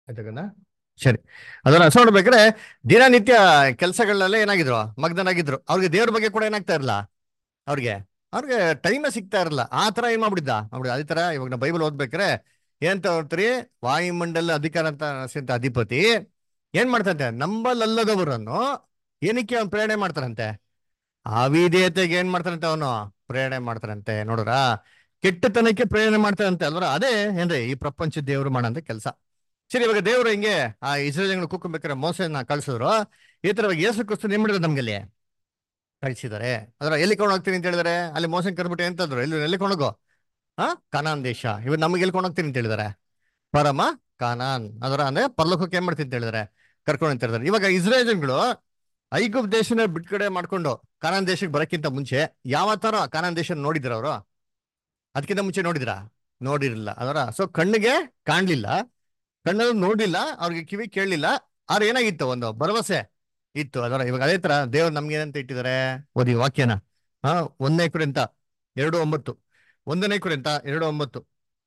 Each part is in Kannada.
ಆಯ್ತಾಗಣ್ಣ ಸರಿ ಅದನ್ನ ಹಸ ನೋಡ್ಬೇಕಾದ್ರೆ ದಿನನಿತ್ಯ ಕೆಲಸಗಳಲ್ಲೇ ಏನಾಗಿದ್ರು ಮಗ್ನನಾಗಿದ್ರು ಅವ್ರಿಗೆ ದೇವ್ರ ಬಗ್ಗೆ ಕೂಡ ಏನಾಗ್ತಾ ಇರಲ್ಲ ಅವ್ರಿಗೆ ಅವ್ರಿಗೆ ಟೈಮ್ ಸಿಗ್ತಾ ಇರಲ್ಲ ಆ ತರ ಏನ್ ಮಾಡ್ಬಿಟ್ಟಿದ್ದ ಮಾಡ್ಬಿಡ ಅದೇ ತರ ಇವಾಗ ನಾವು ಬೈಬಲ್ ಓದ್ಬೇಕಾರೆ ಏನ್ ಓದ್ತೀರಿ ವಾಯುಮಂಡಲ ಅಧಿಕಾರ ಅಂತ ಅನ್ನಿಸಿದಂತ ಅಧಿಪತಿ ಏನ್ ಮಾಡ್ತಂತೆ ನಂಬಲಲ್ಲದವರನ್ನು ಏನಕ್ಕೆ ಅವ್ನು ಪ್ರೇರಣೆ ಮಾಡ್ತಾರಂತೆ ಅವಿಧೇಯತೆಗೆ ಏನ್ ಮಾಡ್ತಾರಂತೆ ಅವನು ಪ್ರೇರಣೆ ಮಾಡ್ತಾರಂತೆ ನೋಡ್ರ ಕೆಟ್ಟತನಕ್ಕೆ ಪ್ರೇರಣೆ ಮಾಡ್ತಾರಂತೆ ಅಲ್ವರ ಅದೇ ಏನ್ರಿ ಈ ಪ್ರಪಂಚ ದೇವರು ಮಾಡಂತ ಕೆಲಸ ಸರಿ ಇವಾಗ ದೇವರು ಹಿಂಗೆ ಆ ಇಸ್ರೇಲ್ಗಳು ಕೂತ್ಕೊಬೇಕಾರೆ ಮೋಸನ ಕಳ್ಸಿದ್ರು ಈ ತರ ಇವಾಗ ಯೇಸು ಕ್ರಿಸ್ತನ್ ಏನ್ ಮಾಡಿದ್ರು ನಮ್ಗೆ ಅಲ್ಲಿ ಕಳ್ಸಿದ್ದಾರೆ ಅದ್ರ ಎಲ್ಲಿ ಕೊಂಡು ಹೋಗ್ತೀನಿ ಅಂತ ಹೇಳಿದಾರೆ ಅಲ್ಲಿ ಮೋಸನ್ ಕರ್ಬಿಟ್ಟು ಎಂತಂದ್ರು ಎಲ್ಲಿ ಎಲ್ಲಿ ಕೊಂಡೋಗೋ ಹಾ ಕಾನಾನ್ ದೇಶ ಇವಾಗ ನಮಗೆ ಎಲ್ಲಿ ಕೊಂಡು ಹೋಗ್ತೀನಿ ಅಂತ ಹೇಳಿದಾರೆ ಪರಮ ಕಾನಾನ್ ಅದರ ಅಂದ್ರೆ ಪರ್ಲೋಕಕ್ಕೆ ಏನ್ ಮಾಡ್ತೀನಿ ಅಂತ ಹೇಳಿದಾರೆ ಕರ್ಕೊಂಡು ಅಂತ ಹೇಳಿದಾರೆ ಇವಾಗ ಇಸ್ರೇಲ್ಗಳು ಐಗುಪ್ ದೇಶನ ಬಿಟ್ಕಡೆ ಮಾಡ್ಕೊಂಡು ಕಾನಾನ್ ದೇಶಕ್ಕೆ ಬರಕ್ಕಿಂತ ಮುಂಚೆ ಯಾವ ತರ ಕಾನಾನ್ ದೇಶ ನೋಡಿದ್ರ ಅವರು ಅದಕ್ಕಿಂತ ಮುಂಚೆ ನೋಡಿದ್ರಾ ನೋಡಿರಲಿಲ್ಲ ಅದರ ಸೊ ಕಣ್ಣಿಗೆ ಕಾಣ್ಲಿಲ್ಲ ಕಣ್ಣಲ್ಲಿ ನೋಡ್ಲಿಲ್ಲ ಅವ್ರಿಗೆ ಕಿವಿ ಕೇಳಲಿಲ್ಲ ಆದ್ರೆ ಏನಾಗಿತ್ತು ಒಂದು ಭರವಸೆ ಇತ್ತು ಅದರ ಇವಾಗ ಅದೇ ತರ ದೇವ್ರು ನಮ್ಗೆ ಏನಂತ ಇಟ್ಟಿದ್ದಾರೆ ಓದಿ ವಾಕ್ಯನ ಹಾ ಒಂದನೇ ಕುರಿತ ಎರಡು ಒಂಬತ್ತು ಒಂದನೇ ಕುರಿತ ಎರಡು ಒಂಬತ್ತು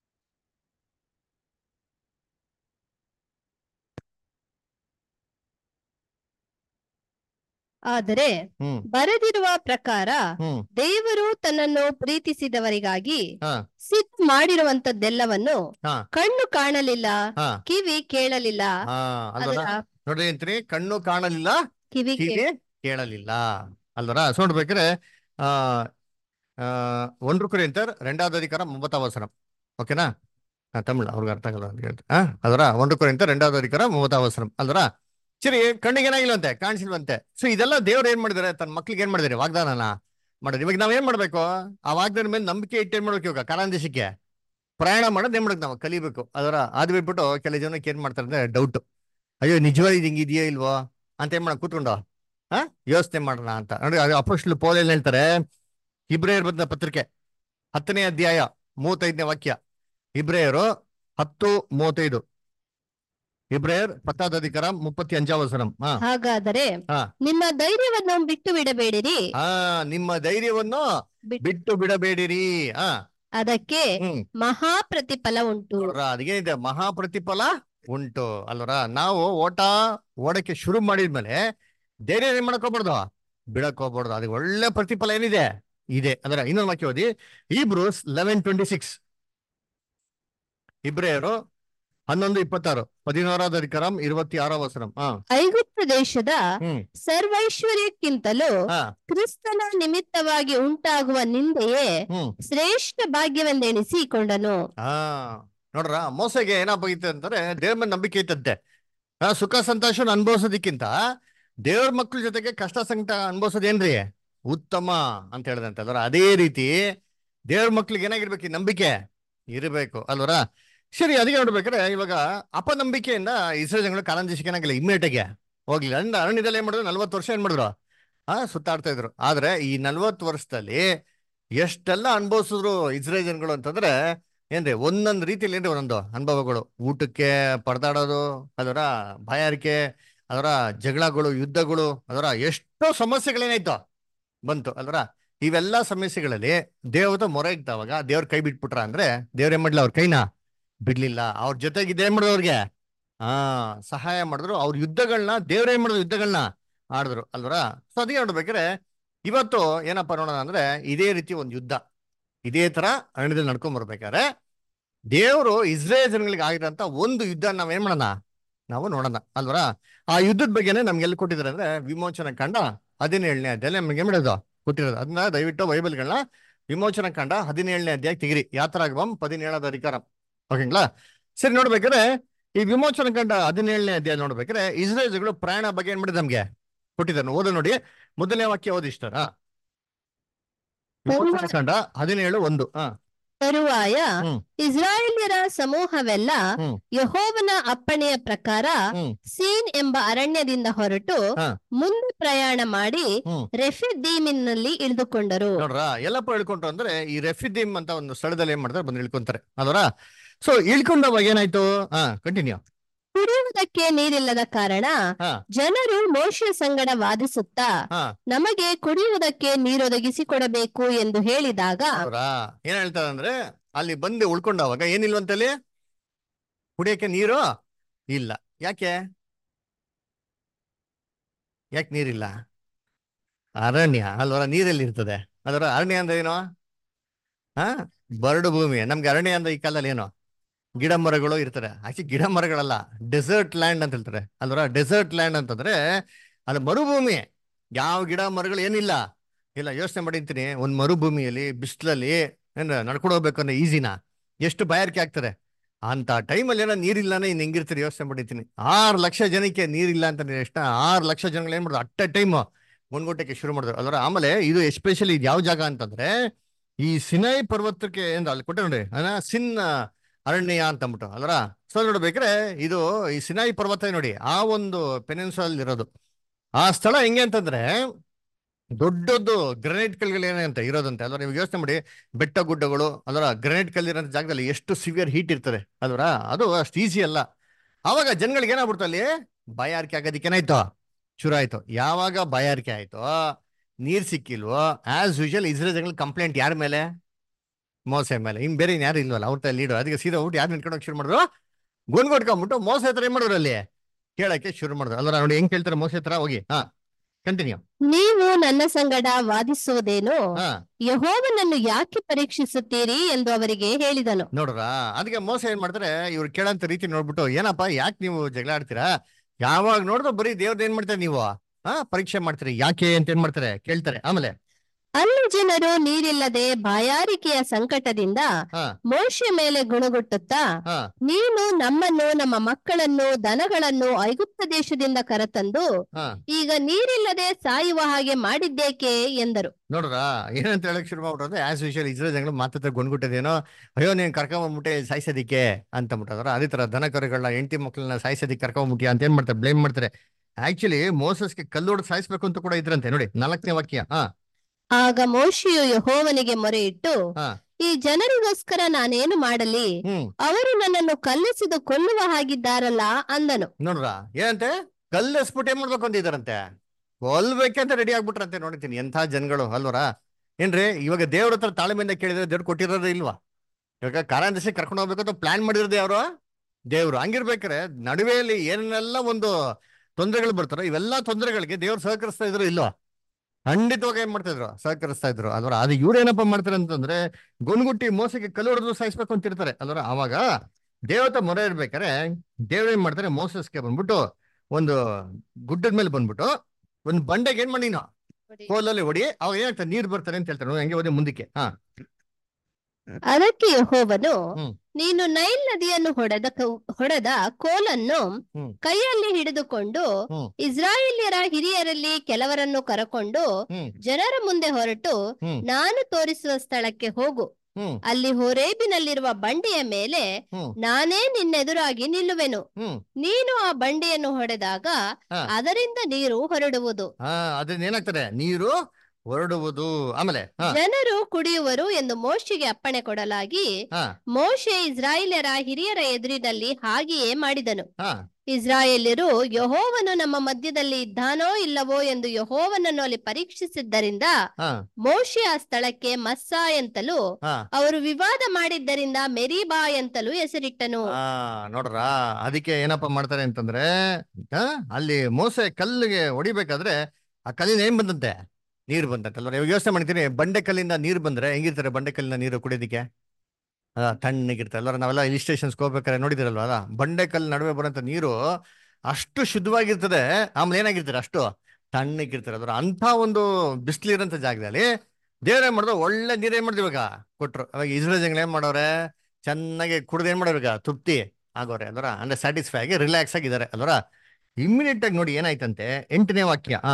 ಆದರೆ ಹ್ಮ್ ಬರೆದಿರುವ ಪ್ರಕಾರ ಹ್ಮ್ ದೇವರು ತನ್ನನ್ನು ಪ್ರೀತಿಸಿದವರಿಗಾಗಿ ಹಾ ಸಿದ್ಧ ಮಾಡಿರುವಂತದ್ದೆಲ್ಲವನ್ನು ಹಾ ಕಣ್ಣು ಕಾಣಲಿಲ್ಲ ಹಾ ಕಿವಿ ಕೇಳಲಿಲ್ಲ ಹಾ ಅಲ್ವರ ಅದರ ನೋಡ್ರಿ ಅಂತ್ರಿ ಕಣ್ಣು ಕಾಣಲಿಲ್ಲ ಕಿವಿ ಕೇ- ಕಿವಿ ಕೇಳಲಿಲ್ಲ ಅಲ್ವರ ಸೊ ನೋಡ್ಬೇಕಾದ್ರೆ ಆ ಆ, ஒன்று குறைந்தர் ரெண்டாவது அதிகாரம் ஒன்பதாம் வசனம் ஓகேನಾ ಆ, ತಮಿಳ್ ಅವ್ರಿಗೆ ಅರ್ಥ ಆಗಲ್ಲ ಅಂತ ಹೇಳ್ತಾರೆ ಆ ಅದರ ಒಂದು ಕುರಿತ రెండవది ಅಧಿಕಾರ ಮೂವತ್ತಾം ವಸನಂ ಅಲ್ವರ ಸರಿ ಕಣ್ಣಿಗೆ ಏನಾಗಿಲ್ವಂತೆ ಕಾಣಿಸಿಲ್ವಂತೆ ಸೊ ಇದೆಲ್ಲ ದೇವ್ರು ಏನ್ ಮಾಡಿದಾರೆ ತನ್ನ ಮಕ್ಳಿಗೆ ಏನ್ ಮಾಡಿದಾರೆ ವಾಗ್ದಾನನ ಮಾಡೋದು ಇವಾಗ ನಾವ್ ಏನ್ ಮಾಡ್ಬೇಕು ಆ ವಾಗ್ದಾನ ಮೇಲೆ ನಂಬಿಕೆ ಇಟ್ಟು ಏನ್ ಮಾಡ್ಬೇಕು ಇವಾಗ ಕಾನಾನ್ ದೇಶಕ್ಕೆ ಪ್ರಯಾಣ ಮಾಡೋದು ಏನ್ ಮಾಡ್ಬೇಕು ನಾವು ಕಲಿಬೇಕು ಅದರ ಅದು ಬಿಟ್ಬಿಟ್ಟು ಕೆಲ ಜನಕ್ಕೆ ಏನ್ ಮಾಡ್ತಾರೆ ಅಂದ್ರೆ ಡೌಟ್ ಅಯ್ಯೋ ನಿಜವಾಗಿ ಇದು ಹಿಂಗಿದೆಯೋ ಇಲ್ವೋ ಅಂತ ಏನ್ ಮಾಡ ಕೂತ್ಕೊಂಡು ಆ ಯೋಚನೆ ಮಾಡೋಣ ಅಂತ ನೋಡಿ ಅದು ಅಪೋಸ್ಟ್ಲ್ ಪೌಲ್ ಏನ್ ಹೇಳ್ತಾರೆ ಇಬ್ರೇಯರ್ ಬಂದ ಪತ್ರಿಕೆ ಹತ್ತನೇ ಅಧ್ಯಾಯ ಮೂವತ್ತೈದನೇ ವಾಕ್ಯ ಇಬ್ರೇಯರು ಹತ್ತು ಮೂವತ್ತೈದು ಇಬ್ರೇಯರ್ ಪತ್ತಾದ ಅಧಿಕಾರ ಮುಪ್ಪತ್ತಿ ಅಂಜಾವಸರಂ ಹಾ ಹಾಗಾದರೆ ಹಾ. ನಿಮ್ಮ ಧೈರ್ಯವನ್ನು ಬಿಟ್ಟು ಬಿಡಬೇಡಿರಿ ಆ ನಿಮ್ಮ ಧೈರ್ಯವನ್ನು ಬಿಟ್- ಬಿಟ್ಟು ಬಿಡಬೇಡಿರಿ ಆ ಅದಕ್ಕೆ ಹ್ಮ್ ಮಹಾ ಪ್ರತಿಫಲ ಉಂಟು ನೋಡ್ರ ಅದಕ್ಕೇನಿದೆ ಮಹಾ ಪ್ರತಿಫಲ ಉಂಟು ಅಲ್ವರ ನಾವು ಓಟ ಓಡಕ್ಕೆ ಶುರು ಮಾಡಿದ್ಮೇಲೆ ಧೈರ್ಯ ಏನ್ ಮಾಡಕ್ ಹೋಗ್ಬಾರ್ದು ಬಿಡಕ್ ಹೋಗ್ಬಾರ್ದು ಅದಕ್ಕೆ ಒಳ್ಳೆ ಪ್ರತಿಫಲ ಏನಿದೆ ಇದೆ ಅದರ ಇನ್ನೊಂದು ವಾಕ್ಯ ಓದಿ ಇಬ್ರೂಸ್ ಲೆವೆನ್ ಟ್ವೆಂಟಿ ಸಿಕ್ಸ್ ಇಬ್ರೇಯರು ಹನ್ನೊಂದು ಇಪ್ಪತ್ತಾರು ಹದಿನಾರಾದ ಅಧಿಕಾರಂ ಇರುವತ್ತಿ ಆರೋ ವಸನಂ ಹಾ ಐಗುಪ್ತ ದೇಶದ ಹ್ಮ್ ಸರ್ವೈಶ್ವರ್ಯಕ್ಕಿಂತಲೂ ಹಾ ಕ್ರಿಸ್ತನ ನಿಮಿತ್ತವಾಗಿ ಉಂಟಾಗುವ ನಿಂದೆಯೇ ಹ್ಮ್ ಶ್ರೇಷ್ಠ ಭಾಗ್ಯವೆಂದೆಣಿಸಿಕೊಂಡನು ಹಾ ನೋಡ್ರ ಮೋಸಗೆ ಏನಾಗಿತ್ತು ಅಂತಾರೆ ದೇವ್ರ ಮೇಲೆ ನಂಬಿಕೆ ಇತ್ತಂತೆ ಆ ಸುಖ ಸಂತೋಷನ ಅನುಭವಿಸೋದಕ್ಕಿಂತ ದೇವ್ರ ಮಕ್ಳ ಜೊತೆಗೆ ಕಷ್ಟ ಸಂಕಟ ಅನುಭವಿಸೋದೇನ್ರಿ ಉತ್ತಮ ಅಂತ ಹೇಳ್ದಂತೆ ಅಲ್ವರ ಅದೇ ರೀತಿ ದೇವ್ರ ಮಕ್ಳಿಗೆ ಏನಾಗಿರ್ಬೇಕು ಈ ನಂಬಿಕೆ ಇರಬೇಕು ಅಲ್ವರ ಸರಿ ಅದಕ್ಕೆ ನೋಡ್ಬೇಕಾದ್ರೆ ಇವಾಗ ಅಪನಂಬಿಕೆಯಿಂದ ಇಸ್ರೇಲ್ ಜನಗಳು ಕಾನಾನ್ ದೇಶಕ್ಕೆ ಏನಾಗಿಲ್ಲ ಇಮ್ಮಿಡಿಯೇಟ್ಗೆ ಹೋಗ್ಲಿಲ್ಲ ಅಂದ್ರೆ ಅರಣ್ಯದಲ್ಲಿ ಏನ್ ಮಾಡಿದ್ರು ನಲ್ವತ್ತು ವರ್ಷ ಏನ್ ಮಾಡಿದ್ರು ಆ ಸುತ್ತಾಡ್ತಾ ಇದ್ರು ಆದ್ರೆ ಈ ನಲ್ವತ್ತು ವರ್ಷದಲ್ಲಿ ಎಷ್ಟೆಲ್ಲ ಅನುಭವಿಸಿದ್ರು ಇಸ್ರೇಲ್ ಜನಗಳು ಅಂತಂದ್ರೆ ಏನ್ರಿ ಒಂದೊಂದು ರೀತಿಯಲ್ಲಿ ಏನ್ರಿ ಒಂದೊಂದು ಅನುಭವಗಳು ಊಟಕ್ಕೆ ಪರದಾಡೋದು ಅದರ ಬಾಯಾರಿಕೆ ಅದರ ಜಗಳಗಳು ಯುದ್ಧಗಳು ಅದರ ಎಷ್ಟೋ ಸಮಸ್ಯೆಗಳೇನಾಯ್ತು ಬಂತು ಅಲ್ವರ ಇವೆಲ್ಲ ಸಮಸ್ಯೆಗಳಲ್ಲಿ ದೇವತ ಮೊರೆ ಇಕ್ತಾವಾಗ ದೇವ್ರ ಕೈ ಬಿಟ್ಬಿಟ್ರ ಅಂದ್ರೆ ದೇವ್ರ ಏನ್ ಮಾಡ್ಲಿಲ್ಲ ಅವ್ರ ಕೈನ ಬಿಡ್ಲಿಲ್ಲ ಅವ್ರ ಜೊತೆಗಿದ್ದ ಏನ್ ಮಾಡಿದ್ರು ಅವ್ರಿಗೆ ಆ ಸಹಾಯ ಮಾಡಿದ್ರು ಅವ್ರ ಯುದ್ಧಗಳನ್ನ ದೇವ್ರ ಏನ್ ಮಾಡಿದ್ರು ಯುದ್ಧಗಳನ್ನ ಆಡಿದ್ರು ಅಲ್ವರ ಸೊ ಅದಕ್ಕೆ ನೋಡ್ಬೇಕಾದ್ರೆ ಇವತ್ತು ಏನಪ್ಪಾ ನೋಡೋಣ ಅಂದ್ರೆ ಇದೇ ರೀತಿ ಒಂದು ಯುದ್ಧ ಇದೇ ತರ ಅರಣ್ಯದಲ್ಲಿ ನಡ್ಕೊಂಡ್ ಬರ್ಬೇಕಾದ್ರೆ ದೇವರು ಇಸ್ರೇಲ್ ಜನಗಳಿಗೆ ಆಗಿರೋಂತ ಒಂದು ಯುದ್ಧ ನಾವ್ ಏನ್ ಮಾಡೋಣ ನಾವು ನೋಡೋಣ ಅಲ್ವರ ಆ ಯುದ್ಧದ ಬಗ್ಗೆನೇ ನಮ್ಗೆ ಎಲ್ಲಿ ಕೊಟ್ಟಿದ್ದಾರೆ ಅಂದ್ರೆ ವಿಮೋಚನ ಕಂಡ ಹದಿನೇಳನೇ ಅಧ್ಯಾಯ ನಮ್ಗೆ ಏನ್ ಮಾಡೋದು ಕೊಟ್ಟಿರೋದು ಅದನ್ನ ದಯವಿಟ್ಟು ಬೈಬಲ್ಗಳನ್ನ ವಿಮೋಚನ ಕಂಡ ಹದಿನೇಳನೇ ಅಧ್ಯಾಯ ತೆಗಿರಿ ಯಾತ್ರಾಗಮಂ ಹದಿನೇಳದ ಅಧಿಕಾರ ಓಕೆங்களா ಸರಿ ನೋಡ್ಬೇಕಾದ್ರೆ ಈ ವಿಮೋಚನ ಕಂಡ ಹದಿನೇಳನೇ ಅಧ್ಯಾಯ ನೋಡ್ಬೇಕಾದ್ರೆ ಇಸ್ರೇಲ್ಗಳು ಪ್ರಯಾಣ ಬಗ್ಗೆ ಏನ್ ಮಾಡಿದ್ ನಮ್ಗೆ ಕೊಟ್ಟಿದ್ದಾರೆ ಓದ ನೋಡಿ ಮೊದಲನೇ ವಾಕ್ಯ ಓದಿಸ್ತಾರ ವಿಮೋಚನ ಕಂಡ ಹದಿನೇಳು ಒಂದು ಹಾ ತರುವಾಯ ಹ್ಮ್. ಇಸ್ರಾಯೇಲ್ಯರ ಸಮೂಹವೆಲ್ಲ ಹ್ಮ್. ಯಹೋವನ ಅಪ್ಪಣೆಯ ಪ್ರಕಾರ ಹ್ಮ್. ಸೀನ್ ಎಂಬ ಅರಣ್ಯದಿಂದ ಹೊರಟು ಹಾ. ಮುಂದೆ ಪ್ರಯಾಣ ಮಾಡಿ ಹ್ಮ್. ರೆಫಿದ್ದೀಮಿನಲ್ಲಿ ಇಳಿದುಕೊಂಡರು ನೋಡ್ರ ಎಲ್ಲಪ್ಪ ಇಳ್ಕೊಂಡ್ರು ಅಂದ್ರೆ ಈ ರೆಫಿದಿಮ್ ಅಂತ ಒಂದು ಸ್ಥಳದಲ್ಲಿ ಏನ್ ಮಾಡ್ತಾರೆ ಬಂದು ಇಳ್ಕೊಂತಾರೆ ಅಲ್ವರ ಸೊ ಇಳ್ಕೊಂಡವಾಗ ಏನಾಯ್ತು ಹಾ ಕಂಟಿನ್ಯೂ ಕುಡಿಯುವುದಕ್ಕೆ ನೀರಿಲ್ಲದ ಕಾರಣ ಹಾ. ಜನರು ಮೋಶೆ ಸಂಗಡ ವಾದಿಸುತ್ತಾ ಹಾ. ನಮಗೆ ಕುಡಿಯುವುದಕ್ಕೆ ನೀರೊದಗಿಸಿ ಕೊಡಬೇಕು ಎಂದು ಹೇಳಿದಾಗ ಅವ್ರಾ ಏನ್ ಹೇಳ್ತಾರೆ ಅಂದ್ರೆ ಅಲ್ಲಿ ಬಂದು ಉಳ್ಕೊಂಡವಾಗ ಏನಿಲ್ವಂತಲ್ಲಿ ಕುಡಿಯಕ್ಕೆ ನೀರು ಇಲ್ಲ ಯಾಕೆ ಯಾಕೆ ನೀರಿಲ್ಲ ಅರಣ್ಯ ಅಲ್ವರ ನೀರಲ್ಲಿ ಇರ್ತದೆ ಅದರ ಅರಣ್ಯ ಅಂದ್ರೆ ಏನು ಹಾ ಬರಡು ಭೂಮಿ ನಮ್ಗೆ ಅರಣ್ಯ ಅಂದ್ರೆ ಈ ಕಾಲದಲ್ಲಿ ಏನು ಗಿಡ ಮರಗಳು ಇರ್ತಾರೆ ಆಕ್ಚುಲಿ ಗಿಡ ಮರಗಳಲ್ಲ ಡೆಸರ್ಟ್ ಲ್ಯಾಂಡ್ ಅಂತ ಹೇಳ್ತಾರೆ ಅಲ್ವರ ಡೆಸರ್ಟ್ ಲ್ಯಾಂಡ್ ಅಂತಂದ್ರೆ ಅದು ಮರುಭೂಮಿ ಯಾವ ಗಿಡ ಮರಗಳು ಏನಿಲ್ಲ ಇಲ್ಲ ಯೋಚನೆ ಮಾಡಿರ್ತೀನಿ ಒಂದು ಮರುಭೂಮಿಯಲ್ಲಿ ಬಿಸಿಲಲ್ಲಿ ಏನ್ ನಡ್ಕೊಂಡು ಹೋಗ್ಬೇಕು ಅಂದ್ರೆ ಈಸಿನಾ ಎಷ್ಟು ಬಾಯಾರಿಕೆ ಆಗ್ತದೆ ಅಂತ ಟೈಮಲ್ಲಿ ಏನೋ ನೀರಿಲ್ಲಾನೆ ಇನ್ನು ಹೆಂಗಿರ್ತೀರಿ ಯೋಚನೆ ಮಾಡಿರ್ತೀನಿ ಆರು ಲಕ್ಷ ಜನಕ್ಕೆ ನೀರಿಲ್ಲ ಅಂತ ಎಷ್ಟ ಆರು ಲಕ್ಷ ಜನಗಳು ಏನ್ ಮಾಡಿದ್ರು ಅಟ್ ಎ ಟೈಮ್ ಮುನ್ಗೊಟ್ಟಕ್ಕೆ ಶುರು ಮಾಡಿದ್ರು ಅಲ್ವರ ಆಮೇಲೆ ಇದು ಎಸ್ಪೆಷಲಿ ಇದು ಯಾವ ಜಾಗ ಅಂತಂದ್ರೆ ಈ ಸಿನೈ ಪರ್ವತಕ್ಕೆ ಏನ್ ಅಲ್ಲಿ ಕೊಟ್ಟೆ ನೋಡಿ ಅಲ್ಲ ಸಿನ್ ಅರಣ್ಯ ಅಂತ ಅಂದ್ಬಿಟ್ಟು ಅಲ್ವರ ಸೊ ನೋಡ್ಬೇಕ್ರೆ ಇದು ಈ ಸಿನಾಯಿ ಪರ್ವತ ನೋಡಿ ಆ ಒಂದು ಪೆನಿನ್ಸುಲ್ ಇರೋದು ಆ ಸ್ಥಳ ಹೆಂಗೆ ಅಂತಂದ್ರೆ ದೊಡ್ಡದ್ದು ಗ್ರನೈಟ್ ಕಲ್ಗಳು ಏನಂತ ಇರೋದಂತೆ ಅಲ್ವಾ ನೀವು ಯೋಚನೆ ಮಾಡಿ ಬೆಟ್ಟ ಗುಡ್ಡಗಳು ಅಲ್ವರ ಗ್ರನೈಟ್ ಕಲ್ಲಿರೋಂಥ ಜಾಗದಲ್ಲಿ ಎಷ್ಟು ಸಿವಿಯರ್ ಹೀಟ್ ಇರ್ತದೆ ಅಲ್ವರ ಅದು ಅಷ್ಟು ಈಸಿ ಅಲ್ಲ ಅವಾಗ ಜನಗಳಿಗೆ ಏನಾಗ್ಬಿಡ್ತು ಅಲ್ಲಿ ಬಾಯಾರಿಕೆ ಆಗೋದಕ್ಕೆ ಏನಾಯ್ತು ಶುರು ಆಯ್ತು ಯಾವಾಗ ಬಾಯಾರಿಕೆ ಆಯ್ತು ನೀರ್ ಸಿಕ್ಕಿಲ್ವೋ ಆಸ್ ಯೂಶಲ್ ಇಸ್ರೇಲ್ ಜನಗಳು ಕಂಪ್ಲೇಂಟ್ ಯಾರ ಮೇಲೆ ಮೋಸೆ ಮೇಲೆ ಇನ್ ಬೇರೆ ಇನ್ ಯಾರು ಇಲ್ವಲ್ಲ ಅವ್ರ ಲೀಡರ್ ಅದಕ್ಕೆ ಸೀದಾ ಊಟ ಯಾರು ನಿಂತ್ಕೊಂಡೋಗಿ ಶುರು ಮಾಡಿದ್ರು ಗುಣ್ಗೊಟ್ಕೊಂಡ್ಬಿಟ್ಟು ಮೋಸ ಹತ್ರ ಏನ್ ಮಾಡಿದ್ರು ಅಲ್ಲಿ ಕೇಳಕ್ಕೆ ಶುರು ಮಾಡಿದ್ರು ಅಲ್ವರ ನೋಡಿ ಹೆಂಗ್ ಕೇಳ್ತಾರೆ ಮೋಸ ಹತ್ರ ಹೋಗಿ ಹಾ ಕಂಟಿನ್ಯೂ ನೀವು ನನ್ನ ಸಂಗಡ ವಾದಿಸುವುದೇನು ಹಾ ಯಹೋವನನ್ನು ಯಾಕೆ ಪರೀಕ್ಷಿಸುತ್ತೀರಿ ಎಂದು ಅವರಿಗೆ ಹೇಳಿದನು ನೋಡ್ರ ಅದಕ್ಕೆ ಮೋಸ ಏನ್ ಮಾಡ್ತಾರೆ ಇವ್ರು ಕೇಳಂತ ರೀತಿ ನೋಡ್ಬಿಟ್ಟು ಏನಪ್ಪ ಯಾಕೆ ನೀವು ಜಗಳ ಆಡ್ತೀರಾ ಯಾವಾಗ ನೋಡಿದ್ರು ಬರೀ ದೇವ್ರದ್ದು ಏನ್ ಮಾಡ್ತಾರೆ ನೀವು ಹಾ ಪರೀಕ್ಷೆ ಮಾಡ್ತೀರಿ ಯಾಕೆ ಅಂತ ಏನ್ ಮಾಡ್ತಾರೆ ಕೇಳ್ತಾರೆ ಆಮೇಲೆ ಅಲ್ಲಿ ಜನರು ನೀರಿಲ್ಲದೆ ಬಾಯಾರಿಕೆಯ ಸಂಕಟದಿಂದ ಹಾ ಮೋಶೆ ಮೇಲೆ ಗುಣಗುಟ್ಟುತ್ತಾ ಹಾ ನೀನು ನಮ್ಮನ್ನು ನಮ್ಮ ಮಕ್ಕಳನ್ನು ದನಗಳನ್ನು ಐಗುಪ್ತ ದೇಶದಿಂದ ಕರೆತಂದು ಹಾ ಈಗ ನೀರಿಲ್ಲದೆ ಸಾಯುವ ಹಾಗೆ ಮಾಡಿದ್ದೇಕೆ ಎಂದರು ನೋಡ್ರ ಏನಂತ ಹೇಳಕ್ ಶುರು ಮಾಡ್ಬಿಟ್ರೆ ಆಸ್ ಯೂಶಲ್ ಇಸ್ರೇಲ್ ಜನಗಳು ಮಾತಾಡ್ತಾ ಗೊಂಡ್ಬಿಟ್ಟದೇನೋ ಅಯ್ಯೋ ನೀನ್ ಕರ್ಕೊಂಬಂದ್ಬಿಟ್ಟೆ ಸಾಯಿಸೋದಿಕ್ಕೆ ಅಂತ ಅಂದ್ಬಿಟ್ಟದ್ರ ಅದೇ ತರ ದನ ಕರುಗಳನ್ನ ಹೆಂಡತಿ ಮಕ್ಕಳನ್ನ ಸಾಯಿಸೋದಿಕ್ಕೆ ಕರ್ಕೊಂಬಂದ್ಬಿಟ್ಟಿ ಅಂತ ಏನ್ ಮಾಡ್ತಾರೆ ಬ್ಲೇಮ್ ಮಾಡ್ತಾರೆ ಆಕ್ಚುಲಿ ಮೋಸಸ್ಗೆ ಕಲ್ಲೋಡ್ ಸಾಯಿಸ್ಬೇಕು ಅಂತ ಕೂಡ ಇದ್ರಂತೆ ನೋಡಿ ನಾಲ್ಕನೇ ವಾಕ್ಯ ಹಾ ಆಗ ಮೋಶೆಯು ಯಹೋವನಿಗೆ ಮೊರೆಯಿಟ್ಟು ಹಾ. ಈ ಜನರಿಗೋಸ್ಕರ ನಾನೇನು ಮಾಡಲಿ ಹ್ಮ್ ಅವರು ನನ್ನನ್ನು ಕಲ್ಲಿಸಿದು ಕೊಲ್ಲುವ ಹಾಗಿದ್ದಾರಲ್ಲ ಅಂದನು ನೋಡ್ರ ಏನಂತೆ ಕಲ್ಲು ಎಸ್ಬಿಟ್ಟು ಏನ್ ಮಾಡ್ಬೇಕು ಅಂತಿದಾರಂತೆ ಕೊಲ್ಬೇಕಂತ ರೆಡಿ ಆಗ್ಬಿಟ್ರಂತೆ ನೋಡಿತೀನಿ ಎಂಥ ಜನಗಳು ಅಲ್ವರ ಏನ್ರಿ ಇವಾಗ ದೇವ್ರ ಹತ್ರ ತಾಳ್ಮೆಯಿಂದ ಕೇಳಿದ್ರೆ ದೇವ್ರು ಕೊಟ್ಟಿರೋದು ಇಲ್ವಾ ಇವಾಗ ಕಾರಾಂದೇಶ ಕರ್ಕೊಂಡು ಹೋಗ್ಬೇಕು ಅಂತ ಪ್ಲಾನ್ ಮಾಡಿರೋದು ಯಾರು ದೇವ್ರು ಹಂಗಿರ್ಬೇಕಾರೆ ನಡುವೆಯಲ್ಲಿ ಏನೆಲ್ಲ ಒಂದು ತೊಂದರೆಗಳು ಬರ್ತಾರೋ ಇವೆಲ್ಲ ತೊಂದರೆಗಳಿಗೆ ದೇವ್ರು ಸಹಕರಿಸ್ತಾ ಇದ್ರು ಇಲ್ವಾ ಖಂಡಿತವಾಗಿ ಏನ್ ಮಾಡ್ತಾ ಇದ್ರು ಸಹಕರಿಸ್ತಾ ಇದ್ರು ಅಲ್ವರ ಅದು ಇವ್ರು ಏನಪ್ಪ ಮಾಡ್ತಾರೆ ಅಂತಂದ್ರೆ ಗುನ್ಗುಟ್ಟಿ ಮೋಸಕ್ಕೆ ಕಲ್ಲು ಹೊಡೆದು ಸಾಯಿಸ್ಬೇಕು ಅಂತಿರ್ತಾರೆ ಅಲ್ವರ ಅವಾಗ ದೇವತ ಮೊರೆ ಇರ್ಬೇಕಾರೆ ದೇವ್ರು ಏನ್ ಮಾಡ್ತಾರೆ ಮೋಸಸ್ಗೆ ಬಂದ್ಬಿಟ್ಟು ಒಂದು ಗುಡ್ಡದ ಮೇಲೆ ಬಂದ್ಬಿಟ್ಟು ಒಂದು ಬಂಡೆಗೆ ಏನ್ ಮಾಡಿ ನಾವು ಕೋಲಲ್ಲಿ ಹೊಡಿ ಅವಾಗ ಏನಾಗ್ತದೆ ನೀರ್ ಬರ್ತಾರೆ ಅಂತ ಹೇಳ್ತಾರೆ ನೋಡಿ, ಹಂಗೆ ಹೋದೆ ಮುಂದಕ್ಕೆ ಹಾ ಅದಕ್ಕೆ ಯಹೋವನು ಹ್ಮ್. ನೀನು ನೈಲ್ ನದಿಯನ್ನು ಹೊಡೆದ ಕೌ- ಹೊಡೆದ ಕೋಲನ್ನು ಹ್ಮ್. ಕೈಯಲ್ಲಿ ಹಿಡಿದುಕೊಂಡು ಹ್ಮ್. ಇಸ್ರಾಯೇಲ್ಯರ ಹಿರಿಯರಲ್ಲಿ ಕೆಲವರನ್ನು ಕರಕೊಂಡು ಹ್ಮ್ ಜನರ ಮುಂದೆ ಹೊರಟು ಹ್ಮ್. ನಾನು ತೋರಿಸುವ ಸ್ಥಳಕ್ಕೆ ಹೋಗು ಹ್ಮ್ ಅಲ್ಲಿ ಹೋರೇಬಿನಲ್ಲಿರುವ ಬಂಡೆಯ ಮೇಲೆ ಹ್ಮ್ ನಾನೇ ನಿನ್ನೆದುರಾಗಿ ನಿಲ್ಲುವೆನು ಹ್ಮ್ ನೀನು ಆ ಬಂಡೆಯನ್ನು ಹೊಡೆದಾಗ ಹಾ. ಅದರಿಂದ ನೀರು ಹೊರಡುವುದು ಹಾ ಅದ್ರಿಂದ ಏನಾಗ್ತದೆ ನೀರು ಹೊರಡುವುದು ಆಮೇಲೆ ಹಾ ಜನರು ಕುಡಿಯುವರು ಎಂದು ಮೋಶೆಗೆ ಅಪ್ಪಣೆ ಕೊಡಲಾಗಿ ಹಾ ಮೋಶೆ ಇಸ್ರಾಯೇಲ್ಯರ ಹಿರಿಯರ ಎದುರಿನಲ್ಲಿ ಹಾಗೆಯೇ ಮಾಡಿದನು ಹಾ ಇಸ್ರಾಯೇಲ್ಯರು ಯಹೋವನು ನಮ್ಮ ಮಧ್ಯದಲ್ಲಿ ಇದ್ದಾನೋ ಇಲ್ಲವೋ ಎಂದು ಯಹೋವನನ್ನು ಅಲ್ಲಿ ಪರೀಕ್ಷಿಸಿದ್ದರಿಂದ ಹಾ ಮೋಶೆ ಆ ಸ್ಥಳಕ್ಕೆ ಮಸ್ಸಾ ಎಂತಲೂ ಹಾ ಅವರು ವಿವಾದ ಮಾಡಿದ್ದರಿಂದ ಮೆರಿಬಾ ಎಂತಲೂ ಹೆಸರಿಟ್ಟನು ಆ ನೋಡ್ರ ಅದಕ್ಕೆ ಏನಪ್ಪ ಮಾಡ್ತಾರೆ ಅಂತಂದ್ರೆ ಆ, ಅಲ್ಲಿ ಮೋಸೆ ಕಲ್ಲಿಗೆ ಹೊಡಿಬೇಕಾದ್ರೆ ಆ ಕಲ್ಲಿನ ಏನ್ ಬಂದಂತೆ ನೀರು ಬಂದಂತೆ ಅಲ್ವಾ ಇವಾಗ ಯೋಚನೆ ಮಾಡ್ತೀನಿ ಬಂಡೆ ಕಲ್ಲಿಂದ ನೀರು ಬಂದ್ರೆ ಹೆಂಗಿರ್ತಾರೆ ಬಂಡೆ ಕಲ್ಲಿನ ನೀರು ಕುಡಿಯೋದಿಕ್ಕೆ ಆ, ತಣ್ಣಗಿರ್ತಾರೆ ಅಲ್ವಾ ನಾವೆಲ್ಲ ಹಿಲ್ ಸ್ಟೇಷನ್ಸ್ಗೆ ಹೋಗ್ಬೇಕಾದ್ರೆ ನೋಡಿದಿರಲ್ವಾ ಅಲ್ಲ ಬಂಡೆ ಕಲ್ಲು ನಡುವೆ ಬರೋಂಥ ನೀರು ಅಷ್ಟು ಶುದ್ಧವಾಗಿರ್ತದೆ ಆಮೇಲೆ ಏನಾಗಿರ್ತಾರೆ ಅಷ್ಟು ತಣ್ಣಗಿರ್ತಾರೆ ಅದ್ರ ಅಂತ ಒಂದು ಬಿಸಿಲಿರೋಂಥ ಜಾಗದಲ್ಲಿ ದೇವ್ರ ಏನ್ ಮಾಡಿದ್ರು ಒಳ್ಳೆ ನೀರು ಏನ್ ಮಾಡಿದ್ರು ಇವಾಗ ಕೊಟ್ರು ಅವಾಗ ಇಸ್ರೇಲ್ ಜನ ಏನ್ ಮಾಡೋರೆ ಚೆನ್ನಾಗಿ ಕುಡ್ದು ಏನ್ ಮಾಡೋರು ಈಗ ತೃಪ್ತಿ ಆಗೋರೆ ಅಲ್ವರ ಅಂದ್ರೆ ಸ್ಯಾಟಿಸ್ಫೈ ಆಗಿ ರಿಲ್ಯಾಕ್ಸ್ ಆಗಿದ್ದಾರೆ ಅಲ್ವರ ಇಮ್ಮಿಡಿಯೇಟ್ ಆಗಿ ನೋಡಿ ಏನಾಯ್ತಂತೆ ಎಂಟನೇ ವಾಕ್ಯ ಹಾ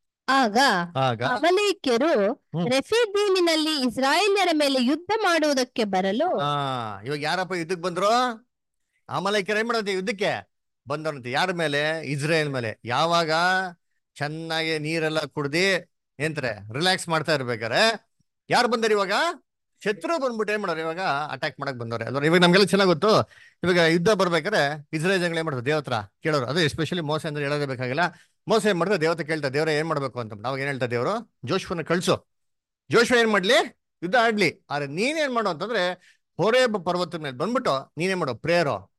ಆಗ ಆಗ ಅಮಲೇಕ್ಯರು ಹ್ಮ್. ರೆಫಿದೀಮಿನಲ್ಲಿ ಇಸ್ರಾಯೇಲ್ಯರ ಮೇಲೆ ಯುದ್ಧ ಮಾಡುವುದಕ್ಕೆ ಬರಲು ಆ ಇವಾಗ ಯಾರಪ್ಪ ಯುದ್ಧಕ್ಕೆ ಬಂದ್ರು ಅಮಲೈಕ್ಯರು ಏನ್ ಮಾಡಂತೆ ಯುದ್ಧಕ್ಕೆ ಬಂದವನಂತೆ ಯಾರ ಮೇಲೆ ಇಸ್ರೇಲ್ ಮೇಲೆ ಯಾವಾಗ ಚೆನ್ನಾಗಿ ನೀರೆಲ್ಲ ಕುಡ್ದಿ ಏನ್ತಾರೆ ರಿಲ್ಯಾಕ್ಸ್ ಮಾಡ್ತಾ ಇರ್ಬೇಕಾರೆ ಯಾರು ಬಂದಾರ ಇವಾಗ ಶತ್ರು ಬಂದ್ಬಿಟ್ಟು ಏನ್ ಮಾಡೋರು ಇವಾಗ ಅಟ್ಯಾಕ್ ಮಾಡಕ್ ಬಂದವ್ರೆ ಅಲ್ವಾ ಇವಾಗ ನಮ್ಗೆಲ್ಲ ಚೆನ್ನಾಗ್ ಗೊತ್ತು ಇವಾಗ ಯುದ್ಧ ಬರ್ಬೇಕಾದ್ರೆ ಇಸ್ರೇಲ್ ಜನಗಳು ಏನ್ ಮಾಡ್ತಾರೆ ದೇವತ್ರ ಕೇಳೋರು ಅದು ಎಸ್ಪೆಷಲಿ ಮೋಸ ಅಂದ್ರೆ ಹೇಳೋದೇ ಬೇಕಾಗಿಲ್ಲ ಮೋಸ ಏನ್ ಮಾಡ್ತಾರೆ ದೇವತೆ ಕೇಳ್ತಾರೆ ದೇವ್ರ ಏನ್ ಮಾಡ್ಬೇಕು ಅಂತ ಅವಾಗ ಏನ್ ಹೇಳ್ತಾರೆ ದೇವರು ಜೋಶ್ವನ ಕಳ್ಸು ಜೋಶ್ವ ಏನ್ ಮಾಡ್ಲಿ ಯುದ್ಧ ಆಡ್ಲಿ ಆದ್ರೆ ನೀನೇನ್ ಮಾಡು ಅಂತಂದ್ರೆ ಹೊರೇಬ ಪರ್ವತದ ಮೇಲೆ ಬಂದ್ಬಿಟ್ಟು ನೀನೇನ್ ಮಾಡೋ ಪ್ರೇಯರು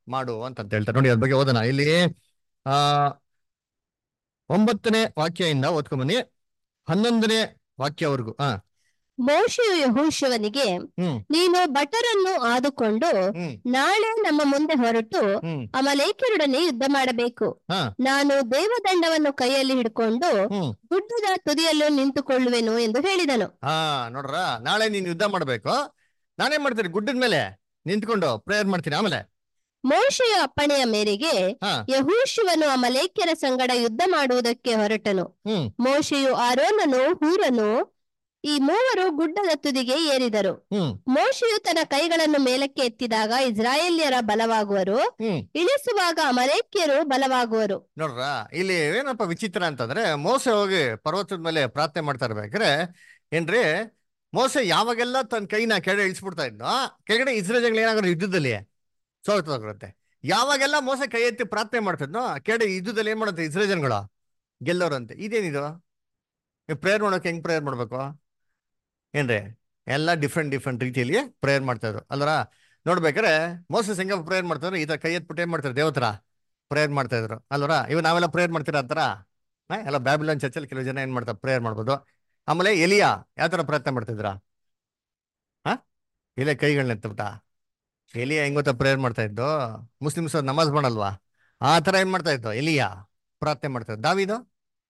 ಮಾಡು ಅಂತ ಹೇಳ್ತಾರೆ ನೋಡಿ ಅದ್ರ ಬಗ್ಗೆ ಓದೋಣ ಇಲ್ಲಿ ಆ ಒಂಬತ್ತನೇ ವಾಕ್ಯದಿಂದ ಓದ್ಕೊಂಬನ್ನಿ ಹನ್ನೊಂದನೇ ವಾಕ್ಯವರೆಗೂ ಹಾ ಮೋಶೆಯು ಯಹೋಶುವನಿಗೆ ಹ್ಮ್ ನೀನು ಭಟರನ್ನು ಆದುಕೊಂಡು ಹ್ಮ್ ನಾಳೆ ನಮ್ಮ ಮುಂದೆ ಹೊರಟು ಹ್ಮ್ ಅಮಲೇಖ್ಯರೊಡನೆ ಯುದ್ಧ ಮಾಡಬೇಕು ಹಾ ನಾನು ದೇವದಂಡವನ್ನು ಕೈಯಲ್ಲಿ ಹಿಡ್ಕೊಂಡು ಹ್ಮ್ ಗುಡ್ಡದ ತುದಿಯಲ್ಲೂ ನಿಂತುಕೊಳ್ಳುವೆನು ಎಂದು ಹೇಳಿದನು ಹಾ ನೋಡ್ರ ನಾಳೆ ನೀನ್ ಯುದ್ಧ ಮಾಡ್ಬೇಕು ನಾನೇನ್ ಮಾಡ್ತೀನಿ ಗುಡ್ಡದ ಮೇಲೆ ನಿಂತ್ಕೊಂಡು ಪ್ರೇಯರ್ ಮಾಡ್ತೀನಿ ಆಮೇಲೆ ಮೋಶೆಯ ಅಪ್ಪಣೆಯ ಮೇರೆಗೆ ಹಾ ಯಹೂಶುವನು ಅಮಲೇಖ್ಯರ ಸಂಗಡ ಯುದ್ಧ ಮಾಡುವುದಕ್ಕೆ ಹೊರಟನು ಹ್ಮ್ ಮೋಶೆಯು ಆರೋನನು ಹೂರನು ಈ ಮೂವರು ಗುಡ್ಡದ ತುದಿಗೆ ಏರಿದರು ಹ್ಮ್ ಮೋಶೆಯು ತನ್ನ ಕೈಗಳನ್ನು ಮೇಲಕ್ಕೆ ಎತ್ತಿದಾಗ ಇಸ್ರಾಯೇಲ್ಯರ ಬಲವಾಗುವರು ಹ್ಮ್ ಇಳಿಸುವಾಗ ಅಮಲೇಖ್ಯರು ಬಲವಾಗುವರು ನೋಡ್ರ ಇಲ್ಲಿ ಏನಪ್ಪ ವಿಚಿತ್ರ ಅಂತಂದ್ರೆ ಮೋಸೆ ಹೋಗಿ ಪರ್ವತದ ಮೇಲೆ ಪ್ರಾರ್ಥನೆ ಮಾಡ್ತಾ ಇರ್ಬೇಕಾದ್ರೆ ಏನ್ರಿ ಮೋಸೆ ಯಾವಾಗೆಲ್ಲ ತನ್ನ ಕೈನ ಕೆಳಗೆ ಇಳಿಸ್ಬಿಡ್ತಾ ಇದ್ನೋ ಕೆಳಗಡೆ ಇಸ್ರೇಜಗಳು ಏನಾಗೋದು ಯುದ್ಧದಲ್ಲಿ ಸೋತೋಗಿರುತ್ತೆ ಯಾವಾಗೆಲ್ಲ ಮೋಸ ಕೈ ಎತ್ತಿ ಪ್ರಾರ್ಥನೆ ಮಾಡ್ತಿದ್ನೋ ಕೆಳಗಡೆ ಯುದ್ಧದಲ್ಲಿ ಏನ್ ಮಾಡುತ್ತೆ ಇಸ್ರೇಜನ್ಗಳು ಗೆಲ್ಲೋರಂತೆ ಇದೇನಿದು ಪ್ರೇಯರ್ ಮಾಡೋಕೆ ಹೆಂಗ್ ಪ್ರೇಯರ್ ಮಾಡ್ಬೇಕು ಏನ್ರಿ ಎಲ್ಲ ಡಿಫ್ರೆಂಟ್ ಡಿಫ್ರೆಂಟ್ ರೀತಿಯಲ್ಲಿ ಪ್ರೇಯರ್ ಮಾಡ್ತಾ ಇದ್ರು ಅಲ್ರ ನೋಡ್ಬೇಕಾದ್ರೆ ಮೋಸಸ್ ಹೆಂಗ ಪ್ರೇಯರ್ ಮಾಡ್ತಾರೆ ಈ ತರ ಕೈ ಎತ್ಬಿಟ್ಟು ಏನ್ ಮಾಡ್ತಾರೆ ದೇವತರ ಪ್ರೇಯರ್ ಮಾಡ್ತಾ ಇದ್ರು ಅಲ್ವರ ಇವ್ ನಾವೆಲ್ಲ ಪ್ರೇಯರ್ ಮಾಡ್ತೀರಾ ಅಂತಾರ ಹಾ, ಎಲ್ಲ ಬ್ಯಾಬಿಲನ್ ಚರ್ಚಲ್ಲಿ ಕೆಲವು ಜನ ಏನ್ ಮಾಡ್ತಾರೆ ಪ್ರೇಯರ್ ಮಾಡ್ಬೋದು ಆಮೇಲೆ ಎಲಿಯಾ ಯಾವ ತರ ಪ್ರಯತ್ನ ಮಾಡ್ತಿದ್ರ ಹಾ ಇಲ್ಲೇ ಕೈಗಳನ್ನ ಎತ್ತಬಿಟ್ಟ ಎಲಿಯಾ ಹೆಂಗ್ ಗೊತ್ತಾ ಪ್ರೇಯರ್ ಮಾಡ್ತಾ ಇದ್ದು ಮುಸ್ಲಿಮ್ಸ್ ಅವ್ರು ನಮಾಜ್ ಮಾಡಲ್ವಾ ಆ ತರ ಏನ್ ಮಾಡ್ತಾ ಇತ್ತು ಎಲಿಯಾ ಪ್ರಾರ್ಥನೆ ಮಾಡ್ತಾ ಇದ್ದು ದಾವಿದು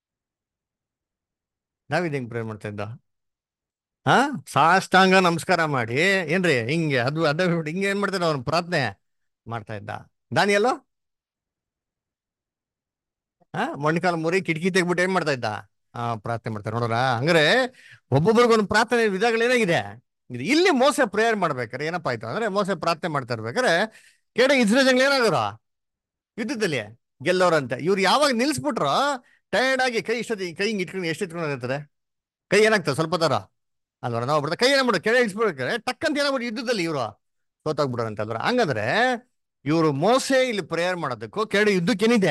ದಾವಿದ್ ಹೆಂಗ್ ಪ್ರೇಯರ್ ಮಾಡ್ತಾ ಇದ್ದ ಹಾ ಸಾಷ್ಟಾಂಗ ನಮಸ್ಕಾರ ಮಾಡಿ ಏನ್ರಿ ಹಿಂಗೆ ಅದು ಅದ ಹಿಂಗೆ ಏನ್ ಮಾಡ್ತಾನೆ ಅವ್ನು ಪ್ರಾರ್ಥನೆ ಮಾಡ್ತಾ ಇದ್ದ ದಾನಿಯಲ್ಲೋ ಹಾ ಮೊಣ್ಕಾಲ ಮುರಿ ಕಿಟಕಿ ತೆಗ್ಬಿಟ್ಟು ಏನ್ ಮಾಡ್ತಾ ಇದ್ದ ಆ ಪ್ರಾರ್ಥನೆ ಮಾಡ್ತಾರೆ ನೋಡ್ರ ಹಂಗಾರೆ ಒಬ್ಬೊಬ್ರಿಗೊಂದು ಪ್ರಾರ್ಥನೆ ವಿಧಗಳೇನಾಗಿದೆ ಇದು ಇಲ್ಲಿ ಮೋಸ ಪ್ರೇಯರ್ ಮಾಡ್ಬೇಕಾರೆ ಏನಪ್ಪ ಆಯ್ತು ಅಂದ್ರೆ ಮೋಸ ಪ್ರಾರ್ಥನೆ ಮಾಡ್ತಾ ಇರ್ಬೇಕಾರೆ ಕೇಡ ಇಸ್ರೇಜಂಗ್ಳು ಏನಾಗೋರು ಯುದ್ಧದಲ್ಲಿ ಗೆಲ್ಲೋರಂತೆ ಇವ್ರು ಯಾವಾಗ ನಿಲ್ಸ್ಬಿಟ್ರೋ ಟೈರ್ಡ್ ಆಗಿ ಕೈ ಇಷ್ಟೊತ್ತಿ ಕೈ ಹಿಂಗ್ ಇಟ್ಕೊಂಡು ಎಷ್ಟು ಇಟ್ಕೊಂಡು ಇರ್ತದೆ ಕೈ ಏನಾಗ್ತದೆ ಸ್ವಲ್ಪ ತರ ಅಲ್ವರ ನಾವು ಬಿಡ್ತಾ ಕೈ ಏನಾಗ್ಬಿಡು ಕೆಳ ಇಳಿಸ್ಬಿಡ್ಬೇಕಾರೆ ಟಕ್ಕಂತ ಏನಾಗ್ಬಿಟ್ಟು ಯುದ್ಧದಲ್ಲಿ ಇವರು ಸೋತಾಗ್ಬಿಡೋರಂತೆ ಅಲ್ವರ ಹಂಗಂದ್ರೆ ಇವರು ಮೋಸೆ ಇಲ್ಲಿ ಪ್ರೇಯರ್ ಮಾಡೋದಕ್ಕೂ ಕೆಳ ಯುದ್ಧಕ್ಕೆ ಏನಿದೆ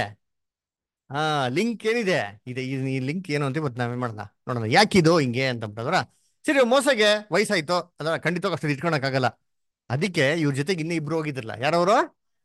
ಹಾ ಲಿಂಕ್ ಏನಿದೆ ಇದೆ ಈ ಈ ಲಿಂಕ್ ಏನು ಅಂತ ಮತ್ತೆ ನಾವೇನ್ ಮಾಡೋಣ ನೋಡೋಣ ಯಾಕಿದು ಹಿಂಗೆ ಅಂತ ಬಿಟ್ಟದ್ರ ಸರಿ ಮೋಸಗೆ ವಯಸ್ಸಾಯ್ತು ಅದರ ಖಂಡಿತವಾಗಿ ಅಷ್ಟು ಇಟ್ಕೊಳಕ್ಕಾಗಲ್ಲ ಅದಕ್ಕೆ ಇವ್ರ ಜೊತೆಗೆ ಇನ್ನೂ ಇಬ್ರು ಹೋಗಿದ್ರಲ್ಲ ಯಾರವರು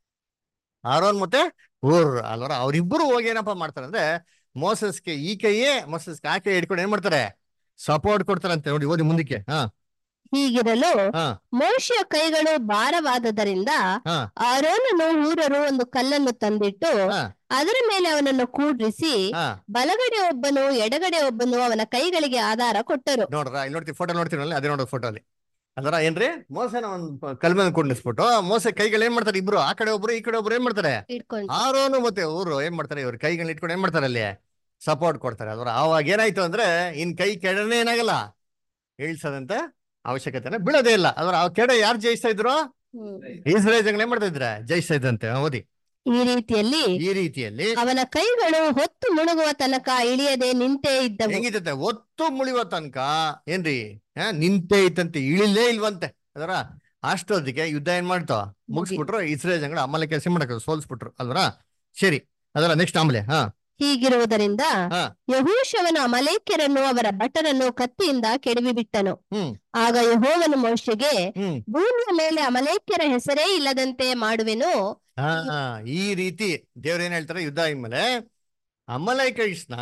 ಆರೋನ್ ಮತ್ತೆ ಊರ್ ಅಲ್ವರ ಅವ್ರಿಬ್ರು ಹೋಗಿ ಏನಪ್ಪಾ ಮಾಡ್ತಾರೆ ಅಂದ್ರೆ ಮೋಸಸ್ಗೆ ಈ ಕೈಯೇ ಮೋಸಸ್ಗೆ ಆ ಕೈ ಹಿಡ್ಕೊಂಡು ಏನ್ ಮಾಡ್ತಾರೆ ಸಪೋರ್ಟ್ ಕೊಡ್ತಾರಂತೆ ನೋಡಿ ಓದಿ ಮುಂದಕ್ಕೆ ಹಾ ಹೀಗಿರಲು ಹಾ ಮೋಶೆಯ ಕೈಗಳು ಭಾರವಾದದರಿಂದ ಹಾ ಆರೋನನು ಊರರು ಒಂದು ಕಲ್ಲನ್ನು ತಂದಿಟ್ಟು ಹಾ ಅದರ ಮೇಲೆ ಅವನನ್ನು ಕೂಡ್ರಿಸಿ ಹಾ ಬಲಗಡೆ ಒಬ್ಬನು ಎಡಗಡೆ ಒಬ್ಬನು ಅವನ ಕೈಗಳಿಗೆ ಆಧಾರ ಕೊಟ್ಟರು ನೋಡ್ರ ಇಲ್ಲಿ ನೋಡ್ತೀವಿ ಫೋಟೋ ನೋಡ್ತೀರಲ್ಲ ಅದೇ ನೋಡೋದು ಫೋಟೋ ಅಲ್ಲಿ ಅದರ ಏನ್ರಿ ಮೋಸನ ಒಂದು ಕಲ್ ಮೇಲೆ ಕುಂಡಿಸ್ಬಿಟ್ಟು ಮೋಸ ಕೈಗಳು ಏನ್ ಮಾಡ್ತಾರೆ ಇಬ್ರು ಆ ಕಡೆ ಒಬ್ರು ಈ ಕಡೆ ಒಬ್ರು ಏನ್ ಮಾಡ್ತಾರೆ ಇಟ್ಕೊಂಡು ಆರೋನು ಮತ್ತೆ ಊರು ಏನ್ ಮಾಡ್ತಾರೆ ಇವ್ರ ಕೈಗಳನ್ನ ಇಟ್ಕೊಂಡು ಏನ್ ಮಾಡ್ತಾರೆ ಅಲ್ಲಿ ಸಪೋರ್ಟ್ ಕೊಡ್ತಾರೆ ಅದ್ರ ಅವಾಗ ಏನಾಯ್ತು ಅಂದ್ರೆ ಇನ್ ಕೈ ಕೆಡನೆ ಏನಾಗಲ್ಲ ಇಳಿಸೋದಂತ ಅವಶ್ಯಕತೆನ ಬೀಳೋದೇ ಇಲ್ಲ ಅದ್ರ ಆ ಕೆಡೆ ಯಾರು ಜಯಿಸ್ತಾ ಇದ್ರು ಹ್ಮ್. ಇಸ್ರೇಲ್ ಜಂಗ್ಳು ಏನ್ ಮಾಡ್ತಾ ಇದ್ರೆ ಜಯಿಸ್ತಾ ಇದ್ದಂತೆ ಓದಿ ಈ ರೀತಿಯಲ್ಲಿ ಈ ರೀತಿಯಲ್ಲಿ ಅವನ ಕೈಗಳು ಹೊತ್ತು ಮುಳುಗುವ ತನಕ ಇಳಿಯದೆ ನಿಂತೇ ಇದ್ದವು ಹೆಂಗಿರುತ್ತೆ ಒತ್ತು ಮುಳಿಯುವ ತನಕ ಏನ್ರಿ ಆ, ನಿಂತೇ ಇತ್ತಂತೆ ಇಳಿಲೇ ಇಲ್ವಂತೆ ಅದರ ಅಷ್ಟೊತ್ತಿಗೆ ಯುದ್ಧ ಏನ್ ಮಾಡ್ತೋ ಮುಗಿಸ್ಬಿಟ್ರು ಇಸ್ರೇಲ್ ಜಂಗ್ಳು ಅಮ್ಮಲೆ ಕೆಲಸ ಮಾಡಕ್ ಸೋಲ್ಸ್ಬಿಟ್ರು ಅಲ್ವರ ಸರಿ ಅದರ ನೆಕ್ಸ್ಟ್ ಆಮೇಲೆ ಹಾ ಹೀಗಿರುವುದರಿಂದ ಹಾ. ಯಹೂಶವನು ಅಮಲೇಕ್ಯರನ್ನು ಅವರ ಭಟರನ್ನು ಕತ್ತಿಯಿಂದ ಕೆಡವಿ ಬಿಟ್ಟನು ಹ್ಮ್ ಆಗ ಯಹೋವನು ಮೋಶೆಗೆ ಹ್ಮ್ ಭೂಮಿಯ ಮೇಲೆ ಅಮಲೇಕ್ಯರ ಹೆಸರೇ ಇಲ್ಲದಂತೆ ಮಾಡುವೆನು ಹಾ ಈ ರೀತಿ ದೇವ್ರ ಏನ್ ಹೇಳ್ತಾರೆ ಯುದ್ಧ ಆದ್ಮೇಲೆ ಅಮಲೈಕೈಸ್ನ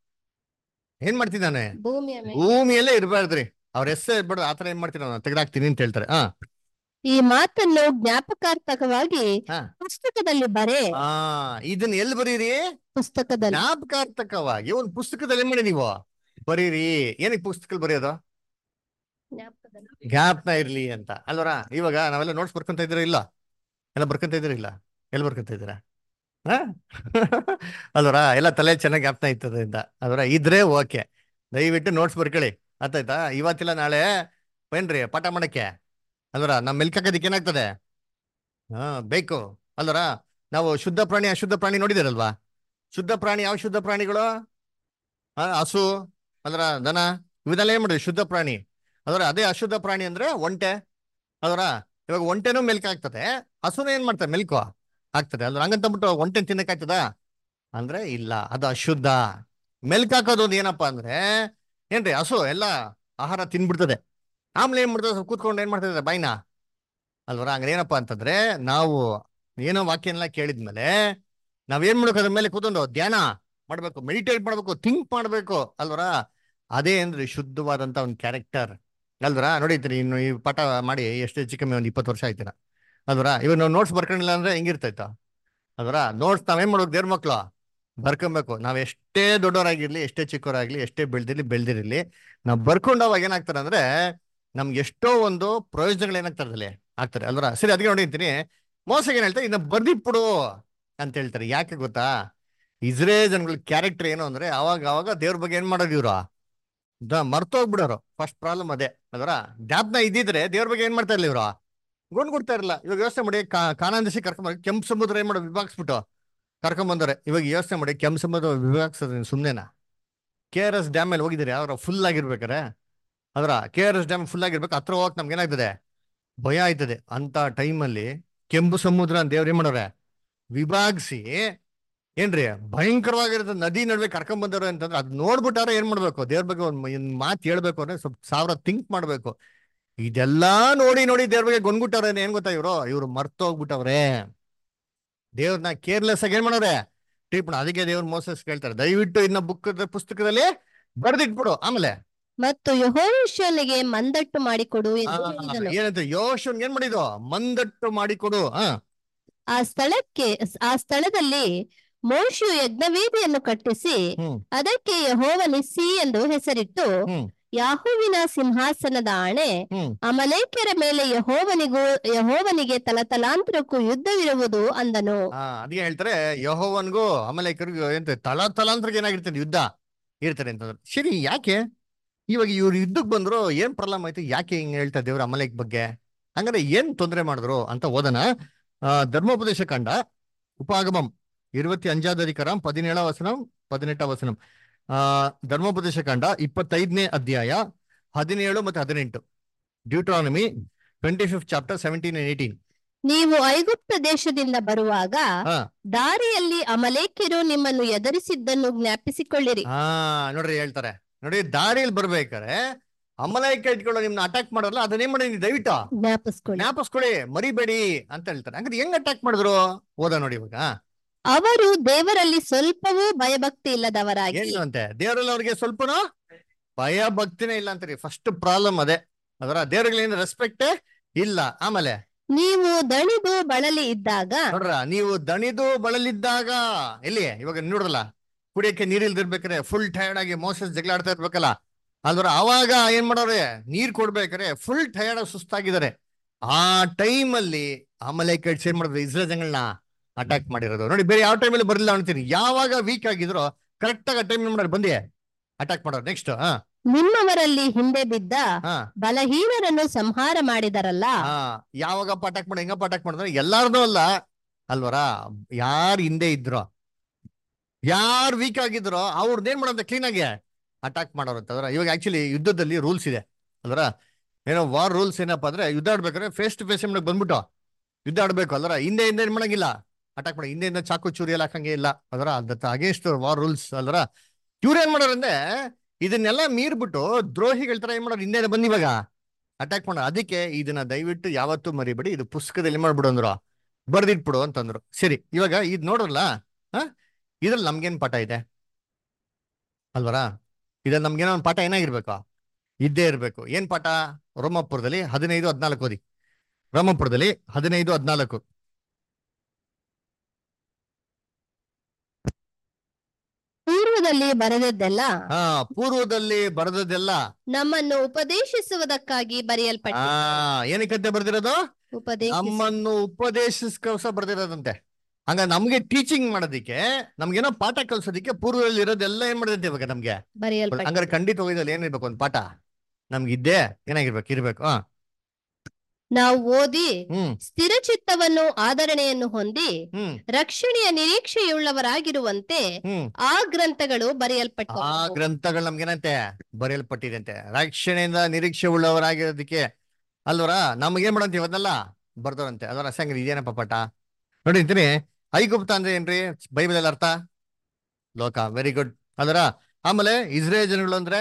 ಏನ್ ಮಾಡ್ತಿದ್ದಾನೆ ಭೂಮಿಯ ಮೇಲೆ ಭೂಮಿಯಲ್ಲೇ ಇರ್ಬಾರ್ದ್ರಿ ಅವ್ರ ಹೆಸರು ಇರ್ಬಾರ್ದು ಆತರ ಏನ್ ಮಾಡ್ತೀನಿ ನಾನು ತೆಗೆದಾಕ್ತೀನಿ ಅಂತ ಹೇಳ್ತಾರೆ ಹಾ ಈ ಮಾತನ್ನು ಜ್ಞಾಪಕಾರ್ಥಕವಾಗಿ ಹಾ. ಪುಸ್ತಕದಲ್ಲಿ ಬರೆ ಆ ಇದನ್ನ ಎಲ್ಲಿ ಬರೀರಿ ಪುಸ್ತಕದಲ್ಲಿ ಜ್ಞಾಪಕಾರ್ಥಕವಾಗಿ ಒಂದು ಪುಸ್ತಕದಲ್ಲಿ ಏನ್ ಮಾಡಿ ನೀವು ಬರೀರಿ ಏನಕ್ಕೆ ಪುಸ್ತಕದಲ್ಲಿ ಬರೆಯೋದು ಜ್ಞಾಪನ ಇರ್ಲಿ ಅಂತ ಅಲ್ವರ ಇವಾಗ ನಾವೆಲ್ಲ ನೋಟ್ಸ್ ಬರ್ಕೊಂತ ಇದ್ದೀರಾ ಇಲ್ಲ ಎಲ್ಲ ಬರ್ಕೊಂತ ಇದ್ದೀರಾ ಇಲ್ಲ ಎಲ್ಲಿ ಬರ್ಕೊಂತ ಇದ್ದೀರಾ ಹಾ ಅಲ್ವರ ಎಲ್ಲ ತಲೆ ಚೆನ್ನಾಗಿ ಜ್ಞಾಪನ ಇರ್ತದ್ರಿಂದ ಅಲ್ವರ ಇದ್ರೆ ಓಕೆ ದಯವಿಟ್ಟು ನೋಟ್ಸ್ ಬರ್ಕೊಳ್ಳಿ ಆತಾಯ್ತಾ ಇವತ್ತಿಲ್ಲ ನಾಳೆ ಏನ್ರಿ ಪಾಠ ಮಾಡಕ್ಕೆ ಅಲ್ವರ ನಮ್ಮ ಮೆಲ್ಕಾಕೋದಿಕ್ಕೆ ಏನಾಗ್ತದೆ ಹಾ ಬೇಕು ಅಲ್ವರ ನಾವು ಶುದ್ಧ ಪ್ರಾಣಿ ಅಶುದ್ಧ ಪ್ರಾಣಿ ನೋಡಿದಿರಲ್ವಾ ಶುದ್ಧ ಪ್ರಾಣಿ ಯಾವ ಶುದ್ಧ ಪ್ರಾಣಿಗಳು ಆ, ಹಸು ಅಲ್ರ ದನ ಇವನ್ನೆಲ್ಲ ಏನ್ ಮಾಡಿದ್ವಿ ಶುದ್ಧ ಪ್ರಾಣಿ ಅದರ ಅದೇ ಅಶುದ್ಧ ಪ್ರಾಣಿ ಅಂದ್ರೆ ಒಂಟೆ ಅದರ ಇವಾಗ ಒಂಟೆನೂ ಮೆಲ್ಕ್ ಆಗ್ತದೆ ಹಸುನ ಏನ್ ಮಾಡ್ತಾರೆ ಮೆಲ್ಕು ಆಗ್ತದೆ ಅಲ್ರ ಹಂಗಂತಂದ್ಬಿಟ್ಟು ಒಂಟೆ ತಿನ್ನಕ್ ಆಗ್ತದ ಅಂದ್ರೆ ಇಲ್ಲ ಅದು ಅಶುದ್ಧ ಮೆಲ್ಕ್ ಹಾಕೋದು ಒಂದು ಏನಪ್ಪಾ ಅಂದ್ರೆ ಏನ್ರಿ ಹಸು ಎಲ್ಲ ಆಹಾರ ತಿನ್ಬಿಡ್ತದೆ ಆಮೇಲೆ ಏನ್ ಮಾಡ್ತದೆ ಸ್ವಲ್ಪ ಕೂತ್ಕೊಂಡು ಏನ್ ಮಾಡ್ತದೆ ಬಾಯ್ನ ಅಲ್ವರ ಹಂಗ ಏನಪ್ಪಾ ಅಂತಂದ್ರೆ ನಾವು ಏನೋ ವಾಕ್ಯನೆಲ್ಲ ಕೇಳಿದ್ಮೇಲೆ ನಾವೇನ್ ಮಾಡ್ಬೇಕು ಅದ್ರ ಮೇಲೆ ಕೂತ್ಕೊಂಡು ಧ್ಯಾನ ಮಾಡ್ಬೇಕು ಮೆಡಿಟೇಟ್ ಮಾಡ್ಬೇಕು ಥಿಂಕ್ ಮಾಡ್ಬೇಕು ಅಲ್ವರ ಅದೇ ಅಂದ್ರೆ ಶುದ್ಧವಾದಂತ ಒಂದು ಕ್ಯಾರೆಕ್ಟರ್ ಅಲ್ವರ ನೋಡಿದ್ರಿ ಇನ್ನು ಈ ಪಾಠ ಮಾಡಿ ಎಷ್ಟು ಹೆಚ್ಚು ಕಮ್ಮಿ ಒಂದು ಇಪ್ಪತ್ತು ವರ್ಷ ಆಯ್ತೀರ ಅಲ್ವರ ಇವಾಗ ನಾವು ನೋಟ್ಸ್ ಬರ್ಕೊಂಡಿಲ್ಲ ಅಂದ್ರೆ ಹೆಂಗಿರ್ತೈತ ಅಲ್ವರ ನೋಟ್ಸ್ ನಾವೇನ್ ಮಾಡ್ಬೇಕು ದೇವ್ರ ಮಕ್ಳು ಬರ್ಕೊಬೇಕು ನಾವ್ ಎಷ್ಟೇ ದೊಡ್ಡವರಾಗಿರ್ಲಿ ಎಷ್ಟೇ ಚಿಕ್ಕವರಾಗ್ಲಿ ಎಷ್ಟೇ ಬೆಳ್ದಿರ್ಲಿ ಬೆಳ್ದಿರ್ಲಿ ನಾವ್ ಬರ್ಕೊಂಡವಾಗ ಏನಾಗ್ತಾರೆ ಅಂದ್ರೆ ನಮ್ಗೆ ಎಷ್ಟೋ ಒಂದು ಪ್ರಯೋಜನಗಳು ಏನಾಗ್ತಾರೆ ಅದ್ರಲ್ಲಿ ಆಗ್ತಾರೆ ಅಲ್ವರ ಸರಿ ಅದಕ್ಕೆ ನೋಡಿರ್ತೀನಿ ಮೋಸಗೆ ಏನ್ ಹೇಳ್ತಾರೆ ಇದನ್ನ ಬರ್ದಿಟ್ಬಿಡು ಅಂತ ಹೇಳ್ತಾರೆ ಯಾಕೆ ಗೊತ್ತಾ ಇಸ್ರೇಲ್ ಜನಗಳ ಕ್ಯಾರೆಕ್ಟರ್ ಏನು ಅಂದ್ರೆ ಅವಾಗ ಅವಾಗ ದೇವ್ರ ಬಗ್ಗೆ ಏನ್ ಮಾಡೋದು ಇವ್ರು ದ ಮರ್ತೋಗ್ಬಿಡೋರು ಫಸ್ಟ್ ಪ್ರಾಬ್ಲಮ್ ಅದೇ ಅದರ ಜ್ಞಾಪನ ಇದ್ದಿದ್ರೆ ದೇವ್ರ ಬಗ್ಗೆ ಏನ್ ಮಾಡ್ತಾ ಇರ್ಲಿ ಇವ್ರು ಗೊಂಡ್ ಕೊಡ್ತಾ ಇರಲ್ಲ ಇವಾಗ ಯೋಚನೆ ಮಾಡಿ ಕಾನಾಂದಸಿ ಕರ್ಕೊಂಡ್ ಕೆಂಪು ಸಮುದ್ರ ಏನ್ ಮಾಡೋ ವಿಭಾಗಿಸ್ಬಿಟ್ಟು ಕರ್ಕೊಂಡ್ ಬಂದವ್ರೆ ಇವಾಗ ಯೋಚನೆ ಮಾಡಿ ಕೆಂಪು ಸಮುದ್ರ ವಿಭಾಗಿಸೋದ್ ಸುಮ್ನೆನಾ ಕೆ ಆರ್ ಎಸ್ ಡ್ಯಾಮ್ ಮೇಲೆ ಹೋಗಿದ್ದೀರಿ ಅವ್ರ ಫುಲ್ ಆಗಿರ್ಬೇಕಾರೆ ಅದರ K R S dam full ಆಗಿರ್ಬೇಕು ಹತ್ರ ಹೋಗಕ್ ನಮ್ಗೆ ಏನಾಗ್ತದೆ ಭಯ ಆಯ್ತದೆ ಅಂತ ಟೈಮಲ್ಲಿ ಕೆಂಪು ಸಮುದ್ರ ಅಂತ ದೇವ್ರ ಏನ್ ಮಾಡೋರೆ ವಿಭಾಗಿಸಿ ಏನ್ರಿ ಭಯಂಕರವಾಗಿರೋದು ನದಿ ನಡುವೆ ಕರ್ಕೊಂಡ್ ಬಂದವ್ರು ಅಂತಂದ್ರೆ ಅದ್ ನೋಡ್ಬಿಟ್ಟಾರ ಏನ್ ಮಾಡ್ಬೇಕು ದೇವ್ರ ಬಗ್ಗೆ ಒಂದ್ ಮಾತು ಹೇಳ್ಬೇಕು ಅಂದ್ರೆ ಸ್ವಲ್ಪ ಸಾವಿರ ಥಿಂಕ್ ಮಾಡ್ಬೇಕು ಇದೆಲ್ಲಾ ನೋಡಿ ನೋಡಿ ದೇವ್ರ ಬಗ್ಗೆ ಗೊಂಡ್ಬಿಟ್ಟವ್ರೆ ಏನ್ ಗೊತ್ತಾ ಇವ್ರು ಇವ್ರು ಮರ್ತೋಗ್ಬಿಟ್ಟವ್ರೆ ದೇವ್ರನ್ನ ಕೇರ್ಲೆಸ್ ಆಗಿ ಏನ್ ಮಾಡೋರೆ ಟ್ರೀಟ್ ಮಾಡ ಅದಕ್ಕೆ ದೇವ್ರ ಮೋಸಸ್ ಕೇಳ್ತಾರೆ ದಯವಿಟ್ಟು ಇನ್ನ ಬುಕ್ ಪುಸ್ತಕದಲ್ಲಿ ಬರ್ದಿಟ್ಬಿಡು ಆಮೇಲೆ ಮತ್ತು ಯಹೋಶನಿಗೆ ಮಂದಟ್ಟು ಮಾಡಿಕೊಡು ಆ, ಎಂದು ಹೇಳಿದನು ಏನಂತ ಯೋಶನ್ ಏನ್ ಮಾಡಿದ್ದು ಮಂದಟ್ಟು ಮಾಡಿಕೊಡು ಹ ಆ ಸ್ಥಳಕ್ಕೆ ಆ ಸ್ಥಳದಲ್ಲಿ ಮೋಶು ಯಜ್ಞವೇದಿಯನ್ನು ಕಟ್ಟಿಸಿ ಹ್ಮ್ ಅದಕ್ಕೆ ಯಹೋವನಿಸಿ ಎಂದು ಹೆಸರಿಟ್ಟು ಹ್ಮ್ ಯಾಹುವಿನ ಸಿಂಹಾಸನದ ಆಣೆ ಹ್ಮ್ ಅಮಲೇಕ್ಯರ ಮೇಲೆ ಯಹೋವನಿಗೂ ಯಹೋವನಿಗೆ ತಲತಲಾಂತರಕ್ಕೂ ಯುದ್ಧವಿರುವುದು ಅಂದನು ಆ ಅದಕ್ಕೆ ಹೇಳ್ತಾರೆ ಯಹೋವನ್ಗೂ ಅಮಲೇಕರಿಗೂ ಎಂತ ತಲಾ ತಲಾಂತರಕ್ಕೆ ಏನಾಗಿರ್ತದೆ ಯುದ್ಧ ಇರ್ತಾರೆ ಅಂತಂದ್ರೆ ಸರಿ ಯಾಕೆ ಇವಾಗ ಇವ್ರು ಯುದ್ಧಕ್ಕೆ ಬಂದ್ರು ಏನ್ ಪ್ರಾಬ್ಲಮ್ ಆಯ್ತು ಯಾಕೆ ಹಿಂಗ್ ಹೇಳ್ತಾ ದೇವ್ರ ಅಮಲೇಕ್ ಬಗ್ಗೆ ಹಂಗಾರೆ ಏನ್ ತೊಂದರೆ ಮಾಡಿದ್ರು ಅಂತ ಓದನ ಆ ಧರ್ಮೋಪದೇಶ ಕಂಡ ಉಪಾಗಮಂ இருபத்தி அஞ்சாவது அதிகாரம் பதினேழாம் வசனம் பதினெட்டாம் வசனம் ಆ ಧರ್ಮೋಪದೇಶ ಕಂಡ ಇಪ್ಪತ್ತೈದನೇ ಅಧ್ಯಾಯ ಹದಿನೇಳು ಮತ್ತೆ ಹದಿನೆಂಟು Deuteronomy twenty fifth chapter seventeen and eighteen ನೀವು ಐಗುಪ್ತ ದೇಶದಿಂದ ಬರುವಾಗ ಹಾ ದಾರಿಯಲ್ಲಿ ಅಮಲೇಕ್ಯರು ನಿಮ್ಮನ್ನು ಎದುರಿಸಿದ್ದನ್ನು ಜ್ಞಾಪಿಸಿಕೊಳ್ಳಿರಿ ಹಾ ನೋಡ್ರಿ ಹೇಳ್ತಾರೆ ನೋಡಿ ದಾರಿಯಲ್ಲಿ ಬರ್ಬೇಕಾರೆ ಅಮಲೈಕ ಇಟ್ಕೊಂಡು ನಿಮ್ನ ಅಟ್ಯಾಕ್ ಮಾಡೋಲ್ಲ ಅದನ್ನೇನ್ ಮಾಡಿ ನೀವು ದಯವಿಟ್ಟು ಜ್ಞಾಪಿಸ್ಕೊಳ್ಳಿ ಜ್ಞಾಪಿಸ್ಕೊಳ್ಳಿ ಮರಿಬೇಡಿ ಅಂತ ಹೇಳ್ತಾರೆ ಹಂಗಾರೆ ಹೆಂಗ್ ಅಟ್ಯಾಕ್ ಮಾಡಿದ್ರು ಓದ ನೋಡಿ ಇವಾಗ ಅವರು ದೇವರಲ್ಲಿ ಸ್ವಲ್ಪವೂ ಭಯಭಕ್ತಿ ಇಲ್ಲದವರಾಗಿ ಏನು ಅಂತೆ ದೇವರಲ್ಲಿ ಅವ್ರಿಗೆ ಸ್ವಲ್ಪನೂ ಭಯ ಭಕ್ತಿನೇ ಇಲ್ಲ ಅಂತಾರೆ ಫಸ್ಟ್ ಪ್ರಾಬ್ಲಮ್ ಅದೇ ಅದರ ದೇವರುಗಳಿಂದ ರೆಸ್ಪೆಕ್ಟೇ ಇಲ್ಲ ಆಮೇಲೆ ನೀವು ದಣಿದು ಬಳಲಿ ಇದ್ದಾಗ ನೋಡ್ರ ನೀವು ದಣಿದು ಬಳಲಿದ್ದಾಗ ಎಲ್ಲಿ ಇವಾಗ ನೋಡ್ರಲ್ಲ ಕುಡಿಯಕ್ಕೆ ನೀರಿಲ್ದಿರ್ಬೇಕಾರೆ ಫುಲ್ ಟಯರ್ಡ್ ಆಗಿ ಮೋಸಸ್ ಜಗಳ ಆಡ್ತಾ ಇರ್ಬೇಕಲ್ಲ ಅಲ್ವರ ಅವಾಗ ಏನ್ ಮಾಡೋರೆ ನೀರ್ ಕೊಡ್ಬೇಕಾರೆ ಫುಲ್ ಟಯರ್ಡ್ ಆಗಿ ಸುಸ್ತಾಗಿದ್ದಾರೆ ಆ ಟೈಮ್ ಅಲ್ಲಿ ಆಮೇಲೆ ಕಟ್ಸ್ ಏನ್ ಮಾಡಿದ್ರು ಇಸ್ರೇಲ್ ಜನಗಳನ್ನ ಅಟ್ಯಾಕ್ ಮಾಡಿರೋದು ನೋಡಿ ಬೇರೆ ಯಾವ ಟೈಮಲ್ಲಿ ಬರಲಿಲ್ಲ ಅಂತೀನಿ ಯಾವಾಗ ವೀಕ್ ಆಗಿದ್ರು ಕರೆಕ್ಟ್ ಆಗಿ ಟೈಮ್ ಏನ್ ಮಾಡೋರು ಬಂದಿ ಅಟ್ಯಾಕ್ ಮಾಡೋರು ನೆಕ್ಸ್ಟ್ ಹಾ ನಿಮ್ಮವರಲ್ಲಿ ಹಿಂದೆ ಬಿದ್ದ ಹಾ ಬಲಹೀನರನ್ನು ಸಂಹಾರ ಮಾಡಿದರಲ್ಲ ಹಾ ಯಾವಾಗಪ್ಪ ಅಟ್ಯಾಕ್ ಮಾಡಿ ಹೆಂಗಪ್ಪ ಅಟ್ಯಾಕ್ ಮಾಡಿದ್ರೆ ಎಲ್ಲಾರ್ದು ಅಲ್ಲ ಅಲ್ವರ ಯಾರ್ ಹಿಂದೆ ಇದ್ರು ಯಾರ್ ವೀಕ್ ಆಗಿದ್ರೋ ಅವ್ರದ್ದೇನ್ ಮಾಡೋದು ಕ್ಲೀನ್ ಆಗಿ ಅಟ್ಯಾಕ್ ಮಾಡೋರು ಅಂತಂದ್ರ ಇವಾಗ ಆಕ್ಚುಲಿ ಯುದ್ಧದಲ್ಲಿ ರೂಲ್ಸ್ ಇದೆ ಅಲ್ವರ ಏನೋ ವಾರ್ ರೂಲ್ಸ್ ಏನಪ್ಪಾ ಅಂದ್ರೆ ಯುದ್ಧ ಆಡ್ಬೇಕಾದ್ರೆ ಫೇಸ್ ಟು ಫೇಸ್ ಬಂದ್ಬಿಟ್ಟು ಯುದ್ಧ ಆಡ್ಬೇಕು ಅಲ್ವರ ಹಿಂದೆ ಹಿಂದೆ ಏನ್ ಮಾಡಂಗಿಲ್ಲ ಅಟ್ಯಾಕ್ ಮಾಡಿ ಹಿಂದೆಯಿಂದ ಚಾಕು ಚೂರಿ ಎಲ್ಲ ಹಾಕಂಗೆ ಇಲ್ಲ ಅದರ ಅಗೇನ್ಸ್ಟ್ ವಾರ್ ರೂಲ್ಸ್ ಅಲ್ವರ ಇವ್ರು ಏನ್ ಮಾಡೋರು ಅಂದ್ರೆ ಇದನ್ನೆಲ್ಲ ಮೀರ್ಬಿಟ್ಟು ದ್ರೋಹಿಗಳ ತರ ಏನ್ ಮಾಡೋರು ಹಿಂದೆ ಬಂದ್ ಇವಾಗ ಅಟ್ಯಾಕ್ ಮಾಡ ಅದಕ್ಕೆ ಇದನ್ನ ದಯವಿಟ್ಟು ಯಾವತ್ತೂ ಮರಿಬೇಡಿ ಇದು ಪುಸ್ತಕದಲ್ಲಿ ಮಾಡ್ಬಿಡು ಅಂದ್ರು ಬರ್ದಿಟ್ಬಿಡು ಅಂತಂದ್ರು ಸರಿ ಇವಾಗ ಇದ್ ನೋಡ್ರಲ್ಲ ಹ ಇದ್ರಲ್ಲಿ ನಮ್ಗೇನ್ ಪಾಠ ಇದೆ ಅಲ್ವರ ಇದ್ರಲ್ಲಿ ನಮ್ಗೇನೋ ಒಂದು ಪಾಠ ಏನಾಗಿರ್ಬೇಕು ಇದ್ದೇ ಇರ್ಬೇಕು ಏನ್ ಪಾಠ ರೋಮಪುರದಲ್ಲಿ ಹದಿನೈದು ಹದ್ನಾಲ್ಕು ಓದಿ ರೋಮಪುರದಲ್ಲಿ ಹದಿನೈದು ಹದ್ನಾಲ್ಕು ಪೂರ್ವದಲ್ಲಿ ಬರೆದದ್ದೆಲ್ಲ ಹಾ ಪೂರ್ವದಲ್ಲಿ ಬರೆದದ್ದೆಲ್ಲ ನಮ್ಮನ್ನು ಉಪದೇಶಿಸುವುದಕ್ಕಾಗಿ ಆ ಬರೆಯಲ್ಪಟ್ಟ ಏನಕ್ಕಂತೆ ಬರ್ದಿರೋದು ಉಪದೇಶ ನಮ್ಮನ್ನು ಉಪದೇಶಿಸ್ಕೋಸ ಬರ್ದಿರೋದಂತೆ ಹಂಗ ನಮ್ಗೆ ಟೀಚಿಂಗ್ ಮಾಡೋದಿಕ್ಕೆ ನಮ್ಗೇನೋ ಪಾಠ ಕಲ್ಸೋದಿಕ್ಕೆ ಪೂರ್ವದಲ್ಲಿ ಇರೋದೆಲ್ಲ ಏನ್ ಮಾಡಿದಂತೆ ಇವಾಗ ನಮ್ಗೆ ಬರೆಯಲ್ಪಟ್ಟ ಹಂಗಾರೆ ಖಂಡಿತ ಹೋಗಿದಲ್ಲಿ ಏನಿರ್ಬೇಕು ಒಂದು ಪಾಠ ನಮ್ಗೆ ಇದ್ದೇ ಏನಾಗಿರ್ಬೇಕು ಇರ್ಬೇಕು ಹಾ ನಾವು ಓದಿ ಹ್ಮ್ ಸ್ಥಿರಚಿತ್ತವನ್ನು ಆದರಣೆಯನ್ನು ಹೊಂದಿ ಹ್ಮ್ ರಕ್ಷಣೆಯ ನಿರೀಕ್ಷೆಯುಳ್ಳವರಾಗಿರುವಂತೆ ಹ್ಮ್ ಆ ಗ್ರಂಥಗಳು ಆ ಬರೆಯಲ್ಪಟ್ಟವು ಗ್ರಂಥಗಳು ನಮ್ಗೇನಂತೆ ಬರೆಯಲ್ಪಟ್ಟಿದಂತೆ ರಕ್ಷಣೆಯಿಂದ ನಿರೀಕ್ಷೆ ಉಳ್ಳವರಾಗಿರೋದಕ್ಕೆ ಅಲ್ವರ ನಮ್ಗೇನ್ ಮಾಡಂತೀವಿ ಅದನ್ನೆಲ್ಲ ಬರ್ದವ್ರಂತೆ ಅದರ ಸಂಗ್ರಿ ಇದೇನಪ್ಪ ಪಾಠ ನೋಡಿ ಅಂತೀನಿ ಐಗುಪ್ತ ಅಂದ್ರೆ ಏನ್ರಿ ಬೈಬಲ್ ಅರ್ಥ ಲೋಕ ವೆರಿ ಗುಡ್ ಅದರ ಆಮೇಲೆ ಇಸ್ರೇಲ್ ಜನಗಳು ಅಂದ್ರೆ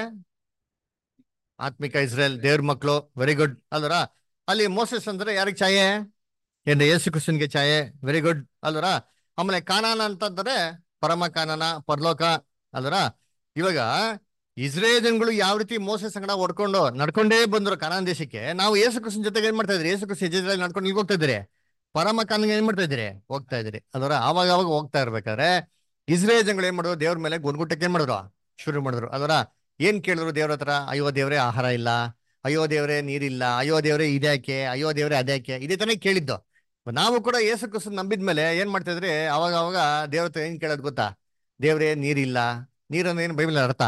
ಆತ್ಮಿಕ ಇಸ್ರೇಲ್ ದೇವ್ರ ಮಕ್ಕಳು ವೆರಿ ಗುಡ್ ಅಲ್ವರ ಅಲ್ಲಿ ಮೋಸಸ್ ಅಂದ್ರೆ ಯಾರಿಗೆ ಛಾಯೆ ಏನ್ರಿ ಯೇಸು ಕ್ರಿಸ್ತನ್ಗೆ ಛಾಯೆ ವೆರಿ ಗುಡ್ ಅಲ್ವರ ಆಮೇಲೆ ಕಾನಾನ ಅಂತಂದ್ರೆ ಪರಮ ಕಾನನ ಪರಲೋಕ ಅಲ್ವರ ಇವಾಗ ಇಸ್ರೇಲ್ ಜನಗಳು ಯಾವ ರೀತಿ ಮೋಸ ಸಂಗಡ ಹೊಡ್ಕೊಂಡು ನಡ್ಕೊಂಡೇ ಬಂದ್ರು ಕಾನಾನ್ ದೇಶಕ್ಕೆ ನಾವು ಯೇಸು ಕ್ರಿಸ್ತನ್ ಜೊತೆಗೆ ಏನ್ ಮಾಡ್ತಾ ಇದ್ರಿ ಯೇಸು ಕ್ರಿಸ್ತ ಹೆಜ್ಜೆದಲ್ಲಿ ನಡ್ಕೊಂಡು ಇಲ್ಲಿ ಹೋಗ್ತಾ ಇದ್ದೀರಿ ಪರಮ ಕಾನನ್ಗೆ ಏನ್ ಮಾಡ್ತಾ ಇದ್ದೀರಿ ಹೋಗ್ತಾ ಇದ್ದೀರಿ ಅದರ ಆವಾಗ ಆವಾಗ ಹೋಗ್ತಾ ಇರ್ಬೇಕಾದ್ರೆ ಇಸ್ರೇಲ್ ಜನಗಳು ಏನ್ ಮಾಡಿದ್ರು ದೇವ್ರ ಮೇಲೆ ಗುನ್ಗುಟ್ಟಕ್ಕೆ ಏನ್ ಮಾಡಿದ್ರು ಶುರು ಮಾಡಿದ್ರು ಅದರ ಏನ್ ಕೇಳಿದ್ರು ದೇವ್ರ ಹತ್ರ ಅಯ್ಯೋ ದೇವ್ರೆ ಆಹಾರ ಇಲ್ಲ ಅಯ್ಯೋ ದೇವ್ರೆ ನೀರಿಲ್ಲ ಅಯ್ಯೋ ದೇವ್ರೆ ಇದ್ಯಾಕೆ ಅಯ್ಯೋ ದೇವ್ರೆ ಅದ್ಯಾಕೆ ಇದೇ ತಾನೇ ಕೇಳಿದ್ದು ನಾವು ಕೂಡ ಯೇಸು ಕ್ರಿಸ್ತ ನಂಬಿದ್ಮೇಲೆ ಏನ್ ಮಾಡ್ತಾ ಇದ್ರಿ ಅವಾಗ ಅವಾಗ ದೇವ್ರ ಹತ್ರ ಏನ್ ಕೇಳೋದು ಗೊತ್ತಾ ದೇವ್ರೆ ನೀರಿಲ್ಲ ನೀರನ್ನ ಏನು ಬೈಬಲ್ ಅರ್ಥ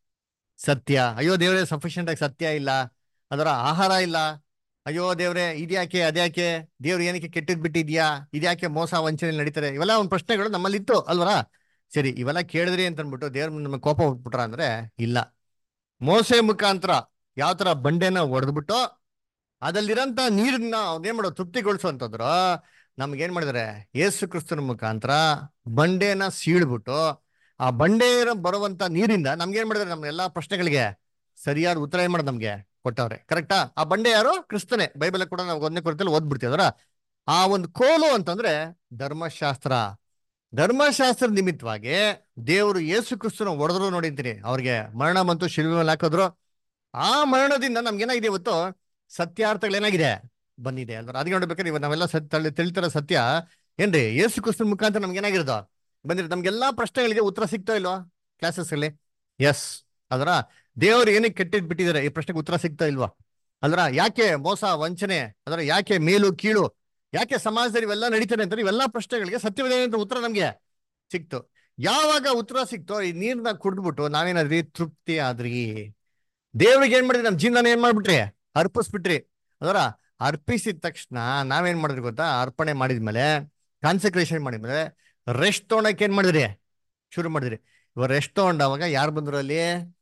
ಸತ್ಯ ಅಯ್ಯೋ ದೇವ್ರೆ ಸಫಿಷಿಯಂಟ್ ಆಗಿ ಸತ್ಯ ಇಲ್ಲ ಅದರ ಆಹಾರ ಇಲ್ಲ ಅಯ್ಯೋ ದೇವ್ರೆ ಇದ್ಯಾಕೆ ಅದ್ಯಾಕೆ ದೇವ್ರು ಏನಕ್ಕೆ ಕೆಟ್ಟದ್ ಬಿಟ್ಟಿದ್ಯಾ ಇದ್ಯಾಕೆ ಮೋಸ ವಂಚನೆ ನಡೀತಾರೆ ಇವೆಲ್ಲ ಒಂದು ಪ್ರಶ್ನೆಗಳು ನಮ್ಮಲ್ಲಿ ಇತ್ತು ಅಲ್ವರ ಸರಿ ಇವೆಲ್ಲ ಕೇಳಿದ್ರಿ ಅಂತ ಅಂದ್ಬಿಟ್ಟು ದೇವ್ರ ಮುಂದೆ ನಮಗೆ ಕೋಪ ಹುಟ್ಬಿಟ್ರ ಅಂದ್ರೆ ಇಲ್ಲ ಮೋಸೆ ಮುಖಾಂತರ ಯಾವ ತರ ಬಂಡೆನ ಒಡೆದ್ಬಿಟ್ಟು ಅದಲ್ಲಿರಂತ ನೀರನ್ನ ಅವ್ನೇನ್ ಮಾಡೋ ತೃಪ್ತಿಗೊಳಿಸುವಂತಂದ್ರು ನಮ್ಗೆ ಏನ್ ಮಾಡಿದಾರೆ ಯೇಸು ಕ್ರಿಸ್ತನ ಮುಖಾಂತರ ಬಂಡೆನ ಸೀಳ್ಬಿಟ್ಟು ಆ ಬಂಡೆ ಬರುವಂತ ನೀರಿಂದ ನಮ್ಗೆ ಏನ್ ಮಾಡಿದಾರೆ ನಮ್ಮ ಎಲ್ಲಾ ಪ್ರಶ್ನೆಗಳಿಗೆ ಸರಿಯಾದ ಉತ್ತರ ಏನ್ ಮಾಡೋದು ನಮ್ಗೆ ಕೊಟ್ಟವ್ರೆ ಕರೆಕ್ಟಾ ಆ ಬಂಡೆ ಯಾರು ಕ್ರಿಸ್ತನೇ ಬೈಬಲ್ ಕೂಡ ನಾವು ಒಂದನೇ ಕೊರತೆಯಲ್ಲಿ ಓದ್ಬಿಡ್ತೀವಿ ಅದರ ಆ ಒಂದು ಕೋಲು ಅಂತಂದ್ರೆ ಧರ್ಮಶಾಸ್ತ್ರ ಧರ್ಮಶಾಸ್ತ್ರ ನಿಮಿತ್ತವಾಗಿ ದೇವರು ಯೇಸು ಕ್ರಿಸ್ತನ ಹೊಡೆದ್ರು ನೋಡಿಂತೀನಿ ಅವ್ರಿಗೆ ಮರಣ ಬಂತು ಶಿಲ್ವೆ ಮೇಲೆ ಹಾಕಿದ್ರು ಆ ಮರಣದಿಂದ ನಮ್ಗೆ ಏನಾಗಿದೆ ಇವತ್ತು ಸತ್ಯಾರ್ಥಗಳು ಏನಾಗಿದೆ ಬಂದಿದೆ ಅಂದ್ರೆ ಅದಕ್ಕೆ ನೋಡ್ಬೇಕಾದ್ರೆ ಇವಾಗ ನಾವೆಲ್ಲ ಸತ್ಯ ತಿಳಿತಾರ ಸತ್ಯ ಏನ್ರಿ ಯೇಸು ಕ್ರಿಸ್ತನ ಮುಖಾಂತರ ನಮ್ಗೆ ಏನಾಗಿರೋದು ಬಂದಿರೋ ನಮ್ಗೆಲ್ಲಾ ಪ್ರಶ್ನೆಗಳಿಗೆ ಉತ್ತರ ಸಿಗ್ತಾ ಇಲ್ವಾ ಕ್ಲಾಸಸ್ ಅಲ್ಲಿ ಎಸ್ ಅದರ ದೇವರು ಏನಕ್ಕೆ ಕೆಟ್ಟಿದ್ ಬಿಟ್ಟಿದ್ದಾರೆ ಈ ಪ್ರಶ್ನೆಗೆ ಉತ್ತರ ಸಿಗ್ತಾ ಇಲ್ವಾ ಅಲ್ರ ಯಾಕೆ ಮೋಸ ವಂಚನೆ ಅದರ ಯಾಕೆ ಮೇಲು ಕೀಳು ಯಾಕೆ ಸಮಾಜದಲ್ಲಿ ಇವೆಲ್ಲ ನಡೀತಾರೆ ಅಂತ ಇವೆಲ್ಲಾ ಪ್ರಶ್ನೆಗಳಿಗೆ ಸತ್ಯವಿದೆ ಅಂತ ಉತ್ತರ ನಮ್ಗೆ ಸಿಕ್ತು ಯಾವಾಗ ಉತ್ತರ ಸಿಕ್ತೋ ಈ ನೀರ್ನ ಕುಡ್ದ್ಬಿಟ್ಟು ನಾವೇನಾದ್ರಿ ತೃಪ್ತಿ ಆದ್ರಿ ದೇವ್ರಿಗೆ ಏನ್ ಮಾಡಿದ್ರಿ ನಮ್ ಜೀವನ ಏನ್ ಮಾಡ್ಬಿಟ್ರಿ ಅರ್ಪಿಸ್ಬಿಟ್ರಿ ಅದರ ಅರ್ಪಿಸಿದ ತಕ್ಷಣ ನಾವೇನ್ ಮಾಡಿದ್ರಿ ಗೊತ್ತಾ ಅರ್ಪಣೆ ಮಾಡಿದ್ಮೇಲೆ ಕಾನ್ಸಂಟ್ರೇಷನ್ ಮಾಡಿದ್ಮೇಲೆ ರೆಸ್ಟ್ ತೊಗೊಳಕ್ ಏನ್ ಮಾಡಿದ್ರಿ ಶುರು ಮಾಡಿದ್ರಿ ಇವಾಗ ರೆಸ್ಟ್ ತಗೊಂಡಾಗ ಯಾರು ಬಂದ್ರು ಅಲ್ಲಿ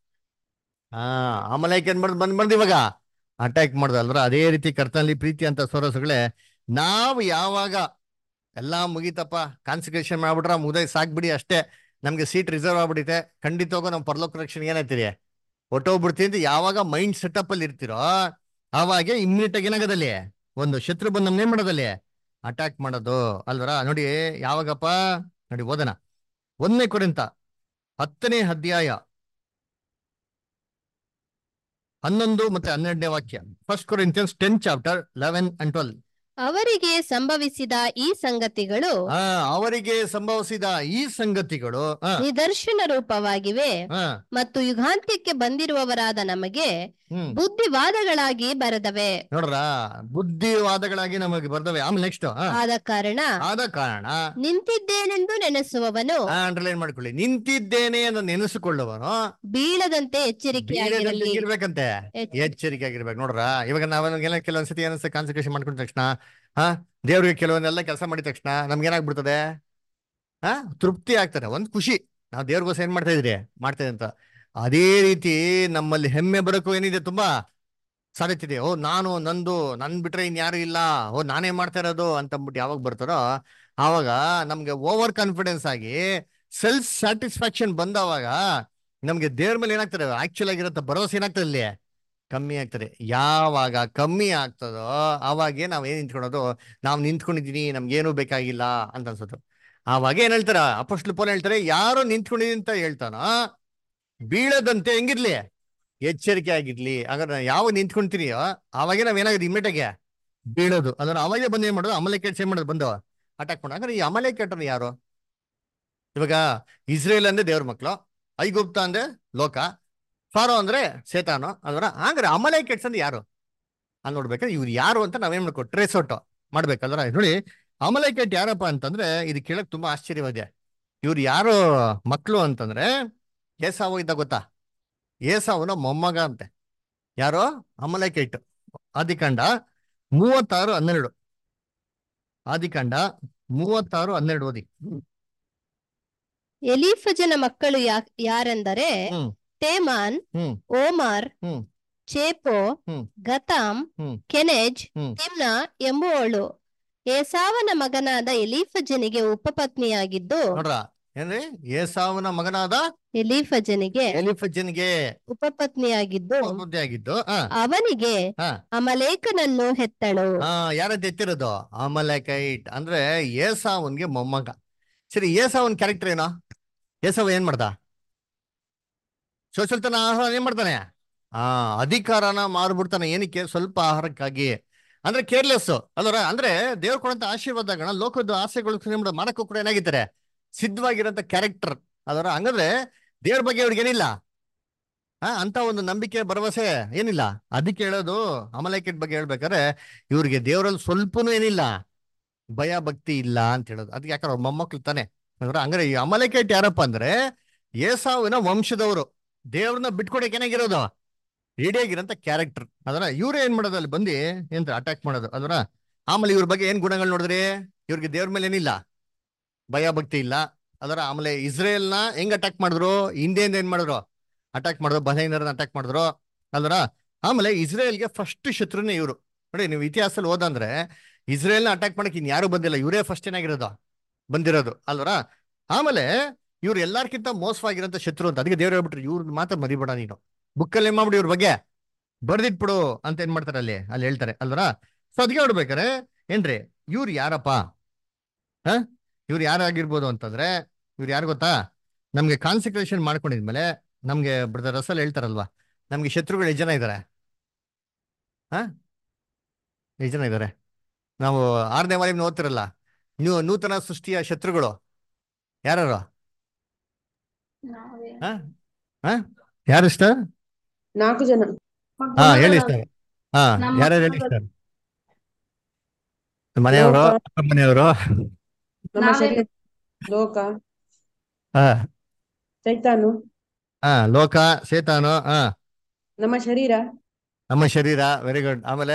ಹಾ ಆಮೇಲೆ ಏನ್ ಮಾಡ್ದು ಬಂದ್ ಬಂದ್ ಇವಾಗ ಅಟ್ಯಾಕ್ ಮಾಡ್ದು ಅಲ್ರ ಅದೇ ರೀತಿ ಕರ್ತನಲ್ಲಿ ಪ್ರೀತಿ ಅಂತ ಸೊರಸುಗಳೇ ನಾವು ಯಾವಾಗ ಎಲ್ಲಾ ಮುಗೀತಪ್ಪ ಕಾನ್ಸಂಟ್ರೇಷನ್ ಮಾಡ್ಬಿಟ್ರ ಮುಗ್ದಾಗ ಸಾಕ್ಬಿಡಿ ಅಷ್ಟೇ ನಮ್ಗೆ ಸೀಟ್ ರಿಸರ್ವ್ ಆಗ್ಬಿಟ್ಟಿದೆ ಖಂಡಿತವಾಗೂ ನಾವು ಪರಲೋಕ ರಕ್ಷಣೆ ಏನಾಯ್ತಿರಿ ಹೊಟ್ಟೋಗ್ಬಿಡ್ತೀವಿ ಅಂತ ಯಾವಾಗ ಮೈಂಡ್ ಸೆಟಪ್ ಅಲ್ಲಿ ಇರ್ತಿರೋ ಆವಾಗ ಇಮ್ಮಿಡಿಯೇಟ್ ಆಗಿ ಏನಾಗದಲ್ಲಿ ಒಂದು ಶತ್ರು ಬಂದ್ ನಮ್ನ ಏನ್ ಮಾಡೋದಲ್ಲಿ ಅಟ್ಯಾಕ್ ಮಾಡೋದು ಅಲ್ವರ ನೋಡಿ ಯಾವಾಗಪ್ಪ ನೋಡಿ ಓದನ ಒಂದನೇ ಕುರಿತ ಹತ್ತನೇ ಅಧ್ಯಾಯ ಹನ್ನೊಂದು ಮತ್ತೆ ಹನ್ನೆರಡನೇ ವಾಕ್ಯ first Corinthians ten chapter eleven and twelve ಅವರಿಗೆ ಸಂಭವಿಸಿದ ಈ ಸಂಗತಿಗಳು ಆ ಅವರಿಗೆ ಸಂಭವಿಸಿದ ಈ ಸಂಗತಿಗಳು ಆ, ನಿದರ್ಶನ ರೂಪವಾಗಿವೆ ಆ, ಮತ್ತು ಯುಗಾಂತ್ಯಕ್ಕೆ ಬಂದಿರುವವರಾದ ನಮಗೆ ಹ್ಮ್ ಬುದ್ಧಿವಾದಗಳಾಗಿ ಬರೆದವೆ ನೋಡ್ರ ಬುದ್ಧಿವಾದಗಳಾಗಿ ನಮಗೆ ಬರ್ತವೆ ಆಮೇಲೆ ನೆಕ್ಸ್ಟ್ ಆದ ಕಾರಣ ಆದ ಕಾರಣ ನಿಂತಿದ್ದೇನೆಂದು ನೆನೆಸುವವನು ಅಂಡರ್ಲೈನ್ ಮಾಡ್ಕೊಳ್ಳಿ ನಿಂತಿದ್ದೇನೆ ಅಂತ ನೆನೆಸಿಕೊಳ್ಳುವನು ಬೀಳದಂತೆ ಎಚ್ಚರಿಕೆಯಾಗಿರಲಿ ಇರ್ಬೇಕಂತೆ ಎಚ್ಚ- ಎಚ್ಚರಿಕೆ ಆಗಿರ್ಬೇಕು ನೋಡ್ರ ಇವಾಗ ನಾವೆಲ್ಲ ಕೆಲವೊಂದ್ಸತಿ ಏನಿಸ್ತದೆ ಕಾನ್ಸಂಟ್ರೇಷನ್ ಮಾಡ್ಕೊಂಡ ತಕ್ಷಣ ಹಾ ದೇವ್ರಿಗೆ ಕೆಲವೊಂದೆಲ್ಲ ಕೆಲಸ ಮಾಡಿದ ತಕ್ಷಣ ನಮ್ಗೆ ಏನಾಗ್ಬಿಡ್ತದೆ ಹಾ ತೃಪ್ತಿ ಆಗ್ತದೆ ಒಂದ್ ಖುಷಿ ನಾವು ದೇವ್ರಿಗೋಸ್ಕರ ಏನ್ ಮಾಡ್ತಾ ಇದ್ರಿ ಮಾಡ್ತಾ ಅಂತ ಅದೇ ರೀತಿ ನಮ್ಮಲ್ಲಿ ಹೆಮ್ಮೆ ಬರೋಕ್ಕೂ ಏನಿದೆ ತುಂಬಾ ಸಾಧ್ಯತೆ ಇದೆ ಓ ನಾನು ನಂದು ನನ್ ಬಿಟ್ರೆ ಇನ್ಯಾರು ಇಲ್ಲ ಓ ನಾನೇ ಮಾಡ್ತಾ ಇರೋದು ಅಂತ ಅಂದ್ಬಿಟ್ಟು ಯಾವಾಗ ಬರ್ತಾರೋ ಆವಾಗ ನಮ್ಗೆ ಓವರ್ ಕಾನ್ಫಿಡೆನ್ಸ್ ಆಗಿ ಸೆಲ್ಫ್ ಸ್ಯಾಟಿಸ್ಫ್ಯಾಕ್ಷನ್ ಬಂದವಾಗ ನಮ್ಗೆ ದೇವ್ರ ಮೇಲೆ ಏನಾಗ್ತದೆ ಆಕ್ಚುಲ್ ಆಗಿರತ್ತ ಭರವಸೆ ಏನಾಗ್ತದೆ ಅಲ್ಲಿ ಕಮ್ಮಿ ಆಗ್ತದೆ ಯಾವಾಗ ಕಮ್ಮಿ ಆಗ್ತದೋ ಅವಾಗೇ ನಾವ್ ಏನ್ ನಿಂತ್ಕೊಳೋದು ನಾವ್ ನಿಂತ್ಕೊಂಡಿದೀನಿ ನಮ್ಗೇನು ಬೇಕಾಗಿಲ್ಲ ಅಂತ ಅನ್ಸುತ್ತೆ ಆವಾಗ ಏನ್ ಹೇಳ್ತಾರ ಅಪೋಸ್ಟ್ಲ್ ಪೋಲ್ ಹೇಳ್ತಾರೆ ಯಾರು ನಿಂತ್ಕೊಂಡಿದೀನಿ ಅಂತ ಹೇಳ್ತಾನೋ ಬೀಳದಂತೆ ಹೆಂಗಿರ್ಲಿ ಎಚ್ಚರಿಕೆ ಆಗಿರ್ಲಿ ಹಾಗಾದ್ರೆ ನಾವು ಯಾವಾಗ ನಿಂತ್ಕೊಂತೀನಿಯೋ ಅವಾಗೇ ನಾವ್ ಏನಾಗಿದೆ ಇಮ್ಮಿಡಿಯಾಗೆ ಬೀಳೋದು ಅದನ್ನ ಅವಾಗೇ ಬಂದ್ ಏನ್ ಮಾಡೋದು ಅಮಲೆ ಕೆಟ್ಟ ಏನ್ ಮಾಡೋದು ಬಂದು ಅಟ್ಯಾಕ್ ಮಾಡೋದು ಹಾಗಾದ್ರೆ ಈ ಅಮಲೆ ಕೆಟ್ಟರು ಯಾರು ಇವಾಗ ಇಸ್ರೇಲ್ ಅಂದ್ರೆ ದೇವ್ರ ಮಕ್ಳು ಐಗುಪ್ತ ಅಂದ್ರೆ ಲೋಕ ಫಾರೋ ಅಂದ್ರೆ ಸೇತಾನು ಅದರ ಹಾಗಾದ್ರೆ ಅಮಲೆ ಕೆಟ್ಸ್ ಅಂದ್ರೆ ಯಾರು ಅಲ್ಲಿ ನೋಡ್ಬೇಕಾದ್ರೆ ಇವ್ರು ಯಾರು ಅಂತ ನಾವೇನ್ ಮಾಡ್ಕೋ ಟ್ರೇಸ್ ಔಟ್ ಮಾಡ್ಬೇಕಲ್ರ ನೋಡಿ ಅಮಲೆ ಕೆಟ್ ಯಾರಪ್ಪ ಅಂತಂದ್ರೆ ಇದು ಕೇಳಕ್ ತುಂಬಾ ಆಶ್ಚರ್ಯವಾಗಿದೆ ಇವ್ರು ಯಾರು ಮಕ್ಳು ಅಂತಂದ್ರೆ ಏಸಾವು ಇದ್ದ ಗೊತ್ತಾ ಏಸಾವನ ಮೊಮ್ಮಗ ಅಂತೆ ಯಾರು ಅಮಲಕೆಟ್ ಆದಿಕಾಂಡ ಮೂವತ್ತಾರು ಹನ್ನೆರಡು ಆದಿಕಾಂಡ ಮೂವತ್ತಾರು ಹನ್ನೆರಡು ಓದಿ ಎಲೀಫಜನ ಮಕ್ಕಳು ಯಾ- ಯಾರೆಂದರೆ ಹ್ಮ್ ತೇಮಾನ್ ಹ್ಮ್ ಓಮಾರ್ ಹ್ಮ್ ಚೇಪೋ ಹ್ಮ್ ಗತಾಮ್ ಹ್ಮ್ ಕೆನೆಜ್ ಹ್ಮ್ ತಿಮ್ನ ಎಂಬುವಳು ಏಸಾವನ ಮಗನಾದ ಎಲೀಫಜನಿಗೆ ಉಪಪತ್ನಿಯಾಗಿದ್ದು ನೋಡ್ರ ಏನ್ರಿ ಏಸಾವನ ಮಗನಾದ ಎಲೀಫಜನಿಗೆ ಎಲಿಫಜನ್ಗೆ ಉಪಪತ್ನಿಯಾಗಿದ್ದು ಬುದ್ಧಿ ಆಗಿದ್ದು ಆ ಅವನಿಗೆ ಹಾ. ಅಮಲೇಕನನ್ನು ಹೆತ್ತಳು ಆ ಯಾರದ್ದು ಎತ್ತಿರೋದು ಅಮಲಕೈಟ್ ಅಂದ್ರೆ ಏಸಾವನ್ಗೆ ಮೊಮ್ಮಗ ಸರಿ ಏಸಾವನ್ ಕ್ಯಾರೆಕ್ಟರ್ ಏನೋ ಏಸಾವ ಏನ್ ಮಾಡ್ದ ಸೋಚಲ್ತನ ಆಹಾರ ಏನ್ ಮಾಡ್ತಾನೆ ಆ ಅಧಿಕಾರನ ಮಾರ್ಬಿಡ್ತಾನೆ ಏನಕ್ಕೆ ಸ್ವಲ್ಪ ಆಹಾರಕ್ಕಾಗಿ ಅಂದ್ರೆ ಕೇರ್ಲೆಸ್ ಅಲ್ವರ ಅಂದ್ರೆ ದೇವ್ರ ಕೊಡಂತ ಆಶೀರ್ವಾದಗಳನ್ನ ಲೋಕದ ಆಸೆಗಳು ಮಾಡಕ್ಕೂ ಕೂಡ ಏನಾಗಿದ್ದಾರೆ ಸಿದ್ಧವಾಗಿರೋಂಥ ಕ್ಯಾರೆಕ್ಟರ್ ಅದರ ಹಂಗಂದ್ರೆ ದೇವ್ರ ಬಗ್ಗೆ ಅವ್ರಿಗೆ ಏನಿಲ್ಲ ಆ ಅಂತ ಒಂದು ನಂಬಿಕೆ ಭರವಸೆ ಏನಿಲ್ಲ ಅದಕ್ಕೆ ಹೇಳೋದು ಅಮಲೇಕೆಟ್ ಬಗ್ಗೆ ಹೇಳ್ಬೇಕಾದ್ರೆ ಇವ್ರಿಗೆ ದೇವರಲ್ಲಿ ಸ್ವಲ್ಪನೂ ಏನಿಲ್ಲ ಭಯ ಭಕ್ತಿ ಇಲ್ಲ ಅಂತ ಹೇಳೋದು ಅದಕ್ಕೆ ಯಾಕಂದ್ರೆ ಅವ್ರ ಮೊಮ್ಮಕ್ಳು ತಾನೆ ಅಂದ್ರೆ ಹಂಗಾರೆ ಈ ಅಮಲೇಕೆಟ್ ಯಾರಪ್ಪ ಅಂದ್ರೆ ಏಸಾವಿನ ವಂಶದವರು ದೇವ್ರನ್ನ ಬಿಟ್ಕೊಡಕ್ಕೆ ಏನಾಗಿರೋದು ರೆಡಿಯಾಗಿರೋಂಥ ಕ್ಯಾರೆಕ್ಟರ್ ಅದರ ಇವ್ರು ಏನ್ ಮಾಡೋದು ಅಲ್ಲಿ ಬಂದು ಏನ್ ಅಟ್ಯಾಕ್ ಮಾಡೋದು ಅದರ ಆಮೇಲೆ ಇವ್ರ ಬಗ್ಗೆ ಏನ್ ಗುಣಗಳು ನೋಡಿದ್ರಿ ಇವ್ರಿಗೆ ದೇವ್ರ ಮೇಲೆ ಏನಿಲ್ಲ ಭಯ ಭಕ್ತಿ ಇಲ್ಲ ಅದರ ಆಮೇಲೆ ಇಸ್ರೇಲ್ನ ಹೆಂಗ್ ಅಟ್ಯಾಕ್ ಮಾಡಿದ್ರು ಹಿಂದೆಯಿಂದ ಏನ್ ಮಾಡಿದ್ರು ಅಟ್ಯಾಕ್ ಮಾಡಿದ್ರು ಬಹೈನರನ್ನ ಅಟ್ಯಾಕ್ ಮಾಡಿದ್ರು ಅಲ್ವರ ಆಮೇಲೆ ಇಸ್ರೇಲ್ಗೆ ಫಸ್ಟ್ ಶತ್ರುನೇ ಇವರು ನೋಡಿ ನೀವು ಇತಿಹಾಸದಲ್ಲಿ ಓದಂದ್ರೆ ಇಸ್ರೇಲ್ನ ಅಟ್ಯಾಕ್ ಮಾಡಕ್ಕೆ ಇನ್ ಯಾರು ಬಂದಿಲ್ಲ ಇವರೇ ಫಸ್ಟ್ ಏನಾಗಿರೋದು ಬಂದಿರೋದು ಅಲ್ವರ ಆಮೇಲೆ ಇವ್ರು ಎಲ್ಲಾರ್ಕಿಂತ ಮೋಸವಾಗಿರೋಂಥ ಶತ್ರು ಅಂತ ಅದಕ್ಕೆ ದೇವ್ರು ಹೇಳ್ಬಿಟ್ರು ಇವ್ರ ಮಾತ್ರ ಮರಿಬೇಡ ನೀನು ಬುಕ್ಕಲ್ಲಿ ಏನ್ ಮಾಡ್ಬಿಡಿ ಇವ್ರ ಬಗ್ಗೆ ಬರ್ದಿಟ್ಬಿಡು ಅಂತ ಏನ್ ಮಾಡ್ತಾರೆ ಅಲ್ಲಿ ಅಲ್ಲಿ ಹೇಳ್ತಾರೆ ಅಲ್ವರ ಸೊ ಅದಕ್ಕೆ ನೋಡ್ಬೇಕಾರೆ ಏನ್ರಿ ಇವ್ರು ಯಾರಪ್ಪ ಹ ಇವ್ರು ಯಾರಾಗಿರ್ಬೋದು ಅಂತಂದ್ರೆ ಇವ್ರು ಯಾರು ಗೊತ್ತಾ ನಮ್ಗೆ ಕಾನ್ಸಂಟ್ರೇಷನ್ ಮಾಡ್ಕೊಂಡಿದ್ಮೇಲೆ ನಮ್ಗೆ ಬ್ರದರ್ ರಸಲ್ ಹೇಳ್ತಾರಲ್ವಾ ನಮ್ಗೆ ಶತ್ರುಗಳು ಎಷ್ಟು ಜನ ಇದ್ದಾರೆ ಹಾ ಎಷ್ಟು ಜನ ಇದ್ದಾರೆ ನಾವು ಆರನೇ ವಾರಿ ಓದ್ತಿರಲ್ಲ ನೀವು ನೂತನ ಸೃಷ್ಟಿಯ ಶತ್ರುಗಳು ಯಾರು ಹಾ ಹಾ ಯಾರು ಇಷ್ಟ ನಾಲ್ಕು ಜನ ಹಾ ಹೇಳಿ ಇಷ್ಟ ಹಾ ನಮ್ಮ ಯಾರ್ಯಾರು ಹೇಳಿ ಮಕ್ಕಳು. ಇಷ್ಟ ಮನೆಯವರು ಲೋಕ. ಅಕ್ಕ ಮನೆಯವರು ನಮ್ಮ ನಾವೇ- ಶರೀರ ಲೋಕ ಹಾ ಚೈತಾನು ಹಾ ಲೋಕ ಸೇತಾನು ಹಾ ನಮ್ಮ ಶರೀರ ನಮ್ಮ ಶರೀರ ವೆರಿ ಗುಡ್ ಆಮೇಲೆ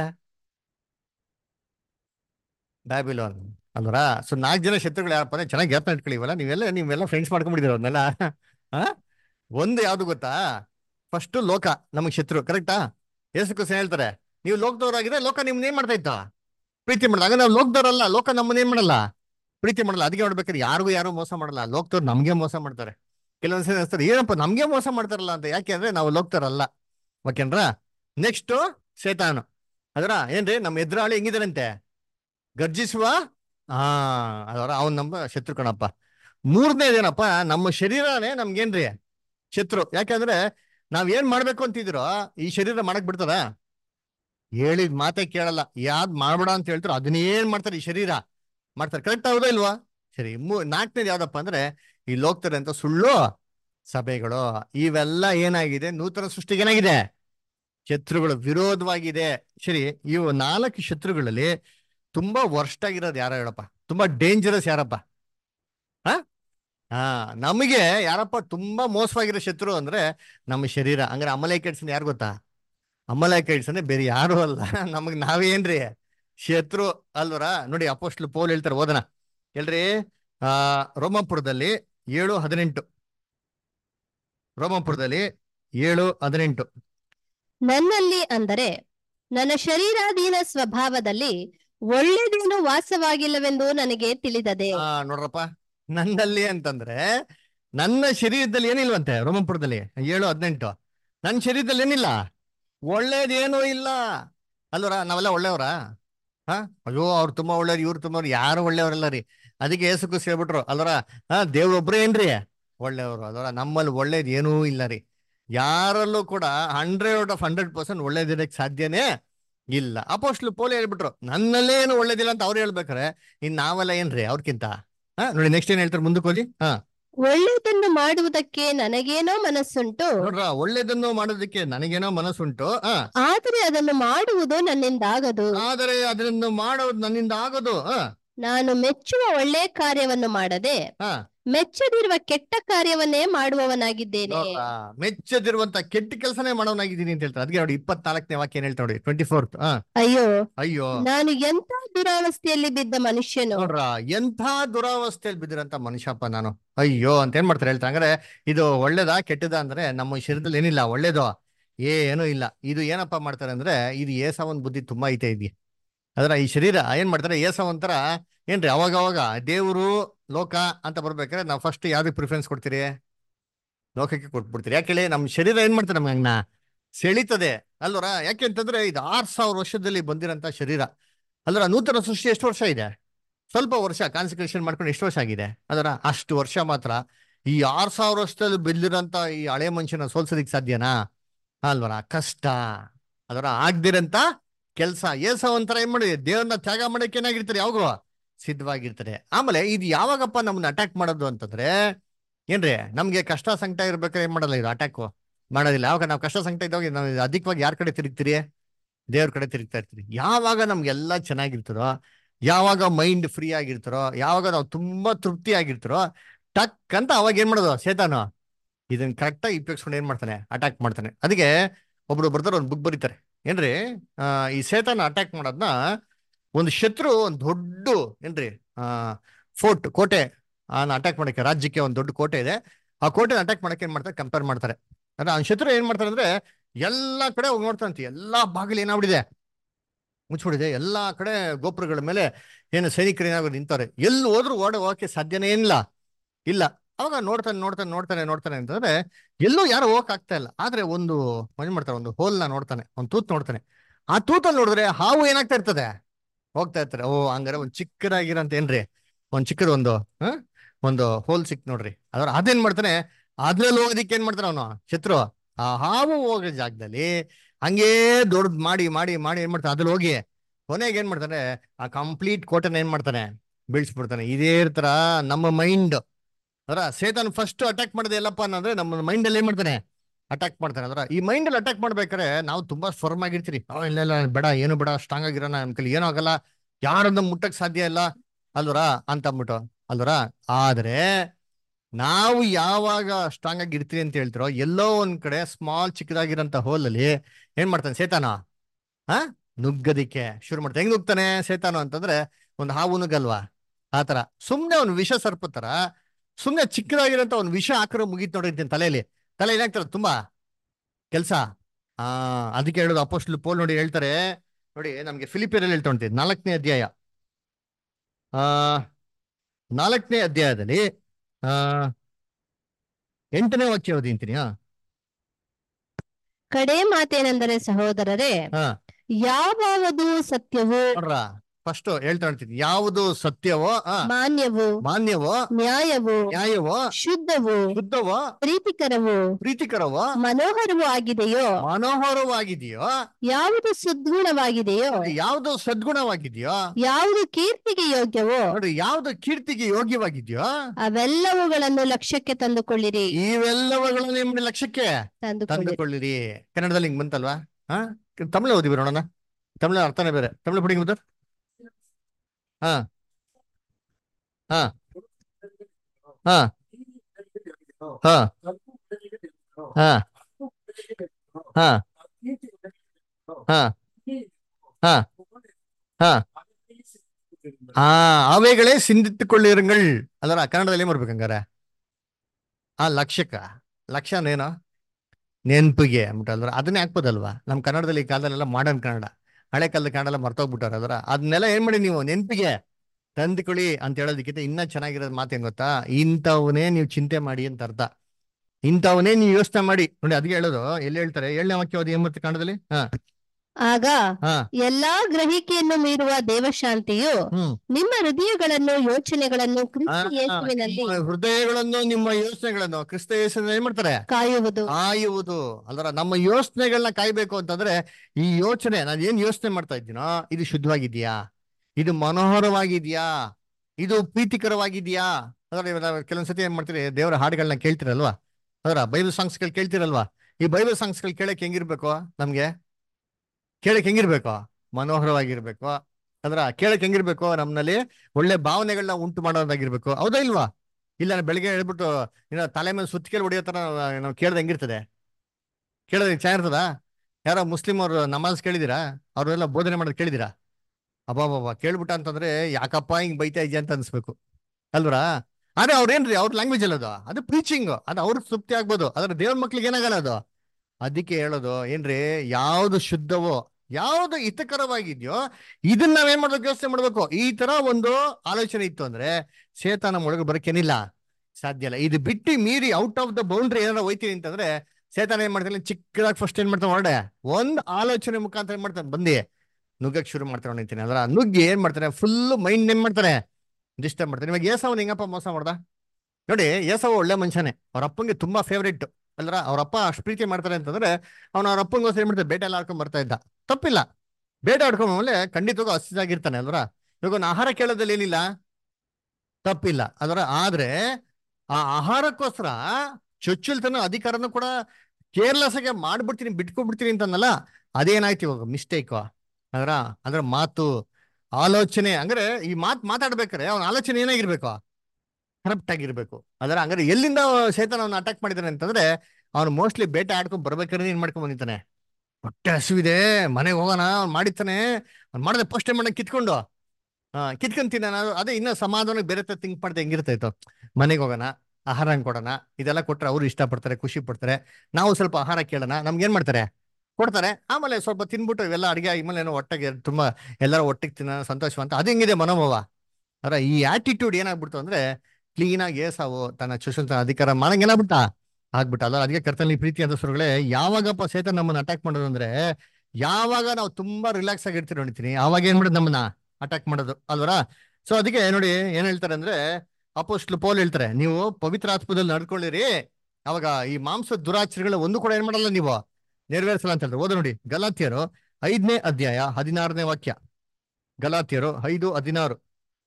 ಬ್ಯಾಬಿಲೋನ್ ಅಲ್ವರ ಸೊ ನಾಲ್ಕು ಜನ ಶತ್ರುಗಳು ಯಾರಪ್ಪ ಅಂದ್ರೆ ಚೆನ್ನಾಗಿ ಜ್ಞಾಪನ ಇಟ್ಕೊಳ್ಳಿ ಇವೆಲ್ಲ ನೀವೆಲ್ಲ ನೀವೆಲ್ಲ ಫ್ರೆಂಡ್ಸ್ ಮಾಡ್ಕೊಂಡ್ಬಿಟ್ಟಿದ್ದೀರ ಅದನ್ನೆಲ್ಲ ಹಾ ಒಂದು ಯಾವ್ದು ಗೊತ್ತಾ ಫಸ್ಟ್ ಲೋಕ ನಮಗೆ ಶತ್ರು ಕರೆಕ್ಟಾ ಯೇಸು ಕ್ರಿಸ್ತ ಹೇಳ್ತಾರೆ ನೀವು ಲೋಕದವರಾಗಿದ್ರೆ ಲೋಕ ನಿಮ್ನ ಏನ್ ಮಾಡ್ತಾ ಇತ್ತ ಪ್ರೀತಿ ಮಾಡಲ್ಲ ಆಗ ನಾವು ಲೋಕದವ್ರಲ್ಲ ಲೋಕ ನಮ್ಮನ್ನ ಏನ್ ಮಾಡಲ್ಲ ಪ್ರೀತಿ ಮಾಡಲ್ಲ ಅದಕ್ಕೆ ನೋಡ್ಬೇಕಾದ್ರೆ ಯಾರಿಗೂ ಯಾರು ಮೋಸ ಮಾಡಲ್ಲ ಲೋಕದವ್ರು ನಮ್ಗೆ ಮೋಸ ಮಾಡ್ತಾರೆ ಕೆಲವೊಂದ್ಸರಿ ಅನ್ಸ್ತಾರೆ ಏನಪ್ಪ ನಮ್ಗೆ ಮೋಸ ಮಾಡ್ತಾರಲ್ಲ ಅಂತ ಯಾಕೆ ಅಂದ್ರೆ ನಾವು ಲೋಕದವ್ರಲ್ಲ ಓಕೆನ್ರಾ ನೆಕ್ಸ್ಟ್ ಸೇತಾನು ಅದರ ಏನ್ರಿ ನಮ್ಮ ಎದುರಾಳಿ ಹೆಂಗಿದಾರಂತೆ ಗರ್ಜಿಸುವ ಆ ಅದರ ಅವನ್ ನಮ್ಮ ಶತ್ರು ಕಣಪ್ಪ ಮೂರನೇದೇನಪ್ಪ ನಮ್ಮ ಶರೀರನೇ ನಮ್ಗೇನ್ರಿ ಶತ್ರು ಯಾಕಂದ್ರೆ ನಾವ್ ಏನ್ ಮಾಡ್ಬೇಕು ಅಂತಿದಿರೋ ಈ ಶರೀರ ಮಾಡಕ್ ಬಿಡ್ತದ ಹೇಳಿದ್ ಮಾತೇ ಕೇಳಲ್ಲ ಯಾವ್ದ್ ಮಾಡ್ಬೇಡ ಅಂತ ಹೇಳ್ತಾರೋ ಅದನ್ನ ಏನ್ ಮಾಡ್ತಾರೆ ಈ ಶರೀರ ಮಾಡ್ತಾರೆ ಕರೆಕ್ಟ್ ಹೌದಾ ಇಲ್ವಾ ಸರಿ ಮೂ ನಾಲ್ಕನೇದು ಯಾವ್ದಪ್ಪ ಅಂದ್ರೆ ಈ ಲೋಕ್ತಾರೆ ಅಂತ ಸುಳ್ಳು ಸಭೆಗಳು ಇವೆಲ್ಲ ಏನಾಗಿದೆ ನೂತನ ಸೃಷ್ಟಿಗೆ ಏನಾಗಿದೆ ಶತ್ರುಗಳು ವಿರೋಧವಾಗಿದೆ ಸರಿ ಇವು ನಾಲ್ಕು ಶತ್ರುಗಳಲ್ಲಿ ತುಂಬಾ ವರ್ಸ್ಟ್ ಆಗಿರೋದು ಯಾರ ಹೇಳಪ್ಪ ತುಂಬಾ ಡೇಂಜರಸ್ ಯಾರಪ್ಪ ಹಾ ಹಾ ನಮಗೆ ಯಾರಪ್ಪ ತುಂಬಾ ಮೋಸವಾಗಿರೋ ಶತ್ರು ಅಂದ್ರೆ ನಮ್ಮ ಶರೀರ ಹಂಗಾರೆ ಅಮಲೇಕೈಟ್ಸ್ ಯಾರು ಗೊತ್ತಾ ಅಮಲೇಕೈಟ್ಸ್ ಅಂದ್ರೆ ಬೇರೆ ಯಾರು ಅಲ್ಲ ನಮಗ್ ನಾವೇನ್ರಿ ಶತ್ರು ಅಲ್ವರ ನೋಡಿ ಅಪೋಸ್ಟ್ಲು ಪೋಲ್ ಹೇಳ್ತಾರೆ ಓದನ ಎಲ್ರಿ ಆ ರೋಮಾಪುರದಲ್ಲಿ ಏಳು ಹದಿನೆಂಟು ರೋಮಾಪುರದಲ್ಲಿ ಏಳು ಹದಿನೆಂಟು ನನ್ನಲ್ಲಿ ಅಂದರೆ ನನ್ನ ಶರೀರಾಧೀನ ಸ್ವಭಾವದಲ್ಲಿ ಒಳ್ಳೆದೇನು ವಾಸವಾಗಿಲ್ಲವೆಂದು ನನಗೆ ತಿಳಿದದೆ ಆ ನೋಡ್ರಪ್ಪ ನನ್ನಲ್ಲಿ ಅಂತಂದ್ರೆ ನನ್ನ ಶರೀರದಲ್ಲಿ ಏನಿಲ್ವಂತೆ ರೋಮಪುರದಲ್ಲಿ ಏಳು ಹದಿನೆಂಟು ನನ್ನ ಶರೀರದಲ್ಲಿ ಏನಿಲ್ಲ ಒಳ್ಳೇದೇನೂ ಇಲ್ಲ ಅಲ್ವರ ನಾವೆಲ್ಲ ಒಳ್ಳೆಯವರಾ ಹಾ ಅಯ್ಯೋ ಅವ್ರು ತುಂಬಾ ಒಳ್ಳೆಯವ್ರು ಇವ್ರು ತುಂಬಾ ಯಾರು ಒಳ್ಳೆಯವರಲ್ಲ ರೀ ಅದಕ್ಕೆ ಏಸು ಕುಸ್ ಹೇಳ್ಬಿಟ್ರು ಅಲ್ವರ ಹಾ ದೇವ್ರೊಬ್ರೇ ಏನ್ರಿ ಒಳ್ಳೆಯವರು ಅಲ್ವರ ನಮ್ಮಲ್ಲಿ ಒಳ್ಳೇದು ಏನೂ ಇಲ್ಲ ರೀ ಯಾರಲ್ಲೂ ಕೂಡ ಹಂಡ್ರೆಡ್ ಆಫ್ ಹಂಡ್ರೆಡ್ ಪರ್ಸೆಂಟ್ ಒಳ್ಳೇದಿರಕ್ಕೆ ಸಾಧ್ಯನೇ ಇಲ್ಲ ಅಪೋಸ್ಟ್ಲು ಪೋಲೆ ಹೇಳ್ಬಿಟ್ರು ನನ್ನಲ್ಲೇ ಏನು ಒಳ್ಳೇದಿಲ್ಲ ಅಂತ ಅವ್ರು ಹೇಳ್ಬೇಕಾರೆ ಇನ್ ನಾವೆಲ್ಲ ಏನ್ರಿ ಅವ್ರಕ್ಕಿಂತ ಹಾ ನೋಡಿ ನೆಕ್ಸ್ಟ್ ಏನ್ ಹೇಳ್ತಾರೆ ಮುಂದಕ್ಕೆ ಹೋಗಿ ಹಾ ಒಳ್ಳೆಯದನ್ನು ಮಾಡುವುದಕ್ಕೆ ನನಗೇನೋ ಮನಸ್ಸುಂಟು ನೋಡ್ರ ಒಳ್ಳೇದನ್ನು ಮಾಡೋದಕ್ಕೆ ನನಗೇನೋ ಮನಸ್ಸುಂಟು ಹಾ ಆದರೆ ಅದನ್ನು ಮಾಡುವುದು ನನ್ನಿಂದಾಗದು ಆದರೆ ಅದನ್ನು ಮಾಡೋದು ನನ್ನಿಂದ ಆಗೋದು ಹಾ ನಾನು ಮೆಚ್ಚುವ ಒಳ್ಳೆ ಕಾರ್ಯವನ್ನು ಮಾಡದೆ ಹಾ ಮೆಚ್ಚದಿರುವ ಕೆಟ್ಟ ಕಾರ್ಯವನ್ನೇ ಮಾಡುವವನಾಗಿದ್ದೇನೆ ನೋಡ್ರಾ, ಮೆಚ್ಚದಿರುವಂತ ಕೆಟ್ಟ ಕೆಲಸನೇ ಮಾಡೋನಾಗಿದ್ದೀನಿ ಅಂತ ಹೇಳ್ತಾರೆ ಅದಕ್ಕೆ ನೋಡಿ ಇಪ್ಪತ್ನಾಲ್ಕನೇ ವಾಕ್ಯ ಏನ್ ಹೇಳ್ತಾರೆ ನೋಡಿ ಟ್ವೆಂಟಿ ಫೋರ್ತ್ ಹಾ ಅಯ್ಯೋ ಅಯ್ಯೋ ನಾನು ಎಂತ ದುರಾವಸ್ಥೆಯಲ್ಲಿ ಬಿದ್ದ ಮನುಷ್ಯನು ನೋಡ್ರ ಎಂಥ ದುರಾವಸ್ಥೆಯಲ್ಲಿ ಬಿದ್ದಿರಂತ ಮನುಷ್ಯಪ್ಪ ನಾನು ಅಯ್ಯೋ ಅಂತ ಏನ್ ಮಾಡ್ತಾರೆ ಹೇಳ್ತಾರೆ ಹಂಗಾರೆ ಇದು ಒಳ್ಳೇದಾ ಕೆಟ್ಟದ ಅಂದ್ರೆ ನಮ್ಮ ಶರೀರದಲ್ಲಿ ಏನಿಲ್ಲ ಒಳ್ಳೇದು ಏನೂ ಇಲ್ಲ ಇದು ಏನಪ್ಪಾ ಮಾಡ್ತಾರೆ ಅಂದ್ರೆ ಇದು ಏಸವನ್ ಬುದ್ಧಿ ತುಂಬಾ ಐತೆ ಇದೆಯಾ ಅದರ ಈ ಶರೀರ ಏನ್ ಮಾಡ್ತಾರೆ ಏಸ ಒಂಥರ ಏನ್ರಿ ಅವಾಗ ಅವಾಗ ದೇವರು ಲೋಕ ಅಂತ ಬರ್ಬೇಕಾದ್ರೆ ನಾವು ಫಸ್ಟ್ ಯಾವ್ದಕ್ಕೆ ಪ್ರಿಫರೆನ್ಸ್ ಕೊಡ್ತೀರಿ ಲೋಕಕ್ಕೆ ಕೊಟ್ಬಿಡ್ತೀರಿ ಯಾಕೆ ಹೇಳಿ ನಮ್ಮ ಶರೀರ ಏನ್ ಮಾಡ್ತಾರೆ ನಮ್ಗೆ ಸೆಳಿತದೆ ಅಲ್ವರ ಯಾಕೆ ಅಂತಂದ್ರೆ ಇದು ಆರ್ ಸಾವಿರ ವರ್ಷದಲ್ಲಿ ಬಂದಿರೋಂಥ ಶರೀರ ಅಲ್ವರ ನೂತನ ಸೃಷ್ಟಿ ಎಷ್ಟು ವರ್ಷ ಇದೆ ಸ್ವಲ್ಪ ವರ್ಷ ಕಾನ್ಸಂಟ್ರೇಷನ್ ಮಾಡ್ಕೊಂಡು ಎಷ್ಟು ವರ್ಷ ಆಗಿದೆ ಅದರ ಅಷ್ಟು ವರ್ಷ ಮಾತ್ರ ಈ ಆರ್ ಸಾವಿರ ವರ್ಷದಲ್ಲಿ ಬೆಳೆದಿರೋಂಥ ಈ ಹಳೆ ಮನುಷ್ಯನ ಸೋಲ್ಸೋದಿಕ್ ಸಾಧ್ಯನಾ ಅಲ್ವರ ಕಷ್ಟ ಅದರ ಆಗ್ದಿರಂತ ಕೆಲಸ ಏಸ ಒಂಥರ ಏನ್ ಮಾಡಿ ದೇವ್ರನ್ನ ತ್ಯಾಗ ಮಾಡಕ್ಕೆ ಏನಾಗಿರ್ತಾರೆ ಯಾವಾಗಲೂ ಸಿದ್ಧವಾಗಿರ್ತಾರೆ ಆಮೇಲೆ ಇದು ಯಾವಾಗಪ್ಪ ನಮ್ಮನ್ನ ಅಟ್ಯಾಕ್ ಮಾಡೋದು ಅಂತಂದ್ರೆ ಏನ್ರಿ ನಮ್ಗೆ ಕಷ್ಟ ಸಂಕಟ ಇರ್ಬೇಕಾದ್ರೆ ಏನ್ ಮಾಡಲ್ಲ ಇದು ಅಟ್ಯಾಕ್ ಮಾಡೋದಿಲ್ಲ ಯಾವಾಗ ನಾವು ಕಷ್ಟ ಸಂಕಟ ಇದ್ದಾಗ ನಾವು ಅಧಿಕವಾಗಿ ಯಾರ ಕಡೆ ತಿರುಗ್ತೀರಿ ದೇವ್ರ ಕಡೆ ತಿರುಗ್ತಾ ಇರ್ತೀರಿ ಯಾವಾಗ ನಮ್ಗೆಲ್ಲ ಚೆನ್ನಾಗಿರ್ತದೋ ಯಾವಾಗ ಮೈಂಡ್ ಫ್ರೀ ಆಗಿರ್ತಾರೋ ಯಾವಾಗ ನಾವು ತುಂಬಾ ತೃಪ್ತಿ ಆಗಿರ್ತಾರೋ ಟಕ್ ಅಂತ ಅವಾಗ ಏನ್ ಮಾಡೋದು ಸೇತಾನು ಇದನ್ನ ಕರೆಕ್ಟಾಗಿ ಉಪಯೋಗಿಸ್ಕೊಂಡು ಏನ್ ಮಾಡ್ತಾನೆ ಅಟ್ಯಾಕ್ ಮಾಡ್ತಾನೆ ಅದಕ್ಕೆ ಒಬ್ರು ಬರ್ತಾರೆ ಒಂದು ಬುಕ್ ಬರೀತಾರೆ ಏನ್ರಿ ಆ, ಈ ಸೇತಾನ ಅಟ್ಯಾಕ್ ಮಾಡೋದನ್ನ ಒಂದು ಶತ್ರು ಒಂದು ದೊಡ್ಡ ಏನ್ರಿ ಆ ಫೋರ್ಟ್ ಕೋಟೆ ಅಟ್ಯಾಕ್ ಮಾಡಕ್ಕೆ ರಾಜ್ಯಕ್ಕೆ ಒಂದು ದೊಡ್ಡ ಕೋಟೆ ಇದೆ ಆ ಕೋಟೆನ ಅಟ್ಯಾಕ್ ಮಾಡಕ್ಕೆ ಏನ್ ಮಾಡ್ತಾರೆ ಕಂಪೇರ್ ಮಾಡ್ತಾರೆ ಅಂದ್ರೆ ಆ ಶತ್ರು ಏನ್ ಮಾಡ್ತಾರೆ ಅಂದ್ರೆ ಎಲ್ಲಾ ಕಡೆ ಹೋಗಿ ನೋಡ್ತಾನಂತೆ ಎಲ್ಲಾ ಬಾಗಿಲು ಏನಾಗ್ಬಿಟ್ಟಿದೆ ಮುಚ್ಚಿಬಿಡಿದೆ ಎಲ್ಲಾ ಕಡೆ ಗೋಪುರಗಳ ಮೇಲೆ ಏನು ಸೈನಿಕರು ಏನಾದ್ರು ನಿಂತಾರೆ ಎಲ್ಲಿ ಹೋದ್ರು ಓಡ ಹೋಗಕ್ಕೆ ಸಾಧ್ಯನೇ ಏನಿಲ್ಲ ಇಲ್ಲ ಅವಾಗ ನೋಡ್ತಾನೆ ನೋಡ್ತಾನೆ ನೋಡ್ತಾನೆ ನೋಡ್ತಾನೆ ಅಂತಂದ್ರೆ ಎಲ್ಲೂ ಯಾರು ಹೋಗಕ್ ಆಗ್ತಾ ಇಲ್ಲ ಆದ್ರೆ ಒಂದು ಏನ್ ಮಾಡ್ತಾರೆ ಒಂದು ಹೋಲ್ನ ನೋಡ್ತಾನೆ ಒಂದು ತೂತ್ ನೋಡ್ತಾನೆ ಆ ತೂತಲ್ಲಿ ನೋಡಿದ್ರೆ ಹಾವು ಏನಾಗ್ತಾ ಇರ್ತದೆ ಹೋಗ್ತಾ ಇರ್ತಾರೆ ಓ ಹಂಗಾರೆ ಒಂದ್ ಚಿಕ್ಕದಾಗಿರಂತ ಏನ್ರಿ ಒಂದ್ ಚಿಕ್ಕದ ಒಂದು ಹ ಒಂದು ಹೋಲ್ ಸಿಕ್ ನೋಡ್ರಿ ಅದ್ರ ಅದೇನ್ ಮಾಡ್ತಾನೆ ಅದ್ರಲ್ಲಿ ಹೋಗೋದಿಕ್ಕೆ ಏನ್ ಮಾಡ್ತಾನೆ ಅವನು ಶತ್ರು ಆ ಹಾವು ಹೋಗೋ ಜಾಗದಲ್ಲಿ ಹಂಗೇ ದೊಡ್ಡದ್ ಮಾಡಿ ಮಾಡಿ ಮಾಡಿ ಏನ್ ಮಾಡ್ತಾನೆ ಅದ್ರಲ್ಲಿ ಹೋಗಿ ಕೊನೆಗೆ ಏನ್ ಮಾಡ್ತಾನೆ ಆ ಕಂಪ್ಲೀಟ್ ಕೋಟೆನ ಏನ್ ಮಾಡ್ತಾನೆ ಬೀಳ್ಸ್ಬಿಡ್ತಾನೆ ಇದೇ ತರ ನಮ್ಮ ಮೈಂಡ್ ಅದರ ಸೇತನ್ ಫಸ್ಟ್ ಅಟ್ಯಾಕ್ ಮಾಡಿದೆ ಎಲ್ಲಪ್ಪ ಅನ್ನಂದ್ರೆ ನಮ್ಮ ಮೈಂಡ್ ಅಲ್ಲಿ ಏನ್ ಮಾಡ್ತಾನೆ ಅಟ್ಯಾಕ್ ಮಾಡ್ತಾನೆ ಅದರ ಈ ಮೈಂಡ್ ಅಲ್ಲಿ ಅಟ್ಯಾಕ್ ಮಾಡ್ಬೇಕಾದ್ರೆ ನಾವು ತುಂಬಾ ಫರ್ಮ್ ಆಗಿರ್ತೀರಿ ಅವ ಇಲ್ಲ ಇಲ್ಲ ಬೇಡ ಏನು ಬೇಡ ಸ್ಟ್ರಾಂಗ್ ಆಗಿರೋಣ ನಮ್ ಕೈಲಿ ಏನೂ ಆಗಲ್ಲ ಯಾರನ್ನ ಮುಟ್ಟಕ್ ಸಾಧ್ಯ ಇಲ್ಲ ಅಲ್ವರ ಅಂತ ಅಂದ್ಬಿಟ್ಟು ಅಲ್ವರ ಆದ್ರೆ ನಾವು ಯಾವಾಗ ಸ್ಟ್ರಾಂಗ್ ಆಗಿ ಇರ್ತೀವಿ ಅಂತ ಹೇಳ್ತಿರೋ ಎಲ್ಲೋ ಒಂದ್ ಕಡೆ ಸ್ಮಾಲ್ ಚಿಕ್ಕದಾಗಿರೋಂಥ ಹೋಲಲ್ಲಿ ಏನ್ ಮಾಡ್ತಾನೆ ಸೇತಾನ ಹಾ ನುಗ್ಗದಿಕ್ಕೆ ಶುರು ಮಾಡ್ತಾನೆ ಹೆಂಗ್ ನುಗ್ತಾನೆ ಸೇತಾನು ಅಂತಂದ್ರೆ ಒಂದು ಹಾವು ನುಗ್ಗಲ್ವಾ ಆತರ ಸುಮ್ನೆ ಅವ್ನು ವಿಷ ಸರ್ಪ ತರ ಸುಮ್ನೆ ಚಿಕ್ಕದಾಗಿರೋಂಥ ಒಂದು ವಿಷ ಹಾಕಿರೋ ಮುಗೀತ್ ನೋಡ್ರಿ ಅಂತೀನಿ ತಲೆಯಲ್ಲಿ ತಲೆ ಏನಾಗ್ತದೆ ತುಂಬಾ ಕೆಲ್ಸ ಆ ಅದಕ್ಕೆ ಹೇಳೋದು ಅಪೋಸ್ಟ್ಲ್ ಪೋಲ್ ನೋಡಿ ಹೇಳ್ತಾರೆ ನೋಡಿ ನಮ್ಗೆ ಫಿಲಿಪಿಯರಲ್ಲಿ ಹೇಳ್ತಾ ಹೊಂತೀವಿ ನಾಲ್ಕನೇ ಅಧ್ಯಾಯ ಆ ನಾಲ್ಕನೇ ಅಧ್ಯಾಯದಲ್ಲಿ ಆ ಎಂಟನೇ ವಾಕ್ಯ ಓದಿಂತೀನಿ ಹಾ ಕಡೆ ಮಾತೇನೆಂದರೆ ಸಹೋದರರೇ ಹಾ ಯಾವಾವುದು ಸತ್ಯವೋ ನೋಡ್ರ ಫಸ್ಟ್ ಹೇಳ್ತಾ ಹೊಂತೀನಿ ಯಾವುದು ಸತ್ಯವೋ ಆ ಮಾನ್ಯವೋ ಮಾನ್ಯವೋ ನ್ಯಾಯವೋ ನ್ಯಾಯವೋ ಶುದ್ಧವೋ ಶುದ್ಧವೋ ಪ್ರೀತಿಕರವೋ ಪ್ರೀತಿಕರವೋ ಮನೋಹರವೋ ಆಗಿದೆಯೋ ಮನೋಹರವಾಗಿದೆಯೋ ಯಾವುದು ಸದ್ಗುಣವಾಗಿದೆಯೋ ಯಾವುದು ಸದ್ಗುಣವಾಗಿದೆಯೋ ಯಾವುದು ಕೀರ್ತಿಗೆ ಯೋಗ್ಯವೋ ನೋಡ್ರಿ ಯಾವ್ದು ಕೀರ್ತಿಗೆ ಯೋಗ್ಯವಾಗಿದೆಯೋ ಅವೆಲ್ಲವುಗಳನ್ನು ಲಕ್ಷ್ಯಕ್ಕೆ ತಂದುಕೊಳ್ಳಿರಿ ಇವೆಲ್ಲವುಗಳನ್ನು ನಿಮ್ಮ ಲಕ್ಷ್ಯಕ್ಕೆ ತಂದುಕೊಳ್ಳಿರಿ ತಂದುಕೊಳ್ಳಿರಿ ಕನ್ನಡದಲ್ಲಿ ಹಿಂಗ್ ಬಂತಲ್ವಾ ಹಾ ತಮಿಳು ಓದಿವಿ ನೋಡೋಣ ತಮಿಳು ಅರ್ಥನೇ ಬೇರೆ ತಮಿಳು ಪುಡಿಂಗ್ ಬುದ್ಧ ಹಾ ಹಾ ಹಾ ಹಾ ಹಾ ಹಾ ಹಾ ಹಾ ಹಾ ಹಾ ಅವೆಗಳೇ ಸಿಂಧಿಟ್ಟುಕೊಳ್ಳಿರುங்கள் ಅಲ್ಲರ ಕನ್ನಡದಲ್ಲಿ ಏನ್ ಬರ್ಬೇಕು ಹಂಗಾರೆ ಆ ಲಕ್ಷ್ಯಕ್ಕ ಲಕ್ಷ್ಯ ಏನು ನೆನ್ಪಿಗೆ ಅಂದ್ಬಿಟ್ಟಲ್ರ ಅದನ್ನೇ ಹಾಕ್ಬೋದಲ್ವಾ ನಮ್ಮ ಕನ್ನಡದಲ್ಲಿ ಈ ಕಾಲದಲ್ಲೆಲ್ಲ ಮಾಡರ್ನ್ ಕನ್ನಡ ಹಳೆ ಕಾಲದ ಕನ್ನಡ ಎಲ್ಲ ಮರ್ತೋಗ್ಬಿಟ್ಟಾರ ಅದರ ಅದನ್ನೆಲ್ಲ ಏನ್ ಮಾಡಿ ನೀವು ನೆನ್ಪಿಗೆ ತಂದುಕೊಳ್ಳಿ ಅಂತ ಹೇಳೋದಕ್ಕಿಂತ ಇನ್ನ ಚೆನ್ನಾಗಿರೋದು ಮಾತೇನ್ ಗೊತ್ತಾ ಇಂಥವನ್ನೇ ನೀವು ಚಿಂತೆ ಮಾಡಿ ಅಂತ ಅರ್ಥ ಇಂಥವನ್ನೇ ನೀವು ಯೋಚನೆ ಮಾಡಿ ನೋಡಿ ಅದಕ್ಕೆ ಹೇಳೋದು ಎಲ್ಲಿ ಹೇಳ್ತಾರೆ ಏಳನೇ ವಾಕ್ಯ ಓದಿ ಎಂಬತ್ತು ಕನ್ನಡದಲ್ಲಿ ಹಾ ಆಗ ಹಾ ಎಲ್ಲಾ ಗ್ರಹಿಕೆಯನ್ನು ಮೀರುವ ದೇವಶಾಂತಿಯು ಹ್ಮ್ ನಿಮ್ಮ ಹೃದಯಗಳನ್ನು ಯೋಚನೆಗಳನ್ನು ಆ, ಕ್ರಿಸ್ತ ಯೇಸುವಿನಲ್ಲಿ ನಿಮ್ಮ ಹೃದಯಗಳನ್ನು ನಿಮ್ಮ ಯೋಚನೆಗಳನ್ನು ಕ್ರಿಸ್ತ ಯೇಸುವಿನಲ್ಲಿ ಏನ್ ಮಾಡ್ತಾರೆ ಕಾಯುವುದು ಕಾಯುವುದು ಅಲ್ದ್ರ ನಮ್ಮ ಯೋಚನೆಗಳನ್ನ ಕಾಯ್ಬೇಕು ಅಂತಂದ್ರೆ ಈ ಯೋಚನೆ ನಾನು ಏನ್ ಯೋಚನೆ ಮಾಡ್ತಾ ಇದ್ದೀನೋ ಇದು ಶುದ್ಧವಾಗಿದ್ಯಾ ಇದು ಮನೋಹರವಾಗಿದ್ಯಾ ಇದು ಪ್ರೀತಿಕರವಾಗಿದ್ಯಾ ಅಂದ್ರೆ ಇವಾಗ ನಾವು ಕೆಲವೊಂದ್ಸತಿ ಏನ್ ಮಾಡ್ತೀರಿ ದೇವರ ಹಾಡುಗಳನ್ನ ಕೇಳ್ತಿರಲ್ವಾ ಅದರ ಬೈಬಲ್ ಸಾಂಗ್ಸ್ಗಳು ಕೇಳ್ತಿರಲ್ವಾ ಈ ಬೈಬಲ್ ಸಾಂಗ್ಸ್ಗಳು ಕೇಳಕ್ ಹೆಂಗಿರ್ಬೇಕು ನಮ್ಗೆ ಕೇಳಕ್ ಹೆಂಗಿರ್ಬೇಕು ಮನೋಹರವಾಗಿರ್ಬೇಕು ಅಂದ್ರ ಕೇಳಕ್ ಹೆಂಗಿರ್ಬೇಕು ನಮ್ಮಲ್ಲಿ ಒಳ್ಳೆ ಭಾವನೆಗಳನ್ನ ಉಂಟು ಮಾಡೋದಾಗಿರ್ಬೇಕು ಹೌದಾ ಇಲ್ವಾ ಇಲ್ಲ ನಾನು ಬೆಳಿಗ್ಗೆ ಹೇಳ್ಬಿಟ್ಟು ಏನೋ ತಲೆ ಮೇಲೆ ಸುತ್ತಿಗೆ ಹೊಡಿಯೋ ತರ ನಾವು ಕೇಳ್ದೆ ಹೆಂಗಿರ್ತದೆ ಕೇಳೋದಕ್ಕೆ ಚೆನ್ನಾಗಿರ್ತದ ಯಾರೋ ಮುಸ್ಲಿಂ ಅವರು ನಮಾಜ್ ಕೇಳಿದಿರಾ ಅವ್ರೆಲ್ಲ ಬೋಧನೆ ಮಾಡೋದು ಕೇಳಿದಿರಾ ಅಬ್ಬಾ ಕೇಳ್ಬಿಟ್ಟ ಅಂತಂದ್ರೆ ಯಾಕಪ್ಪ ಹಿಂಗ್ ಬೈತಾ ಇದೆಯಾ ಅಂತ ಅನ್ಸ್ಬೇಕು ಅಲ್ವರಾ ಆದ್ರೆ ಅವ್ರೇನ್ರಿ ಅವ್ರ ಲ್ಯಾಂಗ್ವೇಜ್ ಅಲ್ಲದು ಅದು ಪ್ರೀಚಿಂಗ್ ಅದು ಅವ್ರಿಗೆ ತೃಪ್ತಿ ಆಗ್ಬೋದು ಆದ್ರೆ ದೇವ್ರ ಮಕ್ಳಿಗೆ ಏನಾಗಲ್ಲ ಅದು ಅದಕ್ಕೆ ಹೇಳೋದು ಏನ್ರಿ ಯಾವ್ದು ಶುದ್ಧವೋ ಯಾವ್ದು ಹಿತಕರವಾಗಿದೆಯೋ ಇದನ್ನ ನಾವೇನ್ ಮಾಡ್ಬೇಕು ಯೋಚನೆ ಮಾಡ್ಬೇಕು ಈ ತರ ಒಂದು ಆಲೋಚನೆ ಇತ್ತು ಅಂದ್ರೆ ಸೇತಾನ ಒಳಗೆ ಬರಕ್ಕೇನಿಲ್ಲ ಸಾಧ್ಯ ಇಲ್ಲ ಇದು ಬಿಟ್ಟು ಮೀರಿ ಔಟ್ ಆಫ್ ದ ಬೌಂಡ್ರಿ ಏನಾರ ಹೋಯ್ತೀನಿ ಅಂತಂದ್ರೆ ಸೇತಾನ ಏನ್ ಮಾಡ್ತಾನೆ ಚಿಕ್ಕದಾಗಿ ಫಸ್ಟ್ ಏನ್ ಮಾಡ್ತಾನೆ ಹೊರಡೆ ಒಂದ್ ಆಲೋಚನೆ ಮುಖಾಂತರ ಏನ್ ಮಾಡ್ತಾನೆ ಬಂದಿ ನುಗ್ಗಕ್ ಶುರು ಮಾಡ್ತಾನೆ ಹೊಣಿತೀನಿ ಅದ್ರ ನುಗ್ಗಿ ಏನ್ ಮಾಡ್ತಾನೆ ಫುಲ್ ಮೈಂಡ್ ಏನ್ ಮಾಡ್ತಾನೆ ಡಿಸ್ಟರ್ಬ್ ಮಾಡ್ತಾನೆ ಇವಾಗ ಏಸವನ್ ಹೆಂಗಪ್ಪ ಮೋಸ ಮಾಡ್ದ ನೋಡಿ ಏಸವ ಒಳ್ಳೆ ಮನುಷ್ಯನೇ ಅವ್ರ ಅಪ್ಪಂಗೆ ತುಂಬಾ ಫೇವ್ರೇಟ್ ಅಲ್ರ ಅವ್ರ ಅಪ್ಪ ಅಷ್ಟು ಪ್ರೀತಿ ಮಾಡ್ತಾರೆ ಅಂತಂದ್ರೆ ಅವ್ನ ಅವ್ರ ಅಪ್ಪಂಗೋಸ್ಕರ ಏನ್ ಮಾಡ್ತಾರೆ ಬೇಟೆ ಎಲ್ಲ ಆಡ್ಕೊಂಡ್ ಬರ್ತಾ ಇದ್ದ ತಪ್ಪಿಲ್ಲ ಬೇಟೆ ಆಡ್ಕೊಂಡ್ ಮೇಲೆ ಖಂಡಿತವಾಗೂ ಹಸಿದಾಗಿರ್ತಾನೆ ಅಲ್ರ ಇವಾಗ ಅವ್ನು ಆಹಾರ ಕೇಳೋದ್ರಲ್ಲಿ ಏನಿಲ್ಲ ತಪ್ಪಿಲ್ಲ ಅದರ ಆದ್ರೆ ಆ ಆಹಾರಕ್ಕೋಸ್ಕರ ಚೊಚ್ಚಲ್ತನ ಅಧಿಕಾರನ ಕೂಡ ಕೇರ್ಲೆಸ್ ಆಗಿ ಮಾಡ್ಬಿಡ್ತೀನಿ ಬಿಟ್ಕೊಬಿಡ್ತೀನಿ ಅಂತಂದಲ್ಲ ಅದೇನಾಯ್ತು ಇವಾಗ ಮಿಸ್ಟೇಕ್ ಅದರ ಅದ್ರ ಮಾತು ಆಲೋಚನೆ ಅಂದ್ರೆ ಈ ಮಾತು ಮಾತಾಡ್ಬೇಕಾರೆ ಅವನ ಆಲೋಚನೆ ಏನಾಗಿರ್ಬೇಕು ಕರಪ್ಟ್ ಆಗಿರ್ಬೇಕು ಅದರ ಹಂಗಾರೆ ಎಲ್ಲಿಂದ ಸೈತಾನ ಅವನ್ನ ಅಟ್ಯಾಕ್ ಮಾಡಿದಾನೆ ಅಂತಂದ್ರೆ ಅವ್ನು ಮೋಸ್ಟ್ಲಿ ಬೇಟೆ ಆಡ್ಕೊಂಡ್ ಬರ್ಬೇಕಾದ್ರೆ ಏನ್ ಮಾಡ್ಕೊಂಡ್ ಬಂದಿದ್ದಾನೆ ಹೊಟ್ಟೆ ಹಸುವಿದೆ ಮನೆಗೆ ಹೋಗೋಣ ಅವ್ನು ಮಾಡಿರ್ತಾನೆ ಅವ್ನು ಮಾಡಿದ್ರೆ ಫಸ್ಟ್ ಟೈಮ್ ಮಾಡಕ್ ಕಿತ್ಕೊಂಡು ಹಾ ಕಿತ್ಕೊಂತೀನಿ ನಾನು ಅದೇ ಇನ್ನ ಸಮಾಧಾನ ಬೇರೆ ತರ ಥಿಂಕ್ ಮಾಡಿದೆ ಹೆಂಗಿರ್ತಾಯ್ತು ಮನೆಗೆ ಹೋಗೋಣ ಆಹಾರ ಹಂಗ್ ಕೊಡೋಣ ಇದೆಲ್ಲ ಕೊಟ್ರೆ ಅವ್ರು ಇಷ್ಟಪಡ್ತಾರೆ ಖುಷಿ ಪಡ್ತಾರೆ ನಾವು ಸ್ವಲ್ಪ ಆಹಾರ ಕೇಳೋಣ ನಮ್ಗೆ ಏನ್ ಮಾಡ್ತಾರೆ ಕೊಡ್ತಾರೆ ಆಮೇಲೆ ಸ್ವಲ್ಪ ತಿನ್ಬಿಟ್ಟು ಇವೆಲ್ಲ ಅಡಿಗೆ ಆದ್ಮೇಲೆ ಏನೋ ಹೊಟ್ಟೆಗೆ ತುಂಬಾ ಎಲ್ಲರೂ ಒಟ್ಟಿಗೆ ತಿನ್ನ ಸಂತೋಷವಂತ ಅದು ಹೆಂಗಿದೆ ಮನೋಭಾವ ಅದ್ರ ಈ ಆಟಿಟ್ಯೂಡ್ ಏನಾಗ್ಬಿಡ್ತು ಅಂದ್ರೆ ಕ್ಲೀನ್ ಆಗಿ ಏಸಾವು ತನ್ನ ಚುಶಲ್ ತನ್ನ ಅಧಿಕಾರ ಮಾಡಂಗ್ ಏನಾಗ್ಬಿಟ್ಟ ಆಗ್ಬಿಟ್ಟ ಅಲ್ಲ ಅದಕ್ಕೆ ಕರ್ತನಲ್ಲಿ ಪ್ರೀತಿ ಅಂತ ಸುರುಗಳೇ ಯಾವಾಗಪ್ಪ ಸೇತ ನಮ್ಮನ್ನ ಅಟ್ಯಾಕ್ ಮಾಡೋದು ಅಂದ್ರೆ ಯಾವಾಗ ನಾವು ತುಂಬಾ ರಿಲ್ಯಾಕ್ಸ್ ಆಗಿರ್ತೀವಿ ನೋಡ್ತೀನಿ ಅವಾಗ ಏನ್ ಮಾಡೋದು ನಮ್ಮನ್ನ ಅಟ್ಯಾಕ್ ಮಾಡೋದು ಅಲ್ವರ ಸೊ ಅದಕ್ಕೆ ನೋಡಿ ಏನ್ ಹೇಳ್ತಾರೆ ಅಂದ್ರೆ ಅಪೋಸ್ಟ್ಲು ಪೋಲ್ ಹೇಳ್ತಾರೆ ನೀವು ಪವಿತ್ರ ಆತ್ಮದಲ್ಲಿ ನಡ್ಕೊಳ್ಳಿರಿ ಅವಾಗ ಈ ಮಾಂಸ ದುರಾಚರಣೆಗಳ ಒಂದು ಕೂಡ ಏನ್ ಮಾಡಲ್ಲ ನೀವು ನೆರವೇರಿಸಲ್ಲ ಅಂತ ಹೇಳ್ತಾರೆ ಓದ ನೋಡಿ ಗಲಾತಿಯರು ಐದನೇ ಅಧ್ಯಾಯ ಹದಿನಾರನೇ ವಾಕ್ಯ ಗಲಾತಿಯರು ಐದು ಹದಿನಾರು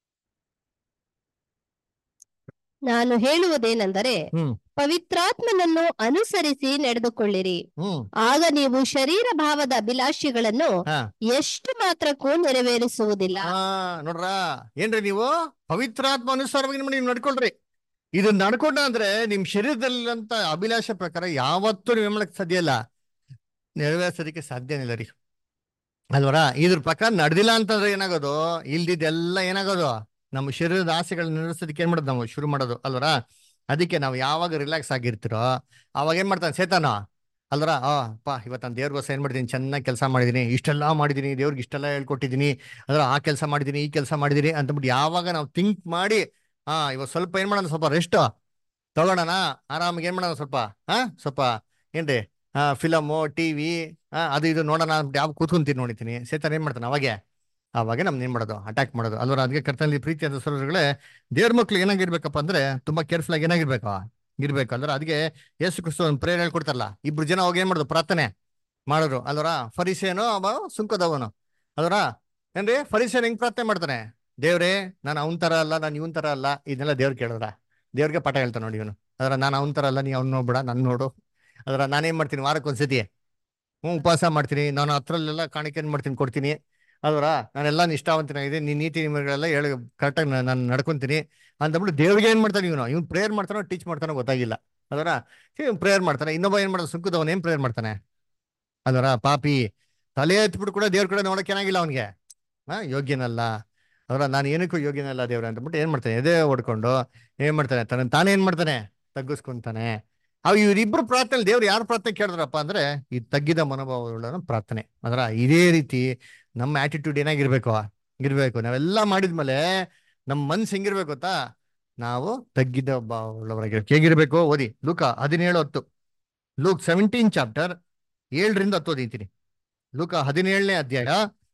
ನಾನು ಹೇಳುವುದೇನೆಂದರೆ ಹ್ಮ್ ಪವಿತ್ರಾತ್ಮನನ್ನು ಅನುಸರಿಸಿ ನಡೆದುಕೊಳ್ಳಿರಿ ಹ್ಮ್ ಆಗ ನೀವು ಶರೀರ ಭಾವದ ಅಭಿಲಾಷೆಗಳನ್ನು ಹಾ. ಎಷ್ಟು ಮಾತ್ರಕ್ಕೂ ನೆರವೇರಿಸುವುದಿಲ್ಲ ಆ ನೋಡ್ರ ಏನ್ರಿ ನೀವು ಪವಿತ್ರಾತ್ಮ ಅನುಸಾರವಾಗಿ ನಿಮ್ಮ ನೀವು ನಡ್ಕೊಳ್ರಿ ಇದು ನಡ್ಕೊಂಡ ಅಂದ್ರೆ ನಿಮ್ ಶರೀರದಲ್ಲಿರಂತ ಅಭಿಲಾಷೆ ಪ್ರಕಾರ ಯಾವತ್ತೂ ನೀವು ಮಾಡಕ್ ಸಾಧ್ಯ ಇಲ್ಲ ನೆರವೇರಿಸೋದಕ್ಕೆ ಸಾಧ್ಯನೇ ಇಲ್ಲ ರೀ ಅಲ್ವರ ಇದ್ರ ಪ್ರಕಾರ ನಡೆದಿಲ್ಲ ಅಂತಂದ್ರೆ ಏನಾಗೋದು ಇಲ್ದಿದ್ದೆಲ್ಲ ಏನಾಗೋದು ನಮ್ಮ ಶರೀರದ ಆಸೆಗಳನ್ನ ನೆರವೇರಿಸೋದಕ್ಕೆ ಏನ್ ಮಾಡೋದು ನಾವು ಶುರು ಮಾಡೋದು ಅಲ್ವರ ಅದಕ್ಕೆ ನಾವು ಯಾವಾಗ ರಿಲ್ಯಾಕ್ಸ್ ಆಗಿರ್ತೀರೋ ಅವಾಗ ಏನ್ ಮಾಡ್ತಾನೆ ಸೇತಾನ ಅಲ್ವರ ಆ ಪಾ ಇವತ್ತು ನಾನು ದೇವ್ರಿಗೋಸ್ಕರ ಏನ್ ಮಾಡಿದೀನಿ ಚೆನ್ನಾಗಿ ಕೆಲಸ ಮಾಡಿದೀನಿ ಇಷ್ಟೆಲ್ಲ ಮಾಡಿದೀನಿ ದೇವ್ರಿಗೆ ಇಷ್ಟೆಲ್ಲ ಹೇಳ್ಕೊಟ್ಟಿದೀನಿ ಅದ್ರ ಆ ಕೆಲಸ ಮಾಡಿದೀನಿ ಈ ಕೆಲಸ ಮಾಡಿದೀನಿ ಅಂತಬಿಟ್ಟು ಯಾವಾಗ ನಾವು ಥಿಂಕ್ ಮಾಡಿ ಹಾ ಇವಾಗ ಸ್ವಲ್ಪ ಏನ್ ಮಾಡೋಣ ಸ್ವಲ್ಪ ರೆಸ್ಟ್ ತಗೊಳ್ಳೋಣ ಆರಾಮಾಗಿ ಏನ್ ಮಾಡೋಣ ಸ್ವಲ್ಪ ಹಾ ಸ್ವಲ್ಪ ಏನ್ರಿ ಹಾ ಫಿಲಮು ಟಿವಿ ಹಾ ಅದು ಇದು ನೋಡೋಣ ಅಂದ್ಬಿಟ್ಟು ಯಾವ ಕೂತ್ಕೊಂತೀನಿ ನೋಡಿತೀನಿ ಸೇತಾನ ಏನ್ ಮಾಡ್ತಾನೆ ಅವಾಗೆ ಅವಾಗೆ ನಮ್ನ ಏನ್ ಮಾಡೋದು ಅಟ್ಯಾಕ್ ಮಾಡೋದು ಅಲ್ವರ ಅದಕ್ಕೆ ಕರ್ತನಲ್ಲಿ ಪ್ರೀತಿ ಅಂತ ಸರೋಗಳೇ ದೇವ್ರ ಮಕ್ಳು ಏನಾಗಿರ್ಬೇಕಪ್ಪ ಅಂದ್ರೆ ತುಂಬಾ ಕೇರ್ಫುಲ್ ಆಗಿ ಏನಾಗಿರ್ಬೇಕು ಇರ್ಬೇಕು ಅಂದ್ರೆ ಅದಕ್ಕೆ ಯೇಸು ಕ್ರಿಸ್ತು ಒಂದು ಪ್ರೇರಣೆ ಹೇಳ್ಕೊಡ್ತಾರಲ್ಲ ಇಬ್ರು ಜನ ಹೋಗಿ ಏನ್ ಮಾಡೋದು ಪ್ರಾರ್ಥನೆ ಮಾಡೋರು ಅಲ್ವರ ಫರಿಸೇನೋ ಅವ ಸುಂಕದವನು ಅಲ್ವರ ಏನ್ರಿ ಫರಿಸೇನ್ ಹೆಂಗ್ ಪ್ರಾರ್ಥನೆ ಮಾಡ್ತಾನೆ ದೇವ್ರೇ ನಾನು ಅವನ್ ತರ ಅಲ್ಲ ನಾನು ಇವನ್ ತರ ಅಲ್ಲ ಇದನ್ನೆಲ್ಲ ದೇವ್ರು ಕೇಳಿದ್ರ ದೇವ್ರಿಗೆ ಪಾಠ ಹೇಳ್ತಾನೆ ನೋಡಿ ಇವನು ಅದರ ನಾನು ಅವನ್ ತರ ಅಲ್ಲ ನೀ ಅವ್ನು ನೋಡ್ಬೇಡ ನನ್ ನೋಡು ಅದರ ನಾನೇನ್ ಮಾಡ್ತೀನಿ ವಾರಕ್ಕೆ ಒಂದ್ಸತಿ ಹ್ಞೂ ಉಪವಾಸ ಮಾಡ್ತೀನಿ ನಾನು ಹತ್ರಲ್ಲೆಲ್ಲ ಕಾಣಿಕೆ ಏನ್ ಮಾಡ್ತೀನಿ ಕೊಡ್ತೀನಿ ಅದರ ನಾನೆಲ್ಲ ನಿಷ್ಠಾವಂತನಾಗಿದೆ ನೀನ್ ನೀತಿ ನಿಯಮಗಳೆಲ್ಲ ಹೇಳಿ ಕರೆಕ್ಟಾಗಿ ನಾನು ನಡ್ಕೊಂತೀನಿ ಅಂತಬಿಟ್ಟು ದೇವ್ರಿಗೆ ಏನ್ ಮಾಡ್ತಾನೆ ಇವನು ಇವ್ನು ಪ್ರೇಯರ್ ಮಾಡ್ತಾನೋ ಟೀಚ್ ಮಾಡ್ತಾನೋ ಗೊತ್ತಾಗಿಲ್ಲ ಅದರ ಪ್ರೇಯರ್ ಮಾಡ್ತಾನೆ ಇನ್ನೊಬ್ಬ ಏನ್ ಮಾಡೋದು ಸುಂಕದವನ್ ಏನ್ ಪ್ರೇಯರ್ ಮಾಡ್ತಾನೆ ಅದರ ಪಾಪಿ ತಲೆ ಎತ್ಬಿಟ್ಟು ಕೂಡ ದೇವ್ರ ಕಡೆ ನೋಡಕ್ ಏನಾಗಿಲ್ಲ ಅವನಿಗೆ ಹಾ ಯೋಗ್ಯನಲ್ಲ ಅವರ ನಾನು ಏನಕ್ಕೂ ಯೋಗ್ಯನಲ್ಲ ದೇವ್ರ ಅಂತಬಿಟ್ಟು ಏನ್ ಮಾಡ್ತಾನೆ ಎದೆ ಹೊಡ್ಕೊಂಡು ಏನ್ ಮಾಡ್ತಾನೆ ತನ್ನ ತಾನೇ ಏನ್ ಮಾಡ್ತಾನೆ ತಗ್ಗಿಸ್ಕೊಂತಾನೆ ಅವ್ ಇವರಿಬ್ರು ಪ್ರಾರ್ಥನೆ ದೇವ್ರು ಯಾರು ಪ್ರಾರ್ಥನೆ ಕೇಳಿದ್ರಪ್ಪ ಅಂದ್ರೆ ಈ ತಗ್ಗಿದ ಮನೋಭಾವಗಳ ಪ್ರಾರ್ಥನೆ ಅದರ ಇದೇ ರೀತಿ ನಮ್ಮ ಆಟಿಟ್ಯೂಡ್ ಏನಾಗಿರ್ಬೇಕು ಇರ್ಬೇಕು ನಾವೆಲ್ಲ ಮಾಡಿದ್ಮೇಲೆ ನಮ್ಮ ಮನ್ಸು ಹೆಂಗಿರ್ಬೇಕು ಗೊತ್ತಾ ನಾವು ತಗ್ಗಿದ ಭಾವಗಳವರಾಗಿರ್ಬೇಕು ಹೇಗಿರ್ಬೇಕು ಓದಿ ಲೂಕ ಹದಿನೇಳು ಹತ್ತು ಲೂಕ್ ಸೆವೆಂಟೀನ್ ಚಾಪ್ಟರ್ ಏಳರಿಂದ ಹತ್ತು ಓದಿತೀನಿ ಲೂಕ ಹದಿನೇಳನೇ ಅಧ್ಯಾಯ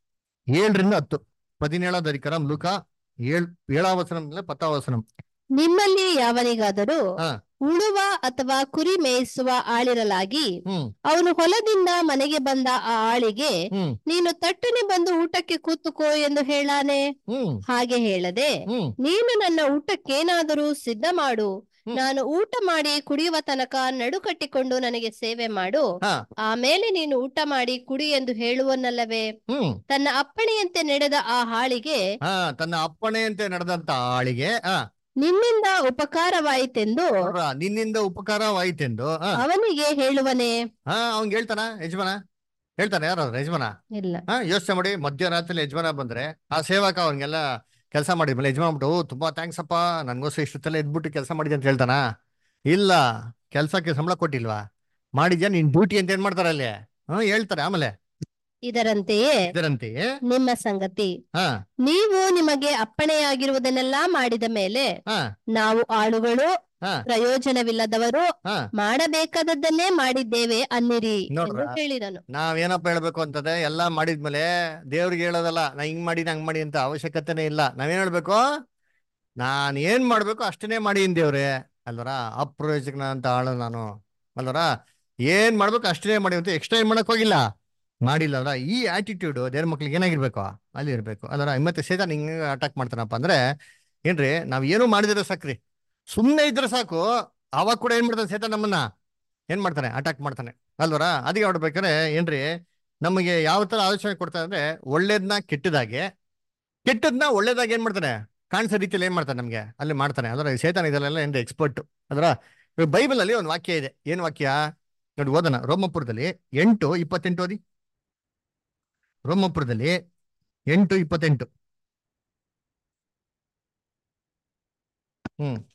ಏಳರಿಂದ ಹತ್ತು ಪದಿನೇಳಾದ ಅಧಿಕಾರ ಲೂಕ ಏಳ್ ಏಳಾವಸನಂ ಪತ್ತಾವಸನಂ ನಿಮ್ಮಲ್ಲಿ ಯಾವನಿಗಾದರೂ ಹಾ. ಉಳುವ ಅಥವಾ ಕುರಿ ಮೇಯಿಸುವ ಆಳಿರಲಾಗಿ ಹ್ಮ್ ಅವನು ಹೊಲದಿಂದ ಮನೆಗೆ ಬಂದ ಆ ಆಳಿಗೆ ಹ್ಮ್ ನೀನು ತಟ್ಟನೆ ಬಂದು ಊಟಕ್ಕೆ ಕೂತುಕೋ ಎಂದು ಹೇಳಾನೆ ಹ್ಮ್ ಹಾಗೆ ಹೇಳದೆ ಹ್ಮ್ ನೀನು ನನ್ನ ಊಟಕ್ಕೇನಾದರೂ ಸಿದ್ಧ ಮಾಡು ಹ್ಮ್. ನಾನು ಊಟ ಮಾಡಿ ಕುಡಿಯುವ ತನಕ ನಡು ಕಟ್ಟಿಕೊಂಡು ನನಗೆ ಸೇವೆ ಮಾಡು ಹಾ ಆಮೇಲೆ ನೀನು ಊಟ ಮಾಡಿ ಕುಡಿ ಎಂದು ಹೇಳುವನಲ್ಲವೇ ಹ್ಮ್ ತನ್ನ ಅಪ್ಪಣೆಯಂತೆ ನಡೆದ ಆ ಹಾಳಿಗೆ ಹಾ ತನ್ನ ಅಪ್ಪಣೆಯಂತೆ ನಡೆದಂತ ಆಳಿಗೆ ಆ ನಿನ್ನಿಂದ ಉಪಕಾರವಾಯಿತೆಂದು ನೋಡ್ರ, ನಿನ್ನಿಂದ ಉಪಕಾರವಾಯಿತೆಂದು ಆ ಅವನಿಗೆ ಹೇಳುವನೇ ಹಾ ಅವ್ನ್ ಹೇಳ್ತಾನ ಯಜಮಾನ ಹೇಳ್ತಾನೆ ಯಾರು ಯಜಮಾನ ಇಲ್ಲ ಹಾ ಯೋಚನೆ ಮಾಡಿ ಮಧ್ಯರಾತ್ರಿ ಯಜಮಾನ ಬಂದ್ರೆ ಆ ಸೇವಕ ಅವ್ನಿಗೆಲ್ಲ ಕೆಲಸ ಮಾಡಿದ್ಮೇಲೆ ಯಜಮಾನ ಬಿಟ್ಟು "ಓ, ತುಂಬಾ ಥ್ಯಾಂಕ್ಸ್ ಅಪ್ಪ ನನ್ಗೋಸ್ಕರ ಇಷ್ಟೊತ್ತೆಲ್ಲ ಎದ್ಬಿಟ್ಟು ಕೆಲಸ ಮಾಡಿದ್ಯ ಅಂತ ಹೇಳ್ತಾನ ಇಲ್ಲ ಕೆಲ್ಸಕ್ಕೆ ಸಂಬಳ ಕೊಟ್ಟಿಲ್ವಾ ಮಾಡಿದ್ಯಾ ನಿನ್ ಡ್ಯೂಟಿ ಅಂತ ಏನ್ ಮಾಡ್ತಾರೆ ಅಲ್ಲಿ ಹ್ಮ್ ಹೇಳ್ತಾರೆ ಆಮೇಲೆ ಇದರಂತೆಯೇ ಇದರಂತೆಯೇ ನಿಮ್ಮ ಸಂಗತಿ ಹಾ ನೀವು ನಿಮಗೆ ಅಪ್ಪಣೆಯಾಗಿರುವುದನ್ನೆಲ್ಲಾ ಮಾಡಿದ ಮೇಲೆ ಹಾ ನಾವು ಆಳುಗಳು ಹಾ ಪ್ರಯೋಜನವಿಲ್ಲದವರು ಹಾ ಮಾಡಬೇಕಾದದ್ದನ್ನೇ ಮಾಡಿದ್ದೇವೆ ಅನ್ನಿರಿ ನೋಡ್ರಾ? ಎಂದು ಹೇಳಿದನು ನಾವೇನಪ್ಪ ಹೇಳ್ಬೇಕು ಅಂತಂದ್ರೆ ಎಲ್ಲಾ ಮಾಡಿದ್ಮೇಲೆ ದೇವ್ರಿಗೆ ಹೇಳೋದಲ್ಲ ನಾ ಹಿಂಗ್ ಮಾಡಿ ಹಂಗ್ ಮಾಡಿ ಅಂತ ಅವಶ್ಯಕತೆನೇ ಇಲ್ಲ ನಾವೇನ್ ಹೇಳ್ಬೇಕು ನಾನ್ ಏನ್ ಮಾಡ್ಬೇಕು ಅಷ್ಟನ್ನೇ ಮಾಡಿ ದೇವ್ರೆ ಅಲ್ವರ ಅಪ್ರಯೋಜಕ ಅಂತ ಆಳು ನಾನು ಅಲ್ವರ ಏನ್ ಮಾಡ್ಬೇಕು ಅಷ್ಟನ್ನೇ ಮಾಡಿ ಅಂತ ಎಕ್ಸ್ಟ್ರಾ ಏನ್ ಮಾಡಕ್ ಹೋಗಿಲ್ಲ ಮಾಡಿಲ್ಲ ಅಲ್ರ ಈ ಆಟಿಟ್ಯೂಡ್ ದೇವ್ರ ಮಕ್ಳಿಗೆ ಏನಾಗಿರ್ಬೇಕು ಅಲ್ಲಿ ಇರ್ಬೇಕು ಅಲ್ವರ ಮತ್ತೆ ಸೇತಾನ್ ಹಿಂಗ ಅಟ್ಯಾಕ್ ಮಾಡ್ತಾನಪ್ಪ ಅಂದ್ರೆ ಏನ್ರಿ ನಾವ್ ಏನು ಮಾಡಿದ್ರೆ ಸಾಕ್ರಿ ಸುಮ್ನೆ ಇದ್ರೆ ಸಾಕು ಅವಾಗ ಕೂಡ ಏನ್ ಮಾಡ್ತಾನೆ ಸೇತಾನ್ ನಮ್ಮನ್ನ ಏನ್ ಮಾಡ್ತಾನೆ ಅಟ್ಯಾಕ್ ಮಾಡ್ತಾನೆ ಅಲ್ವರ ಅದಕ್ಕೆ ನೋಡ್ಬೇಕಾದ್ರೆ ಏನ್ರಿ ನಮಗೆ ಯಾವ ತರ ಆಲೋಚನೆ ಕೊಡ್ತಾರೆ ಅಂದ್ರೆ ಒಳ್ಳೇದ್ನ ಕೆಟ್ಟದಾಗೆ ಕೆಟ್ಟದ್ನ ಒಳ್ಳೇದಾಗಿ ಏನ್ ಮಾಡ್ತಾನೆ ಕಾಣಿಸೋ ರೀತಿಯಲ್ಲಿ ಏನ್ ಮಾಡ್ತಾನೆ ನಮ್ಗೆ ಅಲ್ಲಿ ಮಾಡ್ತಾನೆ ಅದರ ಸೇತಾನ ಇದೆಲ್ಲ ಏನ್ರಿ ಎಕ್ಸ್ಪರ್ಟ್ ಅದರ ಬೈಬಲ್ ಅಲ್ಲಿ ಒಂದು ವಾಕ್ಯ ಇದೆ ಏನ್ ವಾಕ್ಯ ನೋಡಿ ಓದೋಣ ರೋಮಪುರದಲ್ಲಿ ಎಂಟು ಇಪ್ಪತ್ತೆಂಟು ಓದಿ ರೋಮಪುರದಲ್ಲಿ ಎಂಟು ಇಪ್ಪತ್ತೆಂಟು ಹ್ಮ್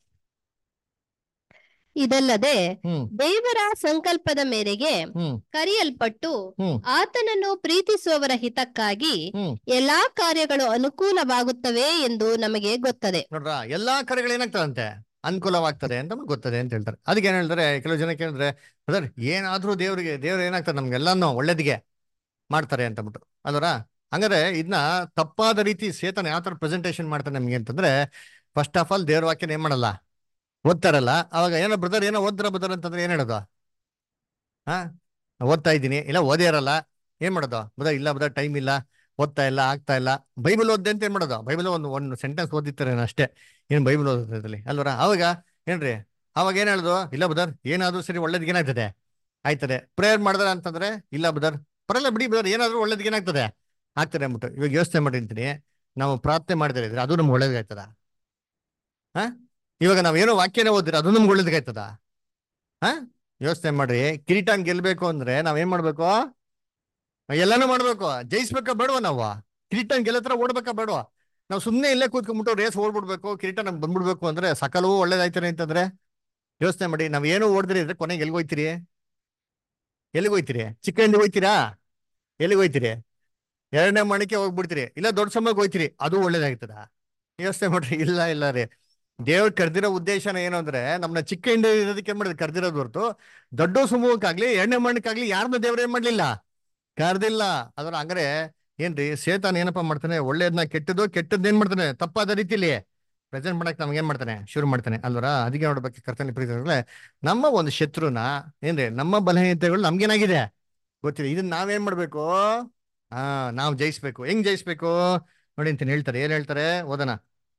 ಇದಲ್ಲದೆ ಹ್ಮ್ ದೇವರ ಸಂಕಲ್ಪದ ಮೇರೆಗೆ ಹ್ಮ್ ಕರೆಯಲ್ಪಟ್ಟು ಹ್ಮ್ ಆತನನ್ನು ಪ್ರೀತಿಸುವವರ ಹಿತಕ್ಕಾಗಿ ಹ್ಮ್ ಎಲ್ಲಾ ಕಾರ್ಯಗಳು ಅನುಕೂಲವಾಗುತ್ತವೆ ಎಂದು ನಮಗೆ ಗೊತ್ತದೆ ನೋಡ್ರ ಎಲ್ಲಾ ಕರೆಗಳು ಏನಾಗ್ತದಂತೆ ಅನುಕೂಲವಾಗ್ತದೆ ಅಂತ ನಮ್ಗೆ ಗೊತ್ತದೆ ಅಂತ ಹೇಳ್ತಾರೆ ಅದಕ್ಕೆ ಏನ್ ಹೇಳ್ತಾರೆ ಕೆಲವು ಜನ ಕೇಳಿದ್ರೆ ಬ್ರದರ್ ಏನಾದ್ರೂ ದೇವ್ರಿಗೆ ದೇವ್ರು ಏನಾಗ್ತದೆ ನಮ್ಗೆಲ್ಲಾನು ಒಳ್ಳೇದಿಗೆ ಮಾಡ್ತಾರೆ ಅಂತ ಅಂದ್ಬಿಟ್ಟು ಅದರ ಹಂಗಾರೆ ಇದನ್ನ ತಪ್ಪಾದ ರೀತಿ ಸೇತನ ಯಾವ ತರ ಪ್ರೆಸೆಂಟೇಷನ್ ಮಾಡ್ತಾನೆ ನಮ್ಗೆ ಅಂತಂದ್ರೆ ಫಸ್ಟ್ ಆಫ್ ಆಲ್ ದೇವ್ರ ವಾಕ್ಯನ ಏನ್ ಮಾಡಲ್ಲ ಓದ್ತಾರಲ್ಲ ಅವಾಗ ಏನೋ ಬ್ರದರ್ ಏನೋ ಓದ್ರ ಬ್ರದರ್ ಅಂತಂದ್ರೆ ಏನ್ ಹೇಳೋದು ಹಾ ಓದ್ತಾ ಇದ್ದೀನಿ ಇಲ್ಲ ಓದೇ ಇರಲ್ಲ ಏನ್ ಮಾಡೋದು ಬ್ರದರ್ ಇಲ್ಲ ಬ್ರದರ್ ಟೈಮ್ ಇಲ್ಲ ಓದ್ತಾ ಇಲ್ಲ ಆಗ್ತಾ ಇಲ್ಲ ಬೈಬಲ್ ಓದ್ದೆ ಅಂತ ಏನ್ ಮಾಡೋದು ಬೈಬಲ್ ಒಂದು ಒಂದು ಸೆಂಟೆನ್ಸ್ ಓದಿರ್ತಾರೆ ಅಷ್ಟೇ ಏನ್ ಬೈಬಲ್ ಓದೋದ್ರಲ್ಲಿ ಅಲ್ವರ ಅವಾಗ ಏನ್ರಿ ಅವಾಗ ಏನ್ ಹೇಳುದು ಇಲ್ಲ ಬದರ್ ಏನಾದ್ರೂ ಸರಿ ಒಳ್ಳೇದ್ ಏನಾಗ್ತದೆ ಆಯ್ತದೆ ಪ್ರೇಯರ್ ಮಾಡಿದ್ರ ಅಂತಂದ್ರೆ ಇಲ್ಲ ಬದರ್ ಪರಲ್ಲ ಬಿಡಿ ಬದರ್ ಏನಾದ್ರೂ ಒಳ್ಳೇದ್ ಏನಾಗ್ತದೆ ಆಗ್ತದೆ ಅಂದ್ಬಿಟ್ಟು ಇವಾಗ ಯೋಚನೆ ಮಾಡಿರ್ತೀನಿ ನಾವು ಪ್ರಾರ್ಥನೆ ಮಾಡಿದ್ರೆ ಇದ್ರೆ ಅದು ನಮ್ಗೆ ಒಳ್ಳೇದಾಗ್ತದ ಹಾ ಇವಾಗ ನಾವೇನೋ ವಾಕ್ಯನೇ ಓದಿದ್ರೆ ಅದು ನಮ್ಗೆ ಒಳ್ಳೇದಾಗ್ತದ ಹಾ ಯೋಚನೆ ಮಾಡ್ರಿ ಕಿರೀಟನ್ ಗೆಲ್ಬೇಕು ಅಂದ್ರೆ ನಾವೇನ್ ಮಾಡ್ಬೇಕು ಎಲ್ಲಾನು ಮಾಡ್ಬೇಕು ಜಯಿಸ್ಬೇಕಾ ಬೇಡವಾ ನಾವು ಕಿರೀಟನ್ ಗೆಲ್ಲತ್ರ ಓಡ್ಬೇಕಾ ಬೇಡವಾ ನಾವು ಸುಮ್ಮನೆ ಇಲ್ಲೇ ಕೂತ್ಕೊಂಡ್ಬಿಟ್ಟು ರೇಸ್ ಓಡ್ಬಿಡ್ಬೇಕು ಕಿರೀಟ ನಮ್ಗೆ ಬಂದ್ಬಿಡ್ಬೇಕು ಅಂದ್ರೆ ಸಕಲವೂ ಒಳ್ಳೇದಾಯ್ತಾರೆ ಅಂತಂದ್ರೆ ಯೋಚನೆ ಮಾಡಿ ನಾವ್ ಏನೋ ಓಡಿದ್ರಿ ಇದ್ರೆ ಕೊನೆಗೆ ಎಲ್ಲಿಗೆ ಹೋಯ್ತಿರಿ ಎಲ್ಲಿಗೆ ಹೋಯ್ತಿರಿ ಚಿಕ್ಕ ಹಿಂಡಿಗೆ ಹೋಯ್ತೀರಾ ಎಲ್ಲಿಗೆ ಹೋಯ್ತಿರಿ ಎರಡನೇ ಮಣಿಕೆ ಹೋಗ್ಬಿಡ್ತೀರಿ ಇಲ್ಲ ದೊಡ್ಡ ಸಮಯಕ್ಕೆ ಹೋಯ್ತಿರಿ ಅದು ಒಳ್ಳೇದಾಗ್ತದ ಯೋಚನೆ ಮಾಡ್ರಿ ಇಲ್ಲ ಇಲ್ಲ ರೀ ದೇವ್ರು ಕರ್ದಿರೋ ಉದ್ದೇಶನ ಏನು ಅಂದ್ರೆ ನಮ್ಮನ್ನ ಚಿಕ್ಕ ಹಿಂಡಿ ಇರೋದಕ್ಕೆ ಏನ್ ಮಾಡಿದ್ರು ಕರ್ದಿರೋದು ಹೊರತು ದೊಡ್ಡ ಸಮೂಹಕ್ಕಾಗ್ಲಿ ಎರಡನೇ ಮಣ್ಣಕ್ಕಾಗ್ಲಿ ಯಾರನ್ನ ದೇವ್ರು ಏನ್ ಮಾಡ್ಲಿಲ್ಲ ಕರ್ದಿಲ್ಲ ಅದ್ರ ಹಂಗಾರೆ ಏನ್ರಿ ಸೇತಾನ್ ಏನಪ್ಪಾ ಮಾಡ್ತಾನೆ ಒಳ್ಳೇದ್ನ ಕೆಟ್ಟದ್ದು ಕೆಟ್ಟದ್ದು ಏನ್ ಮಾಡ್ತಾನೆ ತಪ್ಪಾದ ರೀತಿಲಿ ಪ್ರೆಸೆಂಟ್ ಮಾಡಕ್ ನಮ್ಗೆ ಏನ್ ಮಾಡ್ತಾನೆ ಶುರು ಮಾಡ್ತಾನೆ ಅಲ್ವರ ಅದಕ್ಕೆ ನೋಡ್ಬೇಕು ಕರ್ತನೆ ಪ್ರೀತಿಗಳೇ ನಮ್ಮ ಒಂದು ಶತ್ರುನ ಏನ್ರಿ ನಮ್ಮ ಬಲಹೀನತೆಗಳು ನಮ್ಗೇನಾಗಿದೆ ಗೊತ್ತಿದೆ ಇದನ್ನ ನಾವೇನ್ ಮಾಡ್ಬೇಕು ಹಾ ನಾವ್ ಜಯಿಸ್ಬೇಕು ಹೆಂಗ್ ಜಯಿಸ್ಬೇಕು ನೋಡಿ ಅಂತ ಹೇಳ್ತಾರೆ ಏನ್ ಹೇಳ್ತಾರೆ ಓದನ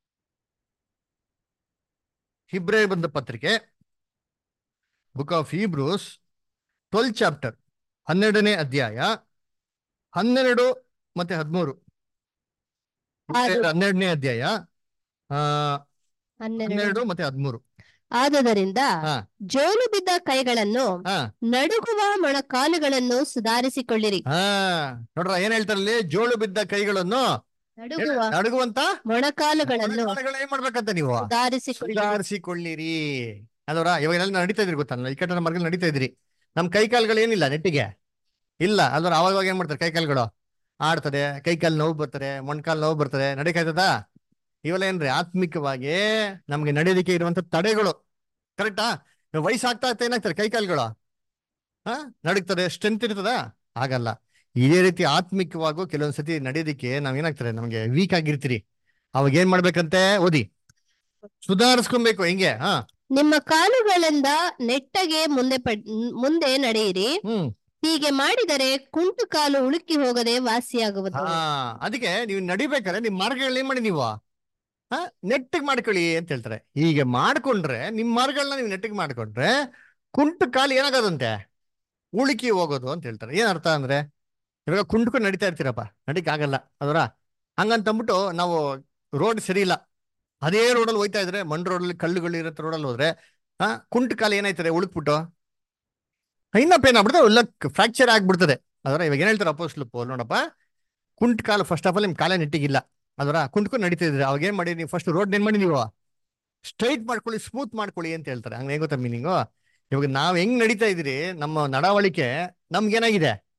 ಹಿಬ್ರೇ ಬಂದ ಪತ್ರಿಕೆ book of Hebrews twelve chapter ಹನ್ನೆರಡನೇ ಅಧ್ಯಾಯ ಹನ್ನೆರಡು ಮತ್ತೆ ಹದಿಮೂರು ಆರು. ಹನ್ನೆರಡನೇ ಅಧ್ಯಾಯ ಆ ಹನ್ನೆರಡು ಹನ್ನೆರಡು ಮತ್ತೆ ಹದಿಮೂರು ಆದುದರಿಂದ ಹಾ. ಜೋಲು ಬಿದ್ದ ಕೈಗಳನ್ನು ಹಾ ನಡುಗುವ ಮೊಣಕಾಲುಗಳನ್ನು ಸುಧಾರಿಸಿಕೊಳ್ಳಿರಿ ಹಾ ನೋಡ್ರ ಏನ್ ಹೇಳ್ತಾರಲ್ಲಿ ಜೋಳು ಬಿದ್ದ ಕೈಗಳನ್ನು ನಡುಗುವ ನಡುಗುವಂತ ಮೊಣಕಾಲುಗಳನ್ನು ಮೊಣಕಾಲುಗಳನ್ನ ಏನ್ ಮಾಡ್ಬೇಕಂತ ನೀವು ಸುಧಾರಿಸಿಕೊಳ್ಳಿರಿ ಸುಧಾರಿಸಿಕೊಳ್ಳಿರಿ ಅಲ್ವರ ಇವಾಗ ಎಲ್ಲ ನಡೀತಾ ಇದ್ರಿ ಗೊತ್ತಾ ಇಕ್ಕಟ್ಟನ ಮಾರ್ಗದಲ್ಲಿ ನಡೀತಾ ಇದ್ರಿ ನಮ್ ಕೈ ಕಾಲ್ಗಳು ಏನಿಲ್ಲ ನೆಟ್ಟಿಗೆ ಇಲ್ಲ ಅಲ್ವರ ಅವಾಗ ಅವಾಗ ಏನ್ ಮಾಡ್ತಾರೆ ಕೈ ಕಾಲ್ಗಳು ಆಡ್ತದೆ ಕೈ ಕಾಲು ನೋವು ಬರ್ತಾರೆ ಮೊಣ್ಕಾಲ್ ನೋವು ಬರ್ತದೆ ನಡಿಕಾಯ್ತದ ಇವೆಲ್ಲ ಏನ್ರಿ ಆತ್ಮಿಕವಾಗಿ ನಮ್ಗೆ ನಡೆಯೋದಕ್ಕೆ ಇರುವಂತ ತಡೆಗಳು ಕರೆಕ್ಟಾ ವಯಸ್ಸಾಗ್ತಾ ಆಗ್ತಾ ಏನಾಗ್ತಾರೆ ಕೈ ಕಾಲ್ಗಳು ಹಾ ನಡೀತದೆ ಸ್ಟ್ರೆಂತ್ ಇರ್ತದ ಆಗಲ್ಲ ಇದೇ ರೀತಿ ಆತ್ಮಿಕವಾಗೂ ಕೆಲವೊಂದ್ಸತಿ ನಡೆಯೋದಿಕ್ಕೆ ನಾವ್ ಏನಾಗ್ತಾರೆ ನಮ್ಗೆ ವೀಕ್ ಆಗಿರ್ತೀರಿ ಅವಾಗ ಏನ್ ಮಾಡ್ಬೇಕಂತೆ ಓದಿ ಸುಧಾರಿಸ್ಕೊಬೇಕು ಹೆಂಗೆ ಹಾ ನಿಮ್ಮ ಕಾಲುಗಳಿಂದ ನೆಟ್ಟಗೆ ಮುಂದೆ ಪಡ್ ಮುಂದೆ ನಡೆಯಿರಿ ಹ್ಮ್ ಹೀಗೆ ಮಾಡಿದರೆ ಕುಂಟು ಕಾಲು ಉಳುಕಿ ಹೋಗದೆ ವಾಸಿಯಾಗುವುದು ಹಾ ಅದಕ್ಕೆ ನೀವು ನಡಿಬೇಕಾದ್ರೆ ನಿಮ್ ಮಾರ್ಗಗಳು ಏನ್ ಮಾಡಿ ನೀವು ಹಾ ನೆಟ್ಟಿಗೆ ಮಾಡ್ಕೊಳ್ಳಿ ಅಂತ ಹೇಳ್ತಾರೆ ಹೀಗೆ ಮಾಡ್ಕೊಂಡ್ರೆ ನಿಮ್ ಮಾರ್ಗಗಳನ್ನ ನೀವು ನೆಟ್ಟಿಗೆ ಮಾಡ್ಕೊಂಡ್ರೆ ಕುಂಟು ಕಾಲು ಏನಾಗೋದಂತೆ ಉಳುಕಿ ಹೋಗೋದು ಅಂತ ಹೇಳ್ತಾರೆ ಏನ್ ಅರ್ಥ ಅಂದ್ರೆ ಇವಾಗ ಕುಂಟ್ಕೊಂಡು ನಡೀತಾ ಇರ್ತೀರಪ್ಪ ನಡಿಕ್ ಆಗಲ್ಲ ಅದರ ಹಂಗಂತಂದ್ಬಿಟ್ಟು ನಾವು ರೋಡ್ ಸರಿ ಇಲ್ಲ ಅದೇ ರೋಡಲ್ಲಿ ಹೋಯ್ತಾ ಇದ್ರೆ ಮಣ್ ರೋಡಲ್ಲಿ ಕಲ್ಲುಗಳು ಇರತ್ತೆ ರೋಡಲ್ಲಿ ಹೋದ್ರೆ ಹಾ ಕುಂಟು ಕಾಲು ಏನಾಯ್ತದೆ ಉಳುಕ್ಬಿಟ್ಟು ಇನ್ನಪ್ಪ ಏನಾಗ್ಬಿಡ್ತದೆ ಎಲ್ಲ ಫ್ರಾಕ್ಚರ್ ಆಗ್ಬಿಡ್ತದೆ ಅದರ ಇವಾಗ ಏನ್ ಹೇಳ್ತಾರೆ ಅಪೋಸ್ಲು ಪೋಲ್ ನೋಡಪ್ಪ ಕುಂಟ್ ಕಾಲು ಫಸ್ಟ್ ಆಫ್ ಆಲ್ ನಿಮ್ ಕಾಲೇ ನೆಟ್ಟಿಗಿಲ್ಲ ಅದರ ಕುಂಟ್ಕೊಂಡು ನಡೀತಾ ಇದ್ರೆ ಅವಾಗ ಏನ್ ಮಾಡಿ ನೀವು ಫಸ್ಟ್ ರೋಡ್ ಏನ್ ಮಾಡಿ ನೀವು ಸ್ಟ್ರೈಟ್ ಮಾಡ್ಕೊಳ್ಳಿ ಸ್ಮೂತ್ ಮಾಡ್ಕೊಳ್ಳಿ ಅಂತ ಹೇಳ್ತಾರೆ ಹಂಗ ಹೆಂಗ್ ಗೊತ್ತಾ ಮೀನಿಂಗು ಇವಾಗ ನಾವ್ ಹೆಂಗ್ ನಡೀತಾ ಇದ್ರಿ ನಮ್ಮ ನಡವಳಿಕೆ ನಮ್ಗೇನಾಗಿದೆ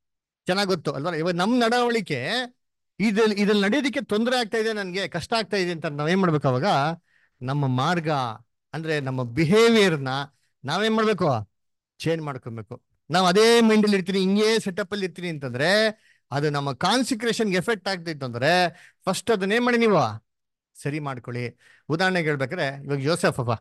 ಚೆನ್ನಾಗ್ ಗೊತ್ತು ಅಲ್ವಾ ಇವಾಗ ನಮ್ ನಡವಳಿಕೆ ಇದ್ರಲ್ಲಿ ಇದ್ರಲ್ಲಿ ನಡೆಯೋದಕ್ಕೆ ತೊಂದರೆ ಆಗ್ತಾ ಇದೆ ನನ್ಗೆ ಕಷ್ಟ ಆಗ್ತಾ ಇದೆ ಅಂತ ನಾವೇನ್ ಮಾಡ್ಬೇಕು ಅವಾಗ ನಮ್ಮ ಮಾರ್ಗ ಅಂದ್ರೆ ನಮ್ಮ ಬಿಹೇವಿಯರ್ನ ನಾವೇನ್ ಮಾಡ್ಬೇಕು ಚೇಂಜ್ ಮಾಡ್ಕೊಬೇಕು ನಾವ್ ಅದೇ ಮೈಂಡ್ ಅಲ್ಲಿ ಇರ್ತೀನಿ ಹಿಂಗೇ ಸೆಟಪ್ ಅಲ್ಲಿ ಇರ್ತೀನಿ ಅಂತಂದ್ರೆ ಅದು ನಮ್ಮ ಕಾನ್ಸಿಕ್ರೇಷನ್ ಎಫೆಕ್ಟ್ ಆಗ್ತೈತೆ ಅಂದ್ರೆ ಫಸ್ಟ್ ಅದನ್ನ ಏನ್ ಮಾಡಿ ನೀವು ಸರಿ ಮಾಡ್ಕೊಳ್ಳಿ ಉದಾಹರಣೆಗೆ ಹೇಳ್ಬೇಕಾದ್ರೆ ಇವಾಗ ಯೋಸೆಫ್ ಅಪ್ಪ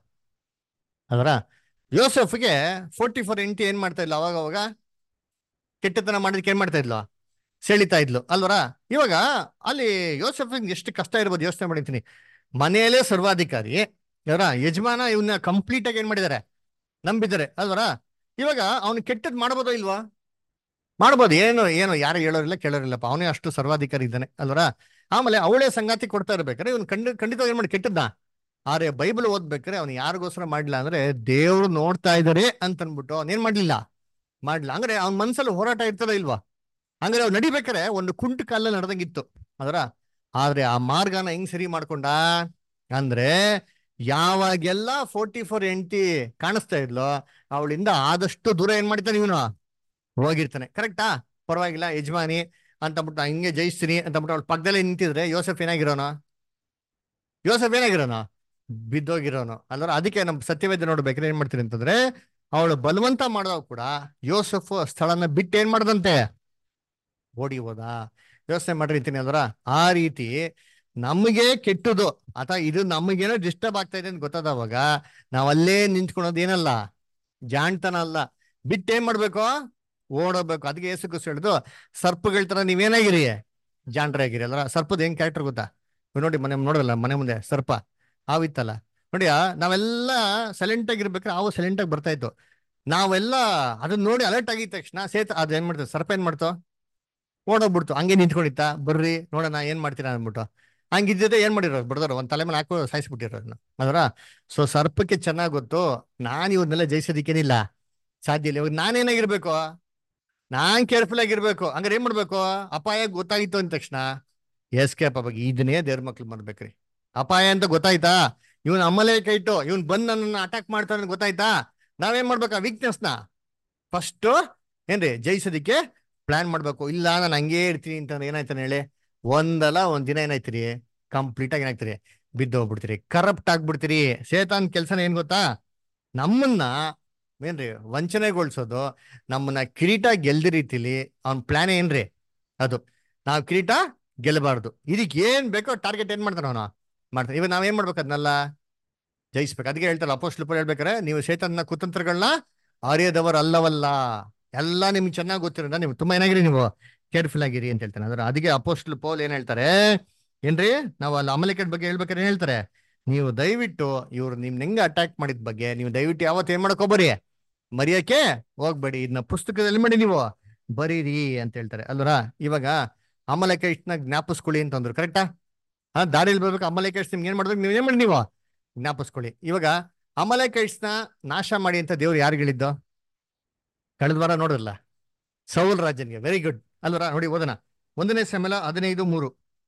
ಅದರ ಯೋಸೆಫ್ಗೆ ಫೋರ್ಟಿ ಫೋರ್ ಎಂಟಿ ಏನ್ ಮಾಡ್ತಾ ಇದ್ಲು ಅವಾಗ ಅವಾಗ ಕೆಟ್ಟತನ ಮಾಡೋದಕ್ಕೆ ಏನ್ ಮಾಡ್ತಾ ಇದ್ಲು ಸೆಳಿತಾ ಇದ್ಲು ಅಲ್ವರ ಇವಾಗ ಅಲ್ಲಿ ಯೋಸೆಫ್ ಎಷ್ಟು ಕಷ್ಟ ಇರ್ಬೋದು ಯೋಚನೆ ಮಾಡಿರ್ತೀನಿ ಮನೆಯಲ್ಲೇ ಸರ್ವಾಧಿಕಾರಿ ಅವರ ಯಜಮಾನ ಇವನ್ನ ಕಂಪ್ಲೀಟ್ ಆಗಿ ಏನ್ ಮಾಡಿದ್ದಾರೆ ನಂಬಿದ್ದಾರೆ ಅಲ್ವರ ಇವಾಗ ಅವನು ಕೆಟ್ಟದ್ ಮಾಡ್ಬೋದೋ ಇಲ್ವಾ ಮಾಡ್ಬೋದು ಏನು ಏನು ಯಾರು ಹೇಳೋರಿಲ್ಲ ಕೇಳೋರಿಲ್ಲಪ್ಪ ಅವನೇ ಅಷ್ಟು ಸರ್ವಾಧಿಕಾರಿ ಇದ್ದಾನೆ ಅಲ್ವರ ಆಮೇಲೆ ಅವಳೇ ಸಂಗಾತಿ ಕೊಡ್ತಾ ಇರ್ಬೇಕಾದ್ರೆ ಇವ್ನು ಖಂಡ ಖಂಡಿತ ಏನ್ ಮಾಡಿ ಕೆಟ್ಟದ್ದ ಆದ್ರೆ ಬೈಬಲ್ ಓದ್ಬೇಕಾದ್ರೆ ಅವ್ನು ಯಾರಿಗೋಸ್ಕರ ಮಾಡ್ಲಿಲ್ಲ ಅಂದ್ರೆ ದೇವ್ರು ನೋಡ್ತಾ ಇದಾರೆ ಅಂತ ಅನ್ಬಿಟ್ಟು ಅವ್ನೇನ್ ಮಾಡ್ಲಿಲ್ಲ ಮಾಡ್ಲಿಲ್ಲ ಅಂದ್ರೆ ಅವ್ನ ಮನ್ಸಲ್ಲಿ ಹೋರಾಟ ಇರ್ತದ ಇಲ್ವಾ ಹಂಗಾರೆ ಅವ್ನು ನಡಿಬೇಕಾರೆ ಒಂದು ಕುಂಟು ಕಾಲಲ್ಲಿ ನಡೆದಂಗಿತ್ತು ಅದರ ಆದ್ರೆ ಆ ಮಾರ್ಗನ ಹೆಂಗ್ ಸರಿ ಮಾಡ್ಕೊಂಡ ಅಂದ್ರೆ ಯಾವಾಗೆಲ್ಲ ಫೋರ್ಟಿ ಫೋರ್ ಎಂಟಿ ಕಾಣಿಸ್ತಾ ಇದ್ಲೋ ಅವಳಿಂದ ಆದಷ್ಟು ದೂರ ಏನ್ ಮಾಡ್ತಾನೆ ಇವನು ಹೋಗಿರ್ತಾನೆ ಕರೆಕ್ಟಾ ಪರವಾಗಿಲ್ಲ ಯಜಮಾನಿ ಅಂತ ಬಿಟ್ಟು ಹಿಂಗೆ ಜಯಿಸ್ತೀನಿ ಅಂತ ಬಿಟ್ಟು ಅವಳ ಪಕ್ಕದಲ್ಲೇ ನಿಂತಿದ್ರೆ ಯೋಸೆಫ್ ಏನಾಗಿರೋನು ಯೋಸೆಫ್ ಏನಾಗಿರೋನು ಬಿದ್ದೋಗಿರೋನು ಅಲ್ವರ ಅದಕ್ಕೆ ನಮ್ ಸತ್ಯವೇದ ನೋಡ್ಬೇಕಾದ್ರೆ ಏನ್ ಮಾಡ್ತೀನಿ ಅಂತಂದ್ರೆ ಅವಳು ಬಲವಂತ ಮಾಡಿದಾಗ ಕೂಡ ಯೋಸೆಫ್ ಆ ಸ್ಥಳನ ಬಿಟ್ಟು ಏನ್ ಮಾಡ್ದಂತೆ ಓಡಿ ಹೋದ ಯೋಚನೆ ಮಾಡಿರ್ತೀನಿ ಅಲ್ವರ ಆ ರೀತಿ ನಮಗೆ ಕೆಟ್ಟದು ಅಥವಾ ಇದು ನಮಗೇನೋ ಡಿಸ್ಟರ್ಬ್ ಆಗ್ತಾ ಇದೆ ಅಂತ ಗೊತ್ತಾದವಾಗ ನಾವ್ ಅಲ್ಲೇ ನಿಂತ್ಕೊಳೋದು ಏನಲ್ಲ ಜಾಣ್ತನ ಅಲ್ಲ ಬಿಟ್ಟು ಏನ್ ಮಾಡ್ಬೇಕು ಓಡೋಗ್ಬೇಕು ಅದಕ್ಕೆ ಏಸು ಕುಸ್ ಹೇಳಿದು ಸರ್ಪಗಳ ತರ ನೀವೇನಾಗಿರಿ ಜಾಣ್ರಾಗಿರಿ ಅಲ್ರ ಸರ್ಪದ ಏನ್ ಕ್ಯಾರೆಕ್ಟರ್ ಗೊತ್ತಾ ಇವ್ ನೋಡಿ ಮನೆ ನೋಡಲ್ಲ ಮನೆ ಮುಂದೆ ಸರ್ಪ ಹಾವಿತ್ತಲ್ಲ ನೋಡಿ ಆ, ನಾವೆಲ್ಲ ಸೈಲೆಂಟ್ ಆಗಿರ್ಬೇಕಾದ್ರೆ ಹಾವು ಸೈಲೆಂಟ್ ಆಗಿ ಬರ್ತಾ ಇತ್ತು ನಾವೆಲ್ಲ ಅದನ್ನ ನೋಡಿ ಅಲರ್ಟ್ ಆಗಿದ ತಕ್ಷಣ ಸೇತ ಅದ್ ಏನ್ ಮಾಡ್ತದೆ ಸರ್ಪ ಏನ್ ಮಾಡ್ತು ಓಡೋಗ್ಬಿಡ್ತು ಹಂಗೆ ನಿಂತ್ಕೊಂಡಿತ್ತ ಬರ್ರಿ ನೋಡೋಣ ಏನ್ ಮಾಡ್ತೀರಾ ಅಂದ್ಬಿಟ್ಟು ಹಂಗಿದ್ದಿದ್ದೆ ಏನ್ ಮಾಡಿರೋರು ಬಿಡದವ್ರು ಒಂದ್ ತಲೆ ಮೇಲೆ ಹಾಕೋ ಸಾಯಿಸ್ಬಿಟ್ಟಿರೋರು ಅದರ ಸೊ ಸರ್ಪಕ್ಕೆ ಚೆನ್ನಾಗ್ ಗೊತ್ತು ನಾನ್ ಇವ್ರನ್ನೆಲ್ಲ ಜಯಿಸೋದಿಕ್ಕೇನಿಲ್ಲ ಸಾಧ್ಯ ಇಲ್ಲ ಇವಾಗ ನಾನೇನಾಗಿರ್ಬೇಕು ನಾನ್ ಕೇರ್ಫುಲ್ ಆಗಿರ್ಬೇಕು ಹಂಗಾರೆ ಏನ್ ಮಾಡ್ಬೇಕು ಅಪಾಯ ಗೊತ್ತಾಗಿತ್ತು ಅಂದ ತಕ್ಷಣ ಎಸ್ಕೇಪ್ ಬಗ್ಗೆ ಇದನ್ನೇ ದೇವ್ರ ಮಕ್ಳು ಮಾಡ್ಬೇಕ್ರಿ ಅಪಾಯ ಅಂತ ಗೊತ್ತಾಯ್ತಾ ಇವನ್ ಅಮ್ಮಲೇ ಕೈಟು ಇವನ್ ಬಂದ್ ನನ್ನನ್ನ ಅಟ್ಯಾಕ್ ಮಾಡ್ತಾನೆ ಗೊತ್ತಾಯ್ತಾ ನಾವೇನ್ ಮಾಡ್ಬೇಕು ಆ ವೀಕ್ನೆಸ್ನ ಫಸ್ಟ್ ಏನ್ರಿ ಜಯಿಸೋದಿಕ್ಕೆ ಪ್ಲಾನ್ ಮಾಡ್ಬೇಕು ಇಲ್ಲ ನಾನು ಹಂಗೇ ಇರ್ತೀನಿ ಅಂತಂದ್ರೆ ಏನಾಯ್ತಾನೆ ಹೇಳಿ ಒಂದಲ್ಲ ಒಂದ್ ದಿನ ಏನಾಯ್ತಿರಿ ಕಂಪ್ಲೀಟ್ ಆಗಿ ಏನಾಗ್ತೀರಿ ಬಿದ್ದೋಗ್ಬಿಡ್ತೀರಿ ಕರಪ್ಟ್ ಆಗ್ಬಿಡ್ತೀರಿ ಸೇತಾನ್ ಕೆಲ್ಸನ ಏನ್ ಗೊತ್ತಾ ನಮ್ಮನ್ನ ಏನ್ರಿ ವಂಚನೆಗೊಳ್ಸೋದು ನಮ್ಮನ್ನ ಕಿರೀಟ ಗೆಲ್ದಿ ರೀತಿಲಿ ಅವ್ನ ಪ್ಲಾನ್ ಏನ್ರಿ ಅದು ನಾವು ಕಿರೀಟ ಗೆಲ್ಲಬಾರ್ದು ಇದಕ್ಕೆ ಏನ್ ಬೇಕೋ ಟಾರ್ಗೆಟ್ ಏನ್ ಮಾಡ್ತಾನ ಅವನು ಮಾಡ್ತಾನೆ ಇವಾಗ ನಾವೇನ್ ಮಾಡ್ಬೇಕು ಅದನ್ನೆಲ್ಲ ಜಯಿಸ್ಬೇಕು ಅದಕ್ಕೆ ಹೇಳ್ತಾರೆ ಅಪೋಸ್ಟ್ಲು ಹೇಳ್ಬೇಕಾರೆ ನೀವು ಶೇತನ ಕುತಂತ್ರಗಳನ್ನ ಅರಿಯದವರು ಅಲ್ಲವಲ್ಲ ಎಲ್ಲ ನಿಮ್ಗೆ ಚೆನ್ನಾಗಿ ಗೊತ್ತಿರೋದ ನೀವು ತುಂಬಾ ಏನಾಗಿರಿ ನೀವು ಕೇರ್ಫುಲ್ ಆಗಿರಿ ಅಂತ ಹೇಳ್ತಾನೆ ಅಂದ್ರೆ ಅದಕ್ಕೆ ಅಪೋಸ್ಟ್ಲು ಪೌಲ್ ಏನ್ ಹೇಳ್ತಾರೆ ಏನ್ರಿ ನಾವು ಅಲ್ಲಿ ಅಮಲಿಕೆಟ್ ಬಗ್ಗೆ ಹೇಳ್ಬೇಕಾದ್ರೆ ಏನ್ ಹೇಳ್ತಾರೆ ನೀವು ದಯವಿಟ್ಟು ಇವ್ರು ನಿಮ್ ಹೆಂಗ ಅಟ್ಯಾಕ್ ಮಾಡಿದ ಬಗ್ಗೆ ನೀವು ದಯವಿಟ್ಟು ಯಾವತ್ತು ಏನ್ ಮಾಡ್ಕೋಬರಿ ಮರೆಯಕ್ಕೆ ಹೋಗ್ಬೇಡಿ ಇದನ್ನ ಪುಸ್ತಕದಲ್ಲಿ ಮಾಡಿ ನೀವು ಬರೀರಿ ಅಂತ ಹೇಳ್ತಾರೆ ಅಲ್ವರ ಇವಾಗ ಅಮಲಕ ಇಷ್ಟನ ಜ್ಞಾಪಿಸ್ಕೊಳ್ಳಿ ಅಂತಂದ್ರು ಕರೆಕ್ಟಾ ಹಾ ದಾರಿಯಲ್ಲಿ ಬರ್ಬೇಕು ಅಮಲಕ ಇಷ್ಟ ನಿಮ್ಗೆ ಏನ್ ಮಾಡ್ಬೇಕು ನೀವು ಏನ್ ಮಾಡಿ ನೀವು ಜ್ಞಾಪಿಸ್ಕೊಳ್ಳಿ ಇವಾಗ ಅಮಲಕ ಇಷ್ಟನ ನಾಶ ಮಾಡಿ ಅಂತ ದೇವ್ರು ಯಾರು ಹೇಳಿದ್ದು ಕಳೆದ ವಾರ ನೋಡಿರಲ್ಲ ಸೌಲ್ ರಾಜನ್ಗೆ ವೆರಿ ಗುಡ್ ಅಲ್ವರ ನೋಡಿ ಓದನ ಒಂದನೇ ಸ್ಯಾಮೆಲ ಹದಿನೈದು ಮೂರು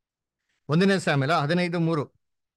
ಒಂದನೇ ಸ್ಯಾಮೆಲ ಹದಿನೈದು ಮೂರು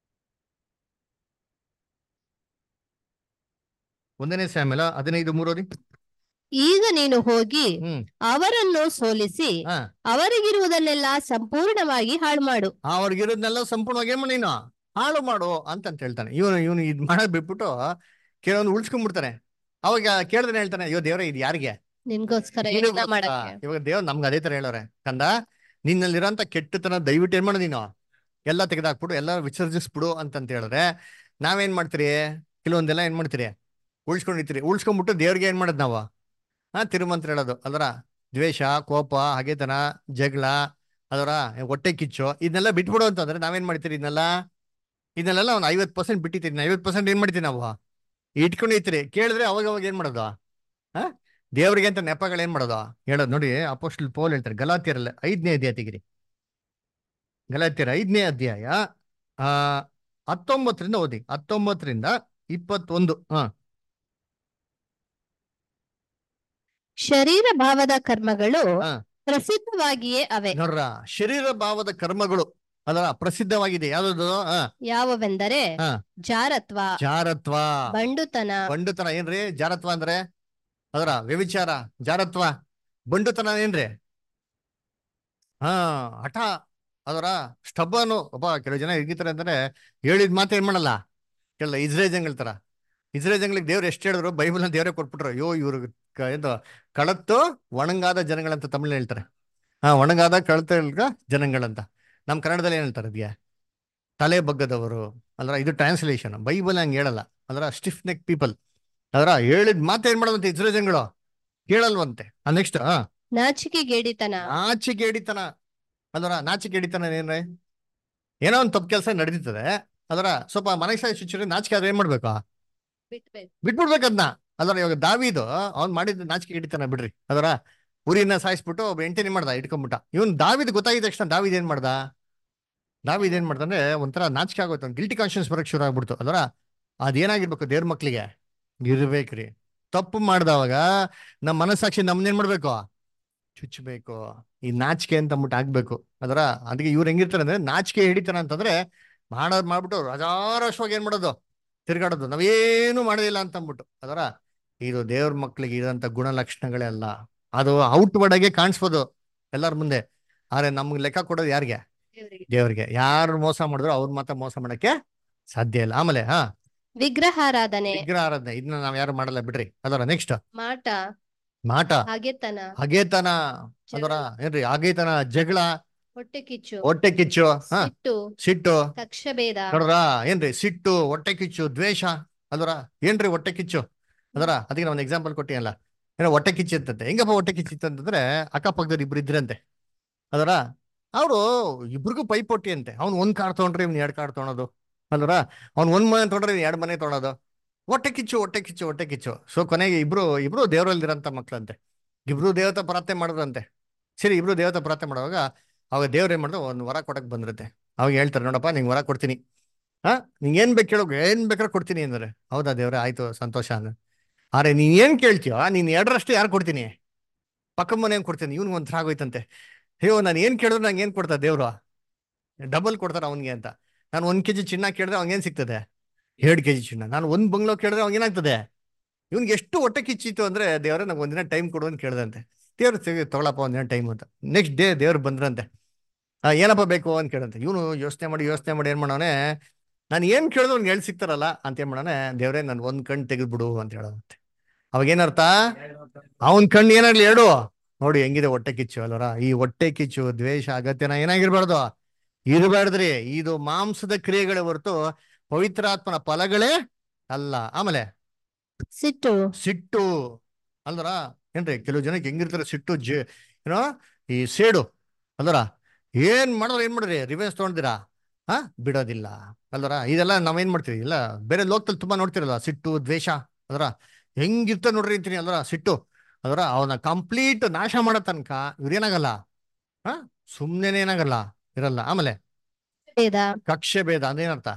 ಒಂದನೇ ಸ್ಯಾಮೆಲ ಹದಿನೈದು ಮೂರು ಓದಿ ಈಗ ನೀನು ಹೋಗಿ ಹ್ಮ್ ಅವರನ್ನು ಸೋಲಿಸಿ ಹಾ ಅವರಿಗಿರುವುದನ್ನೆಲ್ಲ ಸಂಪೂರ್ಣವಾಗಿ ಹಾಳು ಮಾಡು ಅವ್ರಿಗಿರೋದ್ನೆಲ್ಲ ಸಂಪೂರ್ಣವಾಗಿ ಏನ್ ಮಾಡಿ ನೀನು ಹಾಳು ಮಾಡು ಅಂತಂತ ಹೇಳ್ತಾನೆ ಇವನು ಇವನು ಇದ್ ಮಾಡೋದ್ ಬಿಟ್ಬಿಟ್ಟು ಕೆಲವೊಂದು ಉಳ್ಸ್ಕೊಂಡ್ಬಿಡ್ತಾನೆ ಅವಾಗ ಕೇಳಿದ್ರೆ ಹೇಳ್ತಾನೆ ಅಯ್ಯೋ ದೇವ್ರೆ ಇದು ಯಾರಿಗೆ ನಿನ್ಗೋಸ್ಕರ ಯಜ್ಞ ನಿನಗೋಸ್ಕರ. ಮಾಡಕ್ಕೆ ಇವಾಗ ದೇವ್ರು ನಮ್ಗೆ ಅದೇ ತರ ಹೇಳೋರೆ ಕಂದ ನಿನ್ನಲ್ಲಿರೋಂಥ ಕೆಟ್ಟತನ ದಯವಿಟ್ಟು ಏನ್ ಮಾಡು ನೀನು ಎಲ್ಲ ತೆಗೆದಾಕ್ಬಿಡು ಎಲ್ಲ ವಿಸರ್ಜಿಸ್ಬಿಡು ಅಂತಂತ ಹೇಳಿದ್ರೆ ನಾವೇನ್ ಮಾಡ್ತೀರಿ ಕೆಲವೊಂದೆಲ್ಲ ಏನ್ ಮಾಡ್ತೀರಿ ಉಳ್ಸ್ಕೊಂಡಿರ್ತೀರಿ ಉಳ್ಸ್ಕೊಂಡ್ಬಿಟ್ಟು ದೇವ್ರಿಗೆ ಏನ್ ಮಾಡೋದು ನಾವು ಹಾ ತಿರುಮಂತ್ರ ಹೇಳೋದು ಅಲ್ವರ ದ್ವೇಷ ಕೋಪ ಹಗೆತನ ಜಗಳ ಅದರ ಹೊಟ್ಟೆ ಕಿಚ್ಚು ಇದನ್ನೆಲ್ಲ ಬಿಟ್ಬಿಡು ಅಂತಂದ್ರೆ ನಾವೇನ್ ಮಾಡ್ತೀರಿ ಇದನ್ನೆಲ್ಲ ಇದನ್ನೆಲ್ಲ ಒಂದು ಐವತ್ ಪರ್ಸೆಂಟ್ ಬಿಟ್ಟಿರ್ತೀನಿ ಐವತ್ ಪರ್ಸೆಂಟ್ ಏನ್ ಮಾಡ್ತೀವಿ ನಾವು ಇಟ್ಕೊಂಡಿರ್ತೀರಿ ಕೇಳಿದ್ರೆ ಅವಾಗ ಅವಾಗ ಏನ್ ಮಾಡೋದು ಹಾ ದೇವ್ರಿಗೆ ಅಂತ ನೆಪಗಳು ಏನ್ ಮಾಡೋದು ಹೇಳೋದು ನೋಡಿ ಅಪೋಸ್ಟಲ್ ಪೌಲ್ ಹೇಳ್ತಾರೆ ಗಲಾತಿಯರಲ್ಲಿ ಐದನೇ ಅಧ್ಯಾಯ ತೆಗಿರಿ ಗಲಾತಿಯರ ಐದನೇ ಅಧ್ಯಾಯ ಆ ಹತ್ತೊಂಬತ್ತರಿಂದ ಓದಿ ಹತ್ತೊಂಬತ್ತರಿಂದ ಇಪ್ಪತ್ತೊಂದು ಹಾ ಶರೀರ ಭಾವದ ಕರ್ಮಗಳು ಹಾ. ಪ್ರಸಿದ್ಧವಾಗಿಯೇ ಅವೆ ನೋಡ್ರ ಶರೀರ ಭಾವದ ಕರ್ಮಗಳು ಅದರ ಪ್ರಸಿದ್ಧವಾಗಿದೆ ಯಾವ್ದು ಹಾ ಯಾವುವೆಂದರೆ ಹಾ. ಜಾರತ್ವ ಜಾರತ್ವ ಬಂಡುತನ ಬಂಡುತನ ಏನ್ರಿ ಜಾರತ್ವ ಅಂದ್ರೆ ಅದರ ವ್ಯವಿಚಾರ ಜಾರತ್ವ ಬಂಡುತನ ಏನ್ರಿ ಹಾ ಹಠ ಅದರ ಸ್ಟಬ್ಬನು ಒಬ್ಬ ಕೆಲವು ಜನ ಹೇಗಿರ್ತಾರೆ ಅಂದ್ರೆ ಹೇಳಿದ ಮಾತು ಏನ್ ಮಾಡಲ್ಲ ಕೇಳಲ್ಲ ಇಸ್ರೇಲ್ ಜಂಗಳ ತರ ಇಸ್ರೇಲ್ ಜಂಗಳಿಗೆ ದೇವ್ರು ಎಷ್ಟು ಹೇಳಿದ್ರು ಬೈಬಲ್ ದೇವರೇ ಕೊಟ್ಬಿಟ್ರು ಅಯ್ಯೋ ಇವ್ರು ಕ- ಇದು ಕಳತ್ತು ಒಣಗಾದ ಜನಗಳಂತ ತಮಿಳ್ ಹೇಳ್ತಾರೆ ಹಾ ಒಣಗಾದ ಕಳತ ಜನಗಳಂತ ನಮ್ಮ ಕನ್ನಡದಲ್ಲಿ ಏನ್ ಹೇಳ್ತಾರೆ ಅದ್ಗೆ ತಲೆ ಬಗ್ಗದವರು ಅಲ್ರ ಇದು ಟ್ರಾನ್ಸ್ಲೇಷನ್ ಬೈಬಲ್ ಹಂಗೆ ಹೇಳಲ್ಲ ಅಲ್ರ ಸ್ಟಿಫ್ ನೆಕ್ ಪೀಪಲ್ ಅದರ ಹೇಳಿದ ಮಾತು ಏನ್ ಮಾಡೋದಂತೆ ಇಸ್ರೇಲ್ ಜನಗಳು ಕೇಳಲ್ವಂತೆ ನೆಕ್ಸ್ಟ್ ಹಾ ನಾಚಿಕೆಗೇಡಿತನ ನಾಚಿಕೆಡಿತನ ಅದರ ನಾಚಿಕೆಡಿತನ ಏನ್ರಿ ಏನೋ ಒಂದು ತಪ್ಪು ಕೆಲಸ ನಡೆದಿರ್ತದೆ ಅದರ ಸ್ವಲ್ಪ ಮನಸ್ಸಾಗಿ ಚುಚ್ಚುರಿ ನಾಚಿಕೆ ಆದ್ರೆ ಏನ್ ಮಾಡ್ಬೇಕು ಬಿಟ್ಬೇಕು. ಬಿಟ್ಬಿಡ್ಬೇಕದ್ನ ಅದರ ಇವಾಗ ದಾವಿದು ಅವ್ನ್ ಮಾಡಿದ ನಾಚಿಕೆ ಹಿಡಿತಾನ ಬಿಡ್ರಿ ಅದರ ಉರಿನ ಸಾಯಿಸ್ಬಿಟ್ಟು ಒಬ್ಬ ಎಂಟನೇ ಮಾಡ್ದ ಇಟ್ಕೊಂಡ್ಬಿಟ್ಟ ಇವನ್ ದಾವಿದ್ ಗೊತ್ತಾಗಿದ ತಕ್ಷಣ ದಾವಿದ್ ಏನ್ ಮಾಡ್ದ ದಾವಿದ್ ಏನ್ ಮಾಡ್ದಂದ್ರೆ ಒಂಥರ ನಾಚಿಕೆ ಆಗೋಯ್ತು ಗಿಲ್ಟಿ ಕಾನ್ಶಿಯನ್ಸ್ ಬರಕ್ ಶುರು ಆಗ್ಬಿಡ್ತು ಅದರ ಅದೇನಾಗಿರ್ಬೇಕು ದೇವ್ರ ಮಕ್ಳಿಗೆ ಇರ್ಬೇಕ್ರಿ ತಪ್ಪು ಮಾಡ್ದವಾಗ ನಮ್ಮ ಮನಸ್ಸಾಕ್ಷಿ ನಮ್ನೇನ್ ಮಾಡ್ಬೇಕು ಚುಚ್ಚಬೇಕು ಈ ನಾಚಿಕೆ ಅಂತ ಅಂದ್ಬಿಟ್ಟು ಆಗ್ಬೇಕು ಅದರ ಅದಕ್ಕೆ ಇವ್ರು ಹೆಂಗಿರ್ತಾರೆ ಅಂದ್ರೆ ನಾಚಿಕೆ ಹಿಡಿತಾರ ಅಂತಂದ್ರೆ ಮಾಡೋದ್ ಮಾಡ್ಬಿಟ್ಟು ರಜಾರಶ್ವಾಗಿ ಏನ್ ಮಾಡೋದು ತಿರ್ಗಾಡೋದು ನಾವೇನು ಮಾಡೋದಿಲ್ಲ ಅಂತ ಅಂದ್ಬಿಟ್ಟು ಅದರ ಇದು ದೇವ್ರ ಮಕ್ಳಿಗೆ ಇರೋಂಥ ಗುಣಲಕ್ಷಣಗಳೇ ಅಲ್ಲ ಅದು ಔಟ್ ಆಗಿ ಕಾಣಿಸ್ಬೋದು ಎಲ್ಲರ ಮುಂದೆ ಆದ್ರೆ ನಮ್ಗೆ ಲೆಕ್ಕ ಕೊಡೋದು ಯಾರಿಗೆ ದೇವ್ರಿಗೆ. ದೇವ್ರಿಗೆ ಯಾರು ಮೋಸ ಮಾಡಿದ್ರು ಅವ್ರ ಮಾತ್ರ ಮೋಸ ಮಾಡಕ್ಕೆ ಸಾಧ್ಯ ಇಲ್ಲ ಆಮೇಲೆ ಹಾ ವಿಗ್ರಹಾರಾಧನೆ ವಿಗ್ರಹ ಆರಾಧನೆ ಇದನ್ನ ನಾವ್ ಯಾರು ಮಾಡಲ್ಲ ಬಿಡ್ರಿ ಅದರ ನೆಕ್ಸ್ಟ್ ಮಾಟ ಮಾಟ ಹಾಗೆತನ ಹಗೇತನ ಅದರ ಏನ್ರಿ ಆಗೇತನ ಜಗಳ ಹೊಟ್ಟೆ ಕಿಚ್ಚು ಹೊಟ್ಟೆ ಕಿಚ್ಚು ಹಾ ಸಿಟ್ಟು ಸಿಟ್ಟು ಕಕ್ಷಭೇದ ನೋಡ್ರ ಏನ್ರಿ ಸಿಟ್ಟು ಹೊಟ್ಟೆ ಕಿಚ್ಚು ದ್ವೇಷ ಅದರ ಏನ್ರಿ ಹೊಟ್ಟೆ ಕಿಚ್ಚು ಅದರ ಅದಕ್ಕೆ ನಾನು ಎಕ್ಸಾಂಪಲ್ ಕೊಟ್ಟಿಯಲ್ಲ ಏನೋ ಹೊಟ್ಟೆ ಕಿಚ್ಚು ಇರ್ತಂತೆ ಹೆಂಗಪ್ಪ ಹೊಟ್ಟೆ ಕಿಚ್ಚಿತ್ತು ಅಂತಂದ್ರೆ ಅಕ್ಕಪಕ್ಕದವ್ರು ಇಬ್ರು ಇದ್ರಂತೆ ಅದರ ಅವರು ಇಬ್ರಿಗೂ ಪೈಪೋಟಿ ಅಂತೆ ಅವ್ನು ಒಂದ್ ಕಾರ್ ತಗೊಂಡ್ರೆ ಇವ್ನು ಎರಡ್ ಕಾರ್ ತೊಗೊಳೋದು ಅಲ್ವರ ಅವ್ನು ಒಂದ್ ಮನೆ ತೊಗೊಂಡ್ರೆ ಇವ್ನು ಎರಡ್ ಮನೆ ತೊಗೊಳೋದು ಹೊಟ್ಟೆ ಕಿಚ್ಚು ಹೊಟ್ಟೆ ಕಿಚ್ಚು ಹೊಟ್ಟೆ ಕಿಚ್ಚು ಸೊ ಕೊನೆಗೆ ಇಬ್ರು ಇಬ್ರು ದೇವರಲ್ಲಿರಂತ ಮಕ್ಳಂತೆ ಇಬ್ರು ದೇವತಾ ಪ್ರಾರ್ಥನೆ ಮಾಡಿದ್ರಂತೆ ಸರಿ ಇಬ್ರು ದೇವತಾ ಪ್ರಾರ್ಥನೆ ಮಾಡುವಾಗ ಅವಾಗ ದೇವ್ರು ಏನ್ ಮಾಡಿದ್ರು ಒಂದು ವರ ಕೊಡಕ್ ಬಂದಿರುತ್ತೆ ಅವಾಗ ಹೇಳ್ತಾರೆ ನೋಡಪ್ಪ ನಿಂಗೆ ವರ ಕೊಡ್ತೀನಿ ಹಾ ನಿಂಗೆ ಏನ್ ಬೇಕು ಕೇಳೋ ಏನ್ ಬೇಕಾದ್ರೆ ಕೊಡ್ತೀನಿ ಅಂದ್ರೆ ಹೌದಾ ದೇವ್ರೆ ಆಯ್ತು ಸಂತೋಷ ಅಂದ್ರೆ ಆದ್ರೆ ನೀನ್ ಏನ್ ಕೇಳ್ತೀಯೋ ನೀನ್ ಎರಡರಷ್ಟು ಯಾರು ಕೊಡ್ತೀನಿ ಪಕ್ಕ ಮನೆ ಕೊಡ್ತೀನಿ ಇವ್ನಿಗೆ ಒಂಥರ ಆಗೋಯ್ತಂತೆ ಅಯ್ಯೋ ನಾನು ಏನ್ ಕೇಳಿದ್ರು ನಂಗೆ ಏನ್ ಕೊಡ್ತಾ ದೇವ್ರು ಡಬಲ್ ಕೊಡ್ತಾರ ಅವನ್ಗೆ ಅಂತ ನಾನು ಒಂದ್ ಕೆಜಿ ಚಿನ್ನ ಕೇಳಿದ್ರೆ ಅವ್ನಿಗೆ ಏನ್ ಸಿಗ್ತದೆ ಎರಡ್ ಕೆಜಿ ಚಿನ್ನ ನಾನು ಒಂದ್ ಬಂಗ್ಲೋ ಕೇಳಿದ್ರೆ ಅವ್ನಿಗೆ ಏನಾಗ್ತದೆ ಇವ್ನಿಗೆ ಎಷ್ಟು ಹೊಟ್ಟೆ ಕಿಚ್ಚಿತ್ತು ಅಂದ್ರೆ ದೇವ್ರೆ ನಂಗೆ ಒಂದಿನ ಟೈಮ್ ಕೊಡು ಅಂತ ಕೇಳ್ದಂತೆ ದೇವ್ರು ಸಿಗ ತಗೊಳಪ್ಪ ಒಂದಿನ ಟೈಮ್ ಅಂತ ನೆಕ್ಸ್ಟ್ ಡೇ ದೇವ್ರು ಬಂದ್ರಂತೆ ಆ, ಏನಪ್ಪ ಬೇಕು ಅಂತ ಕೇಳಂತೆ ಇವನು ಯೋಚನೆ ಮಾಡಿ ಯೋಚನೆ ಮಾಡಿ ಏನ್ ಮಾಡೋನೆ ನಾನು ಏನ್ ಕೇಳಿದ್ರು ಅವ್ನಿಗೆ ಹೇಳ್ ಸಿಗ್ತಾರಲ್ಲ ಅಂತ ಏನ್ ಮಾಡೋನೆ ದೇವ್ರೆ ನನ್ ಒಂದ್ ಕಣ್ ತೆಗೆದ್ಬಿಡು ಅಂತ ಹೇಳೋದಂತೆ ಅವಾಗ ಏನರ್ಥ ಅವನ್ ಕಣ್ಣು ಏನಾಗ್ಲಿ ಹೇಳು ನೋಡಿ ಹೆಂಗಿದೆ ಹೊಟ್ಟೆ ಕಿಚ್ಚು ಅಲ್ವರ ಈ ಹೊಟ್ಟೆ ಕಿಚ್ಚು ದ್ವೇಷ ಅಗತ್ಯನ ಏನಾಗಿರ್ಬಾರ್ದು ಇರಬಾರ್ದ್ರಿ ಇದು ಮಾಂಸದ ಕ್ರಿಯೆಗಳೇ ಹೊರತು ಪವಿತ್ರಾತ್ಮನ ಫಲಗಳೇ ಅಲ್ಲ ಆಮೇಲೆ ಸಿಟ್ಟು ಸಿಟ್ಟು ಅಲ್ದರ ಏನ್ರಿ ಕೆಲವು ಜನಕ್ಕೆ ಹೆಂಗಿರ್ತಾರೆ ಸಿಟ್ಟು ಜ ಏನೋ ಈ ಸೇಡು ಅಲ್ದರ ಏನ್ ಮಾಡಿದ್ರೆ ಏನ್ ಮಾಡಿದ್ರಿ ರಿವೆನ್ಸ್ ತಗೊಂಡಿರಾ ಹಾ ಬಿಡೋದಿಲ್ಲ ಅಲ್ದರ ಇದೆಲ್ಲ ನಾವೇನ್ ಮಾಡ್ತೀವಿ ಇಲ್ಲ ಬೇರೆ ಲೋಕದಲ್ಲಿ ತುಂಬಾ ನೋಡ್ತಿರಲ್ಲ ಸಿಟ್ಟು ದ್ವೇಷ ಅದರ ಹೆಂಗಿರ್ತ ನೋಡ್ರಿ ಅಂತೀನಿ ಅಲ್ದರ ಸಿಟ್ಟು ಅದರ ಅವನ ಕಂಪ್ಲೀಟ್ ನಾಶ ಮಾಡೋ ತನಕ ಇವ್ರೇನಾಗಲ್ಲ ಹಾ ಸುಮ್ನೆನೇ ಏನಾಗಲ್ಲ ಇರಲ್ಲ ಆಮೇಲೆ ಭೇದ ಕಕ್ಷೆ ಭೇದ ಅದೇನರ್ಥ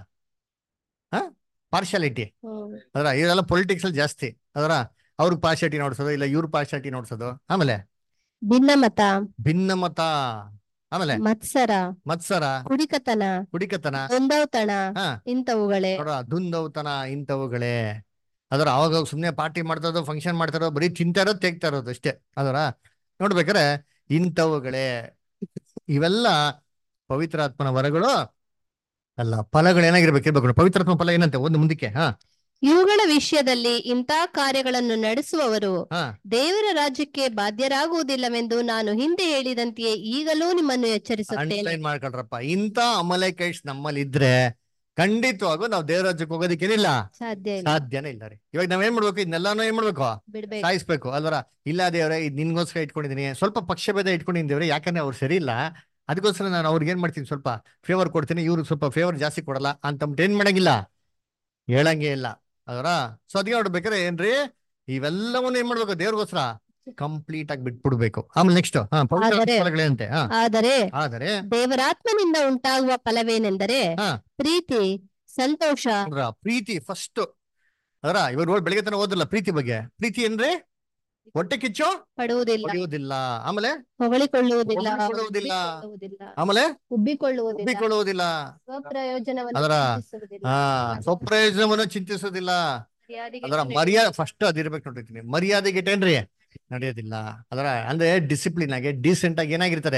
ಹಾ ಪಾರ್ಶಾಲಿಟಿ ಹ್ಮ್. ಅದರ ಇದೆಲ್ಲ ಪೊಲಿಟಿಕ್ಸ್ ಅಲ್ಲಿ ಜಾಸ್ತಿ ಅದರ ಅವ್ರಿಗೆ ಪಾರ್ಶಾಲಿಟಿ ನೋಡ್ಸೋದು ಇಲ್ಲ ಇವ್ರ ಪಾರ್ಶಾಲಿಟಿ ನೋಡ್ಸೋದು ಆಮೇಲೆ ಭಿನ್ನಮತ ಭಿನ್ನಮತ ಆಮೇಲೆ ಮತ್ಸರ ಮತ್ಸರ ಕುಡಿಕತನ ಕುಡಿಕತನ ಒಂದವತನ ಹಾ ಇಂಥವುಗಳೇ ನೋಡ್ರ ದುಂದೌತನ ಇಂಥವುಗಳೇ ಅದರ ಅವಾಗ ಸುಮ್ನೆ ಪಾರ್ಟಿ ಮಾಡ್ತಾರೋ ಫಂಕ್ಷನ್ ಮಾಡ್ತಾರೋ ಬರೀ ತಿಂತಾರೋ ತೆಗ್ತಾ ಇರೋದು ಅಷ್ಟೇ ಅದರ ನೋಡ್ಬೇಕಾರೆ ಇಂಥವುಗಳೇ ಇವೆಲ್ಲ ಪವಿತ್ರಾತ್ಮನ ವರಗಳು ಅಲ್ಲ ಫಲಗಳು ಏನಾಗಿರ್ಬೇಕು ಇರ್ಬೇಕು ಪವಿತ್ರಾತ್ಮ ಫಲ ಏನಂತೆ ಒಂದು ಮುಂದಕ್ಕೆ ಹಾ ಇವುಗಳ ವಿಷಯದಲ್ಲಿ ಇಂಥ ಕಾರ್ಯಗಳನ್ನು ನಡೆಸುವವರು ಹಾ ದೇವರ ರಾಜ್ಯಕ್ಕೆ ಬಾಧ್ಯರಾಗುವುದಿಲ್ಲವೆಂದು ನಾನು ಹಿಂದೆ ಹೇಳಿದಂತೆಯೇ ಈಗಲೂ ನಿಮ್ಮನ್ನು ಎಚ್ಚರಿಸುತ್ತೇನೆ ಅಂಡರ್ಲೈನ್ ಮಾಡ್ಕೊಳ್ರಪ್ಪ ಇಂಥ ಅಮಲೈಕೈಟ್ಸ್ ನಮ್ಮಲ್ಲಿ ಇದ್ರೆ ಖಂಡಿತವಾಗೂ ನಾವು ದೇವರಾಜ್ಯಕ್ಕೆ ಹೋಗೋದಕ್ಕೇನಿಲ್ಲ ಸಾಧ್ಯ ಇಲ್ಲ ಸಾಧ್ಯನೇ ಇಲ್ಲ ರೀ ಇವಾಗ ನಾವೇನ್ ಮಾಡ್ಬೇಕು ಇದನ್ನೆಲ್ಲಾನು ಏನ್ ಮಾಡ್ಬೇಕು ಬಿಡ್ಬೇಕು ಸಾಯಿಸ್ಬೇಕು ಅಲ್ವರ ಇಲ್ಲ ದೇವ್ರೆ ಇದು ನಿನ್ಗೋಸ್ಕರ ಇಟ್ಕೊಂಡಿದ್ದೀನಿ ಸ್ವಲ್ಪ ಪಕ್ಷಭೇದ ಇಟ್ಕೊಂಡಿದ್ದೀನಿ ದೇವ್ರೆ ಯಾಕಂದ್ರೆ ಅವ್ರು ಸರಿ ಇಲ್ಲ ಅದಕ್ಕೋಸ್ಕರ ನಾನು ಅವ್ರಿಗೆ ಏನ್ ಮಾಡ್ತೀನಿ ಸ್ವಲ್ಪ ಫೇವರ್ ಕೊಡ್ತೀನಿ ಇವ್ರಿಗೆ ಸ್ವಲ್ಪ ಫೇವರ್ ಜಾಸ್ತಿ ಕೊಡಲ್ಲ ಅಂತಂದ್ಬಿಟ್ಟು ಏನ್ ಮಾಡಂಗಿಲ್ಲ ಹೇಳಂಗೇ ಇಲ್ಲ ಅದರ ಸೊ ಅದಕ್ಕೆ ನೋಡ್ಬೇಕಾದ್ರೆ ಏನ್ರಿ ಇವೆಲ್ಲವನ್ನ ಏನ್ ಮಾಡ್ಬೇಕು ದೇವ್ರಿಗೋಸ್ಕರ ಕಂಪ್ಲೀಟ್ ಆಗಿ ಬಿಟ್ಬಿಡ್ಬೇಕು ಆಮೇಲೆ ನೆಕ್ಸ್ಟ್ ಹಾ ಪವಿತ್ರ ಆದರೆ- ಫಲಗಳೇನಂತೆ ಹಾ ಆದರೆ ಆದರೆ ದೇವರಾತ್ಮನಿಂದ ಉಂಟಾಗುವ ಫಲವೇನೆಂದರೆ ಹಾ. ಪ್ರೀತಿ ಸಂತೋಷ ನೋಡ್ರ ಪ್ರೀತಿ ಫಸ್ಟ್ ಅದರ ಇವಾಗ ನೋಡಿ ಬೆಳಗ್ಗೆ ತನ ಓದಿಲ್ಲ ಪ್ರೀತಿ ಬಗ್ಗೆ ಪ್ರೀತಿ ಅಂದ್ರೆ ಹೊಟ್ಟೆ ಕಿಚ್ಚು ಪಡುವುದಿಲ್ಲ ಹೊಡೆಯುವುದಿಲ್ಲ ಆಮೇಲೆ ಹೊಗಳಿಕೊಳ್ಳುವುದಿಲ್ಲ ಹೊಗಳಿಕೊಳ್ಳುವುದಿಲ್ಲ. ಉಬ್ಬಿಕೊಳ್ಳುವುದಿಲ್ಲ, ಆಮೇಲೆ ಉಬ್ಬಿಕೊಳ್ಳುವುದಿಲ್ಲ ಉಬ್ಬಿಕೊಳ್ಳುವುದಿಲ್ಲ ಸ್ವಪ್ರಯೋಜನವನ್ನು ಅದರ ಚಿಂತಿಸುವುದಿಲ್ಲ. ಆ ಸ್ವಪ್ರಯೋಜನವನ್ನು ಚಿಂತಿಸೋದಿಲ್ಲ ಮರ್ಯಾದೆಗೆ ಅದರ ನಡೆಯುವುದಿಲ್ಲ. ಮರ್ಯಾದೆ ಫಸ್ಟ್ ಅದಿರ್ಬೇಕು ನೋಡಿರ್ತೀನಿ ಮರ್ಯಾದೆಗೆ ಏನ್ರಿ ನಡೆಯೋದಿಲ್ಲ ಅದರ ಅಂದ್ರೆ ಡಿಸಿಪ್ಲಿನ್ ಆಗಿ ಡೀಸೆಂಟ್ ಆಗಿ ಏನಾಗಿರ್ತಾರೆ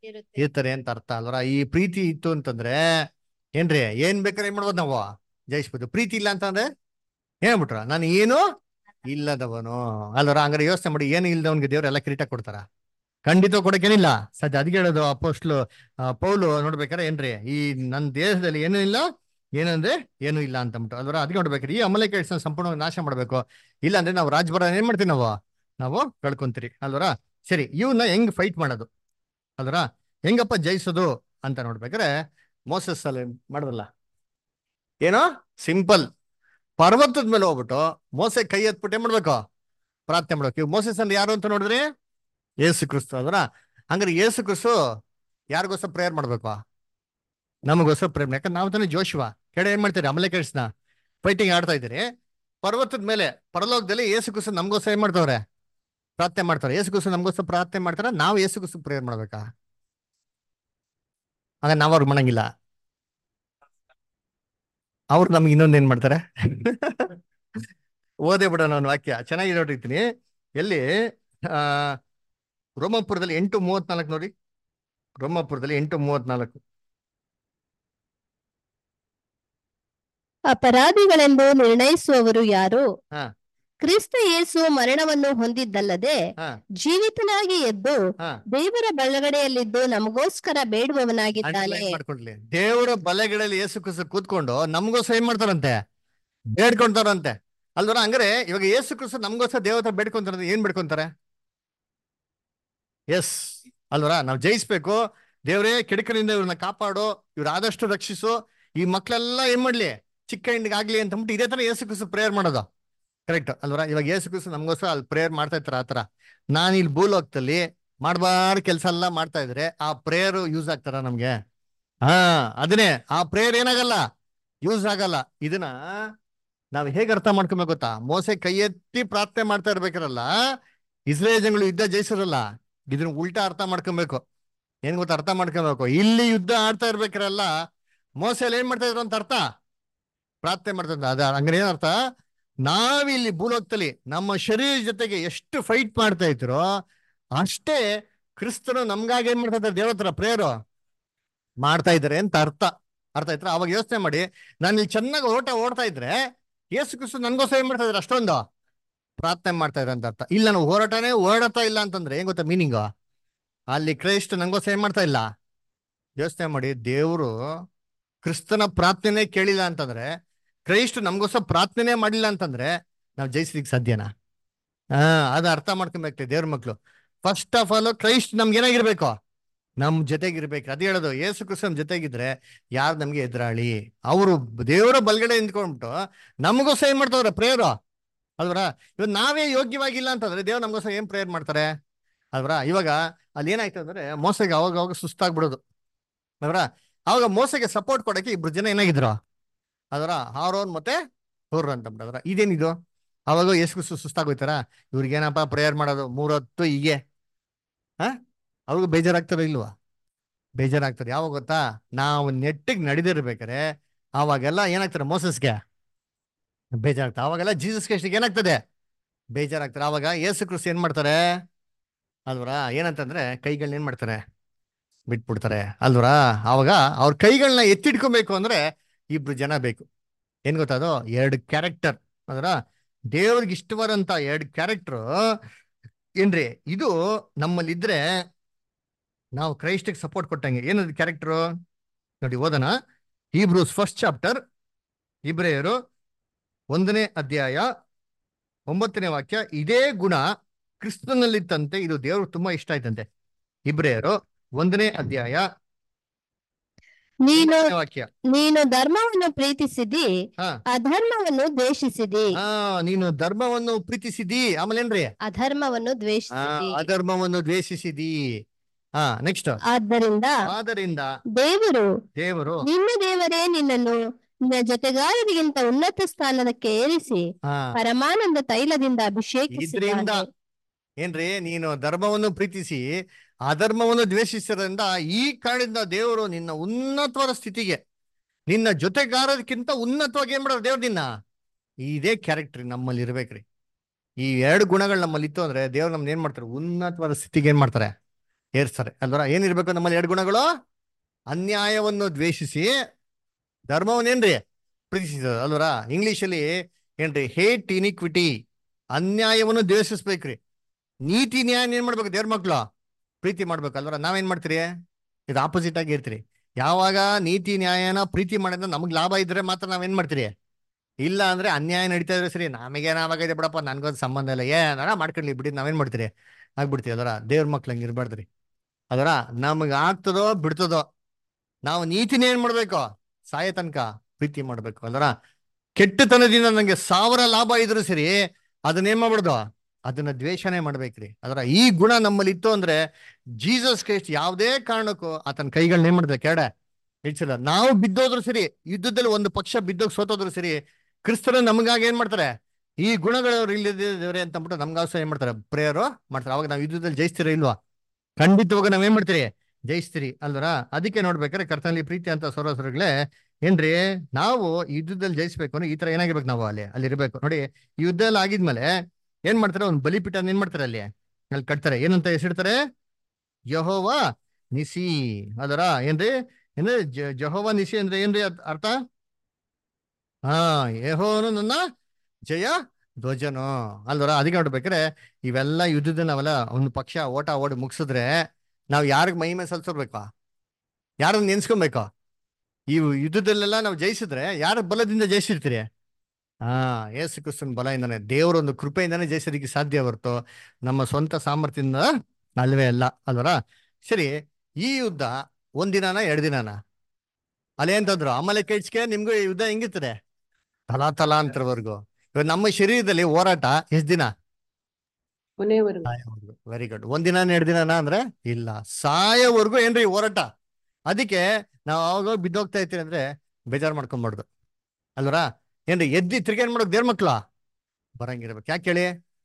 ಇರುತ್ತೆ ಇರ್ತಾರೆ ಅಂತ ಅರ್ಥ ಅಲ್ವರ ಈ ಪ್ರೀತಿ ಇತ್ತು ಅಂತಂದ್ರೆ ಏನ್ರಿ ಏನ್ ಬೇಕಾದ್ರೆ ಏನ್ ಮಾಡ್ಬೋದು ನಾವು ಜಯಿಸ್ಬೋದು ಪ್ರೀತಿ ಇಲ್ಲ ಅಂತಂದ್ರೆ ಏನ್ಬಿಟ್ರ ನಾನು ಏನು ಇಲ್ಲದವನು ಅಲ್ವರ ಹಂಗಾರೆ ಯೋಚನೆ ಮಾಡಿ ಏನು ಇಲ್ಲದವನ್ಗೆ ದೇವ್ರು ಎಲ್ಲ ಕಿರೀಟ ಕೊಡ್ತಾರ ಖಂಡಿತ ಕೊಡಕ್ಕೇನಿಲ್ಲ ಸದ್ಯ ಅದಕ್ಕೆ ಹೇಳೋದು ಅಪೋಸ್ಟ್ಲು ಆ, ಪೌಲು ನೋಡ್ಬೇಕಾರೆ ಏನ್ರಿ ಈ ನನ್ನ ದೇಹದಲ್ಲಿ ಏನೂ ಇಲ್ಲ ಏನಂದ್ರೆ ಏನೂ ಇಲ್ಲ ಅಂತ ಅಂದ್ಬಿಟ್ಟು ಅಲ್ವರ ಅದಕ್ಕೆ ನೋಡ್ಬೇಕ್ರಿ ಈ ಅಮಲೆ ಕೆಲಸ ಸಂಪೂರ್ಣವಾಗಿ ನಾಶ ಮಾಡ್ಬೇಕು ಇಲ್ಲ ಅಂದ್ರೆ ನಾವು ರಾಜ್ಭರ ಏನ್ ಮಾಡ್ತೀವಿ ನಾವು ನಾವು ಕಳ್ಕೊಂತೀರಿ ಅಲ್ವರ ಸರಿ ಇವನ್ನ ಹೆಂಗ್ ಫೈಟ್ ಮಾಡೋದು ಅಲ್ವರ ಹೆಂಗಪ್ಪ ಜಯಿಸೋದು ಅಂತ ನೋಡ್ಬೇಕಾದ್ರೆ ಮೋಸಸ್ ಅಲ್ಲಿ ಮಾಡಿದ್ರಲ್ಲ ಏನೋ ಸಿಂಪಲ್ ಪರ್ವತದ ಮೇಲೆ ಹೋಗ್ಬಿಟ್ಟು ಮೋಸೆ ಕೈ ಎತ್ಬಿಟ್ಟು ಏನ್ ಮಾಡ್ಬೇಕು ಪ್ರಾರ್ಥನೆ ಮಾಡ್ಬೇಕು ಇವ್ ಮೋಸಸ್ ಅಲ್ಲಿ ಯಾರು ಅಂತ ನೋಡಿದ್ರಿ ಏಸು ಕ್ರಿಸ್ತು ಅದ್ರ ಹಂಗಾರೆ ಏಸು ಕ್ರಿಸ್ತು ಯಾರಿಗೋಸ್ಕರ ಪ್ರೇಯರ್ ಮಾಡ್ಬೇಕು ನಮಗೋಸ್ಕರ ಪ್ರೇಯರ್ ಯಾಕಂದ್ರೆ ನಾವು ತಾನೇ ಜೋಶುವ ಕೆಡೆ ಏನ್ ಮಾಡ್ತೀರಿ ಅಮಲೆ ಕೆಲ್ಸನ ಫೈಟಿಂಗ್ ಆಡ್ತಾ ಇದ್ದೀರಿ ಪರ್ವತದ ಮೇಲೆ ಪರಲೋಕದಲ್ಲಿ ಏಸು ಕ್ರಿಸ್ತು ನಮಗೋಸ್ಕರ ಏನ್ ಮಾಡ್ತಾವ್ರೆ ಪ್ರಾರ್ಥನೆ ಮಾಡ್ತಾರೆ ಏಸು ಕ್ರಿಸ್ತು ನಮಗೋಸ್ಕರ ಪ್ರಾರ್ಥನೆ ಮಾಡ್ತಾರೆ ನಾವು ಏಸು ಕ್ರಿಸ್ತು ಪ್ರೇಯರ್ ಮಾಡ್ಬೇಕಾ ಆಗ ನಾವ್ ಅವ್ರಿಗೆ ಮಾಡಂಗಿಲ್ಲ ಅವ್ರು ನಮ್ಗೆ ಇನ್ನೊಂದ್ ಏನ್ ಮಾಡ್ತಾರೆ ಓದೇ ಬಿಡ ನಾನು ವಾಕ್ಯ ಚೆನ್ನಾಗಿ ನೋಡಿರ್ತೀನಿ ಎಲ್ಲಿ ಆ ರೋಮಪುರದಲ್ಲಿ ಎಂಟು ಮೂವತ್ನಾಲ್ಕು ನೋಡಿ ರೋಮಪುರದಲ್ಲಿ ಎಂಟು ಮೂವತ್ನಾಲ್ಕು ಅಪರಾಧಿಗಳೆಂದು ನಿರ್ಣಯಿಸುವವರು ಯಾರು ಹಾ. ಕ್ರಿಸ್ತ ಯೇಸು ಮರಣವನ್ನು ಹೊಂದಿದ್ದಲ್ಲದೆ ಹಾ ಜೀವಿತನಾಗಿ ಎದ್ದು ಹಾ ದೇವರ ಬಲಗಡೆಯಲ್ಲಿದ್ದು ನಮಗೋಸ್ಕರ ಬೇಡುವವನಾಗಿದ್ದಾನೆ ಅಂಡರ್ಲೈನ್ ಮಾಡ್ಕೊಂಡ್ಲಿ ದೇವರ ಬಲೆಗಳಲ್ಲಿ ಏಸು ಕುಸು ಕೂತ್ಕೊಂಡು ನಮಗೋಸ್ಕರ ಏನ್ ಮಾಡ್ತಾರಂತೆ ಬೇಡ್ಕೊಂತಾರಂತೆ ಅಲ್ವರ ಹಂಗಾರೆ ಇವಾಗ ಏಸು ಕ್ರಿಸ್ತು ನಮಗೋಸ್ಕರ ದೇವರ ಬೇಡ್ಕೊಂತಾರ ಏನ್ ಬೇಡ್ಕೊಂತಾರೆ ಎಸ್ ಅಲ್ವರ ನಾವು ಜಯಿಸ್ಬೇಕು ದೇವರೇ ಕೆಡುಕರಿಂದ ಇವ್ರನ್ನ ಕಾಪಾಡು ಇವ್ರ ಆದಷ್ಟು ರಕ್ಷಿಸು ಈ ಮಕ್ಳೆಲ್ಲ ಏನ್ ಮಾಡ್ಲಿ ಚಿಕ್ಕ ಹಿಂಡಿಗೆ ಆಗ್ಲಿ ಅಂತ ಅಂದ್ಬಿಟ್ಟು ಇದೇ ತರ ಏಸು ಕ್ರಿಸ್ತು ಪ್ರೇಯರ್ ಮಾಡೋದು ಕರೆಕ್ಟ್ ಅಲ್ವರ ಇವಾಗ ಏಸು ಕ್ರಿಸ್ತು ನಮಗೋಸ್ಕರ ಅಲ್ಲಿ ಪ್ರೇಯರ್ ಮಾಡ್ತಾ ಇರ್ತಾರ ಆತರ ನಾನು ಇಲ್ಲಿ ಭೂಲೋಕದಲ್ಲಿ ಮಾಡಬಾರ್ದು ಕೆಲಸ ಎಲ್ಲ ಮಾಡ್ತಾ ಇದ್ರೆ ಆ ಪ್ರೇಯರ್ ಯೂಸ್ ಆಗ್ತಾರ ನಮ್ಗೆ ಹಾ ಅದನ್ನೇ ಆ ಪ್ರೇಯರ್ ಏನಾಗಲ್ಲ ಯೂಸ್ ಆಗಲ್ಲ ಇದನ್ನ ನಾವ್ ಹೇಗ್ ಅರ್ಥ ಮಾಡ್ಕೊಬೇಕು ಗೊತ್ತಾ ಮೋಸೆ ಕೈ ಎತ್ತಿ ಪ್ರಾರ್ಥನೆ ಮಾಡ್ತಾ ಇರ್ಬೇಕಿರಲ್ಲ ಇಸ್ರೇಲ್ ಜನಗಳು ಯುದ್ಧ ಜಯಿಸಿರಲ್ಲ ಇದನ್ನ ಉಲ್ಟಾ ಅರ್ಥ ಮಾಡ್ಕೊಬೇಕು ಏನ್ ಗೊತ್ತಾ ಅರ್ಥ ಮಾಡ್ಕೊಬೇಕು ಇಲ್ಲಿ ಯುದ್ಧ ಆಡ್ತಾ ಇರ್ಬೇಕಿರಲ್ಲ ಮೋಸೆಯಲ್ಲಿ ಏನ್ ಮಾಡ್ತಾ ಇದ್ರು ಅಂತ ಅರ್ಥ ಪ್ರಾರ್ಥನೆ ಮಾಡ್ತಾ ಇದ್ರು ಅದ ಹಂಗಾರೆ ಏನ್ ಅರ್ಥ ನಾವಿಲ್ಲಿ ಭೂಲೋಕದಲ್ಲಿ ನಮ್ಮ ಶರೀರ ಜೊತೆಗೆ ಎಷ್ಟು ಫೈಟ್ ಮಾಡ್ತಾ ಇದ್ರೋ ಅಷ್ಟೇ ಕ್ರಿಸ್ತನು ನಮ್ಗಾಗಿ ಏನ್ ಮಾಡ್ತಾ ಇದ್ದಾರೆ ದೇವ್ರ ಹತ್ರ ಪ್ರೇಯರು ಮಾಡ್ತಾ ಇದ್ದಾರೆ ಅಂತ ಅರ್ಥ ಅರ್ಥ ಆಯ್ತಾ ಅವಾಗ ಯೋಚನೆ ಮಾಡಿ ನಾನು ಇಲ್ಲಿ ಚೆನ್ನಾಗಿ ಓಟ ಓಡ್ತಾ ಇದ್ರೆ ಯೇಸು ಕ್ರಿಸ್ತು ನನ್ಗೋಸ್ಕರ ಏನ್ ಮಾಡ್ತಾ ಇದ್ದಾರೆ ಅಷ್ಟೊಂದು ಪ್ರಾರ್ಥನೆ ಮಾಡ್ತಾ ಇದ್ದಾರೆ ಅಂತ ಅರ್ಥ ಇಲ್ಲ ನಾನು ಹೋರಾಟನೇ ಓಡಾಡ್ತಾ ಇಲ್ಲ ಅಂತಂದ್ರೆ ಏನ್ ಗೊತ್ತಾ ಮೀನಿಂಗ್ ಅಲ್ಲಿ ಕ್ರೈಸ್ಟ್ ನಂಗೋಸ್ಕರ ಏನ್ ಮಾಡ್ತಾ ಇಲ್ಲ ಯೋಚನೆ ಮಾಡಿ ದೇವರು ಕ್ರಿಸ್ತನ ಪ್ರಾರ್ಥನೆ ಕೇಳಿಲ್ಲ ಅಂತಂದ್ರೆ ಕ್ರೈಸ್ಟ್ ನಮ್ಗೋಸ್ಕರ ಪ್ರಾರ್ಥನೆ ಮಾಡಿಲ್ಲ ಅಂತಂದ್ರೆ ನಾವು ಜಯಿಸ್ಲಿಕ್ಕೆ ಸಾಧ್ಯನಾ ಹಾ ಅದು ಅರ್ಥ ಮಾಡ್ಕೊಬೇಕು ದೇವ್ರ ಮಕ್ಳು ಫಸ್ಟ್ ಆಫ್ ಆಲ್ ಕ್ರೈಸ್ಟ್ ನಮ್ಗೆ ಏನಾಗಿರ್ಬೇಕು ನಮ್ ಜೊತೆಗಿರ್ಬೇಕು ಅದೇ ಹೇಳೋದು ಯೇಸು ಕ್ರಿಸ್ತ ನಮ್ ಜೊತೆಗಿದ್ರೆ ಯಾರು ನಮ್ಗೆ ಎದುರಾಳಿ ಅವರು ದೇವರ ಬಲ್ಗಡೆ ನಿಂತ್ಕೊಂಡ್ಬಿಟ್ಟು ನಮಗೋಸ್ಕರ ಏನ್ ಮಾಡ್ತಾವ್ರೆ ಪ್ರೇಯರ್ ಅಲ್ವರ ಇವಾಗ ನಾವೇ ಯೋಗ್ಯವಾಗಿಲ್ಲ ಅಂತಂದ್ರೆ ದೇವ್ರು ನಮಗೋಸ್ಕರ ಏನ್ ಪ್ರೇಯರ್ ಮಾಡ್ತಾರೆ ಅಲ್ವರ ಇವಾಗ ಅಲ್ಲಿ ಏನಾಯ್ತು ಅಂದ್ರೆ ಮೋಸಗೆ ಅವಾಗ ಅವಾಗ ಸುಸ್ತಾಗ್ಬಿಡೋದು ಅಲ್ವರ ಅವಾಗ ಮೋಸಗೆ ಸಪೋರ್ಟ್ ಕೊಡಕ್ಕೆ ಇಬ್ರು ಜನ ಏನಾಗಿದ್ರು ಅದರ ಹಾರೋನ್ ಮತ್ತೆ ಹೋರ್ ಅಂತ ಬಿಡದ್ರ ಇದೇನಿದು ಅವಾಗ ಎಷ್ಟು ಸುಸ್ತಾಗೋಯ್ತಾರ ಇವ್ರಿಗೇನಪ್ಪ ಪ್ರೇಯರ್ ಮಾಡೋದು ಮೂರೊತ್ತು ಹೀಗೆ ಹಾ ಅವ್ರಿಗೂ ಬೇಜಾರಾಗ್ತಾರ ಇಲ್ವಾ ಬೇಜಾರಾಗ್ತದೆ ಯಾವಾಗ ಗೊತ್ತಾ ನಾವು ನೆಟ್ಟಿಗೆ ನಡೆದಿರ್ಬೇಕಾರೆ ಅವಾಗೆಲ್ಲ ಏನಾಗ್ತಾರೆ ಮೋಸಸ್ಗೆ ಬೇಜಾರಾಗ್ತದೆ ಅವಾಗೆಲ್ಲ ಜೀಸಸ್ ಕ್ರೈಸ್ಟಿಗೆ ಏನಾಗ್ತದೆ ಬೇಜಾರಾಗ್ತಾರೆ ಅವಾಗ ಯೇಸು ಕ್ರಿಸ್ತ ಏನ್ ಮಾಡ್ತಾರೆ ಅಲ್ವರಾ ಏನಂತಂದ್ರೆ ಕೈಗಳನ್ನ ಏನ್ ಮಾಡ್ತಾರೆ ಬಿಟ್ಬಿಡ್ತಾರೆ ಅಲ್ವರಾ ಅವಾಗ ಅವ್ರ ಕೈಗಳನ್ನ ಎತ್ತಿಡ್ಕೊಬೇಕು ಅಂದ್ರೆ ಇಬ್ರು ಜನ ಬೇಕು ಏನ್ ಗೊತ್ತಾ ಅದು ಎರಡು ಕ್ಯಾರೆಕ್ಟರ್ ಅದರ ದೇವ್ರಿಗೆ ಇಷ್ಟವಾದಂತ ಎರಡು ಕ್ಯಾರೆಕ್ಟರ್ ಏನ್ರಿ ಇದು ನಮ್ಮಲ್ಲಿ ಇದ್ರೆ ನಾವು ಕ್ರೈಸ್ಟಿಗೆ ಸಪೋರ್ಟ್ ಕೊಟ್ಟಂಗೆ ಏನದು ಕ್ಯಾರೆಕ್ಟರ್ ನೋಡಿ ಓದೋಣ ಹೀಬ್ರೂಸ್ ಫಸ್ಟ್ ಚಾಪ್ಟರ್ ಇಬ್ರೆಯರು ಒಂದನೇ ಅಧ್ಯಾಯ ಒಂಬತ್ತನೇ ವಾಕ್ಯ ಇದೇ ಗುಣ ಕ್ರಿಸ್ತನಲ್ಲಿತ್ತಂತೆ ಇದು ದೇವ್ರು ತುಂಬಾ ಇಷ್ಟ ಆಯ್ತಂತೆ ಇಬ್ರೆಯರು ಒಂದನೇ ಅಧ್ಯಾಯ ನೀನು ಒಂಬತ್ತನೇ ವಾಕ್ಯ ನೀನು ಧರ್ಮವನ್ನು ಪ್ರೀತಿಸಿದಿ ಹಾ ಅಧರ್ಮವನ್ನು ದ್ವೇಷಿಸಿದಿ ಆ ನೀನು ಧರ್ಮವನ್ನು ಪ್ರೀತಿಸಿದಿ ಆಮೇಲೆ ಏನ್ರಿ ಅಧರ್ಮವನ್ನು ಆ ದ್ವೇಷಿಸಿದಿ ಅಧರ್ಮವನ್ನು ದ್ವೇಷಿಸಿದಿ ಹಾ ನೆಕ್ಸ್ಟ್ ಆದ್ದರಿಂದ ಆದ್ದರಿಂದ ದೇವರು ದೇವರು ನಿನ್ನ ದೇವರೇ ನಿನ್ನನ್ನು ನಿನ್ನ ಜೊತೆಗಾರರಿಗಿಂತ ಉನ್ನತ ಸ್ಥಾನಕ್ಕೆ ಏರಿಸಿ ಹಾ ಪರಮಾನಂದ ತೈಲದಿಂದ ಅಭಿಷೇಕಿಸಿದ್ದಾನೆ ಇದ್ರಿಂದ ಏನ್ರಿ ನೀನು ಧರ್ಮವನ್ನು ಪ್ರೀತಿಸಿ ಅಧರ್ಮವನ್ನು ದ್ವೇಷಿಸಿದ್ರಿಂದ ಈ ಕಾರಣದಿಂದ ದೇವರು ನಿನ್ನ ಉನ್ನತವಾದ ಸ್ಥಿತಿಗೆ ನಿನ್ನ ಜೊತೆಗಾರದಕ್ಕಿಂತ ಉನ್ನತವಾಗಿ ಏನ್ ಮಾಡೋರು ದೇವ್ರು ನಿನ್ನ ಇದೇ ಕ್ಯಾರೆಕ್ಟರ್ ನಮ್ಮಲ್ಲಿ ಇರ್ಬೇಕ್ರಿ ಈ ಎರಡು ಗುಣಗಳು ನಮ್ಮಲ್ಲಿ ಇತ್ತು ಅಂದ್ರೆ ದೇವ್ರು ನಮ್ನ ಏನ್ ಮಾಡ್ತಾರೆ ಉನ್ನತವಾದ ಸ್ಥಿತಿಗೆ ಏನ್ ಮಾಡ್ತಾರೆ ಏರ್ಸ್ತಾರೆ ಅಲ್ವರ ಏನಿರ್ಬೇಕು ನಮ್ಮಲ್ಲಿ ಎರಡು ಗುಣಗಳು ಅನ್ಯಾಯವನ್ನು ದ್ವೇಷಿಸಿ ಧರ್ಮವನ್ನೇನ್ರಿ ಪ್ರೀತಿಸಿದ ಅಲ್ವರ ಇಂಗ್ಲಿಷಲ್ಲಿ ಏನ್ರಿ ಹೇಟ್ ಇನಿಕ್ವಿಟಿ ಅನ್ಯಾಯವನ್ನು ದ್ವೇಷಿಸ್ಬೇಕ್ರಿ ನೀತಿ ನ್ಯಾಯ ಏನ್ ಮಾಡ್ಬೇಕು ದೇವ್ರ ಮಕ್ಳು ಪ್ರೀತಿ ಮಾಡ್ಬೇಕು ಅಲ್ವರ ನಾವೇನ್ ಮಾಡ್ತೀರಿ ಇದು ಆಪೋಸಿಟ್ ಆಗಿ ಇರ್ತೀರಿ ಯಾವಾಗ ನೀತಿ ನ್ಯಾಯನ ಪ್ರೀತಿ ಮಾಡಿದ್ರೆ ನಮಗ್ ಲಾಭ ಇದ್ರೆ ಮಾತ್ರ ನಾವೇನ್ ಮಾಡ್ತೀರಿ ಇಲ್ಲ ಅಂದ್ರೆ ಅನ್ಯಾಯ ನಡೀತಾ ಇದ್ರೆ ಸರಿ ನಮಗೇನ ಆವಾಗಿದೆ ಬಿಡಪ್ಪ ನನ್ಗೊಂದು ಸಂಬಂಧ ಇಲ್ಲ ಏನಾರ ಮಾಡ್ಕೊಳ್ಳಿ ಬಿಡಿ ನಾವೇನ್ ಮಾಡ್ತೀರಿ ಆಗ್ಬಿಡ್ತೀವಿ ಅದರ ದೇವ್ರ ಮಕ್ಳು ಹಂಗೆ ಇರ್ಬಾರ್ದ್ರಿ ಅದರ ನಮಗ್ ಆಗ್ತದೋ ಬಿಡ್ತದೋ ನಾವು ನೀತಿನ ಏನ್ ಮಾಡ್ಬೇಕು ಸಾಯ ತನಕ ಪ್ರೀತಿ ಮಾಡ್ಬೇಕು ಅದರ ಕೆಟ್ಟತನದಿಂದ ನಂಗೆ ಸಾವಿರ ಲಾಭ ಇದ್ರು ಸರಿ ಅದನ್ನ ಏನ್ ಮಾಡ್ಬಿಡ್ದು ಅದನ್ನ ದ್ವೇಷನೇ ಮಾಡ್ಬೇಕ್ರಿ ಅದರ ಈ ಗುಣ ನಮ್ಮಲ್ಲಿ ಇತ್ತು ಅಂದ್ರೆ ಜೀಸಸ್ ಕ್ರೈಸ್ಟ್ ಯಾವುದೇ ಕಾರಣಕ್ಕೂ ಆತನ ಕೈಗಳನ್ನ ಏನ್ ಮಾಡಿದ್ರೆ ಕೆಡೆ ಇಡ್ಸಿಲ್ಲ ನಾವು ಬಿದ್ದೋದ್ರು ಸರಿ ಯುದ್ಧದಲ್ಲಿ ಒಂದು ಪಕ್ಷ ಬಿದ್ದೋಗ್ ಸೋತೋದ್ರು ಸರಿ ಕ್ರಿಸ್ತರು ನಮಗಾಗಿ ಏನ್ ಮಾಡ್ತಾರೆ ಈ ಗುಣಗಳು ಇಲ್ಲದಿದ್ದಾರೆ ಅಂತ ಅಂದ್ಬಿಟ್ಟು ನಮ್ಗಾಸ ಏನ್ ಮಾಡ್ತಾರೆ ಪ್ರೇಯರು ಮಾಡ್ತಾರೆ ಅವಾಗ ನಾವು ಯುದ್ಧದಲ್ಲಿ ಜಯಿಸ್ತೀರಾ ಇಲ್ವಾ ಖಂಡಿತವಾಗ ನಾವೇನ್ ಮಾಡ್ತೀರಿ ಜಯಿಸ್ತೀರಿ ಅಲ್ವರ ಅದಕ್ಕೆ ನೋಡ್ಬೇಕಾದ್ರೆ ಕರ್ತನಲ್ಲಿ ಪ್ರೀತಿ ಅಂತ ಸರೋಸರಗಳೇ ಏನ್ರಿ ನಾವು ಯುದ್ಧದಲ್ಲಿ ಜಯಿಸ್ಬೇಕು ಅಂದ್ರೆ ಈ ತರ ಏನಾಗಿರ್ಬೇಕು ನಾವು ಅಲ್ಲಿ ಅಲ್ಲಿ ಇರ್ಬೇಕು ನೋಡಿ ಈ ಯುದ್ಧ ಎಲ್ಲ ಆಗಿದ್ಮೇಲೆ ಏನ್ ಮಾಡ್ತಾರೆ ಒಂದು ಬಲಿಪೀಠ ಏನ್ ಮಾಡ್ತಾರೆ ಅಲ್ಲಿ ಅಲ್ಲಿ ಕಟ್ತಾರೆ ಏನಂತ ಹೆಸರಿಡ್ತಾರೆ ಯಹೋವ ನಿಸಿ ಅದರ ಏನ್ರಿ ಅಂದ್ರೆ ಜ- ಜಹೋವ ನಿಸಿ ಅಂದ್ರೆ ಏನ್ರಿ ಅದ್ ಅರ್ಥ ಹಾ ಯಹೋವನು ನನ್ನ ಜಯ ಧ್ವಜನು ಅಲ್ವರ ಅದಕ್ಕೆ ನೋಡ್ಬೇಕಾದ್ರೆ ಇವೆಲ್ಲ ಯುದ್ಧದ ನಾವೆಲ್ಲ ಒಂದು ಪಕ್ಷ ಓಟ ಓಡಿ ಮುಗಿಸಿದ್ರೆ ನಾವು ಯಾರಿಗ್ ಮಹಿಮೆ ಸಲ್ಸೋರ್ಬೇಕು ಯಾರನ್ನ ನೆನ್ಸ್ಕೊಬೇಕು ಈ ಯುದ್ಧದಲ್ಲೆಲ್ಲ ನಾವು ಜಯಿಸಿದ್ರೆ ಯಾರ ಬಲದಿಂದ ಜಯಿಸಿರ್ತೀರಿ ಹಾ ಏಸು ಕ್ರಿಸ್ತನ ಬಲದಿಂದಾನೆ ದೇವರೊಂದು ಕೃಪೆಯಿಂದಾನೆ ಜಯಿಸೋದಕ್ಕೆ ಸಾಧ್ಯ ಹೊರತು ನಮ್ಮ ಸ್ವಂತ ಸಾಮರ್ಥ್ಯದಿಂದ ಅಲ್ವೇ ಅಲ್ಲ ಅಲ್ವರ ಸರಿ ಈ ಯುದ್ಧ ಒಂದಿನಾನ ಎರಡು ದಿನಾನ ಅಲ್ಲೇ ಅಂತಂದ್ರು ಆಮೇಲೆ ಕೈಚ್ಗೆ ನಿಮ್ಗೂ ಈ ಯುದ್ಧ ಹೆಂಗಿರ್ತದೆ ತಲಾ ತಲಾಂತರವರೆಗೂ ಇವಾಗ ನಮ್ಮ ಶರೀರದಲ್ಲಿ ಹೋರಾಟ ಎಷ್ಟ್ ದಿನ ಕೊನೆಯವರೆಗೂ ವೆರಿ ಗುಡ್ ಒಂದಿನ ಎರಡು ದಿನನ ಅಂದ್ರೆ ಇಲ್ಲ ಸಾಯೋವರೆಗೂ ಏನ್ರಿ ಹೋರಾಟ ಅದಕ್ಕೆ ನಾವು ಅವಾಗ ಬಿದ್ದೋಗ್ತಾ ಇರ್ತೀವಿ ಅಂದ್ರೆ ಬೇಜಾರ್ ಮಾಡ್ಕೊಂಬಾರ್ದು ಅಲ್ವರಾ ಏನ್ರಿ ಎದ್ದಿ ತಿರ್ಗಿ ಏನ್ ಮಾಡೋಕ್ ದೇವ್ರ ಮಕ್ಳು ಬರಂಗಿರ್ಬೇಕು ಯಾಕೆ ಹೇಳಿ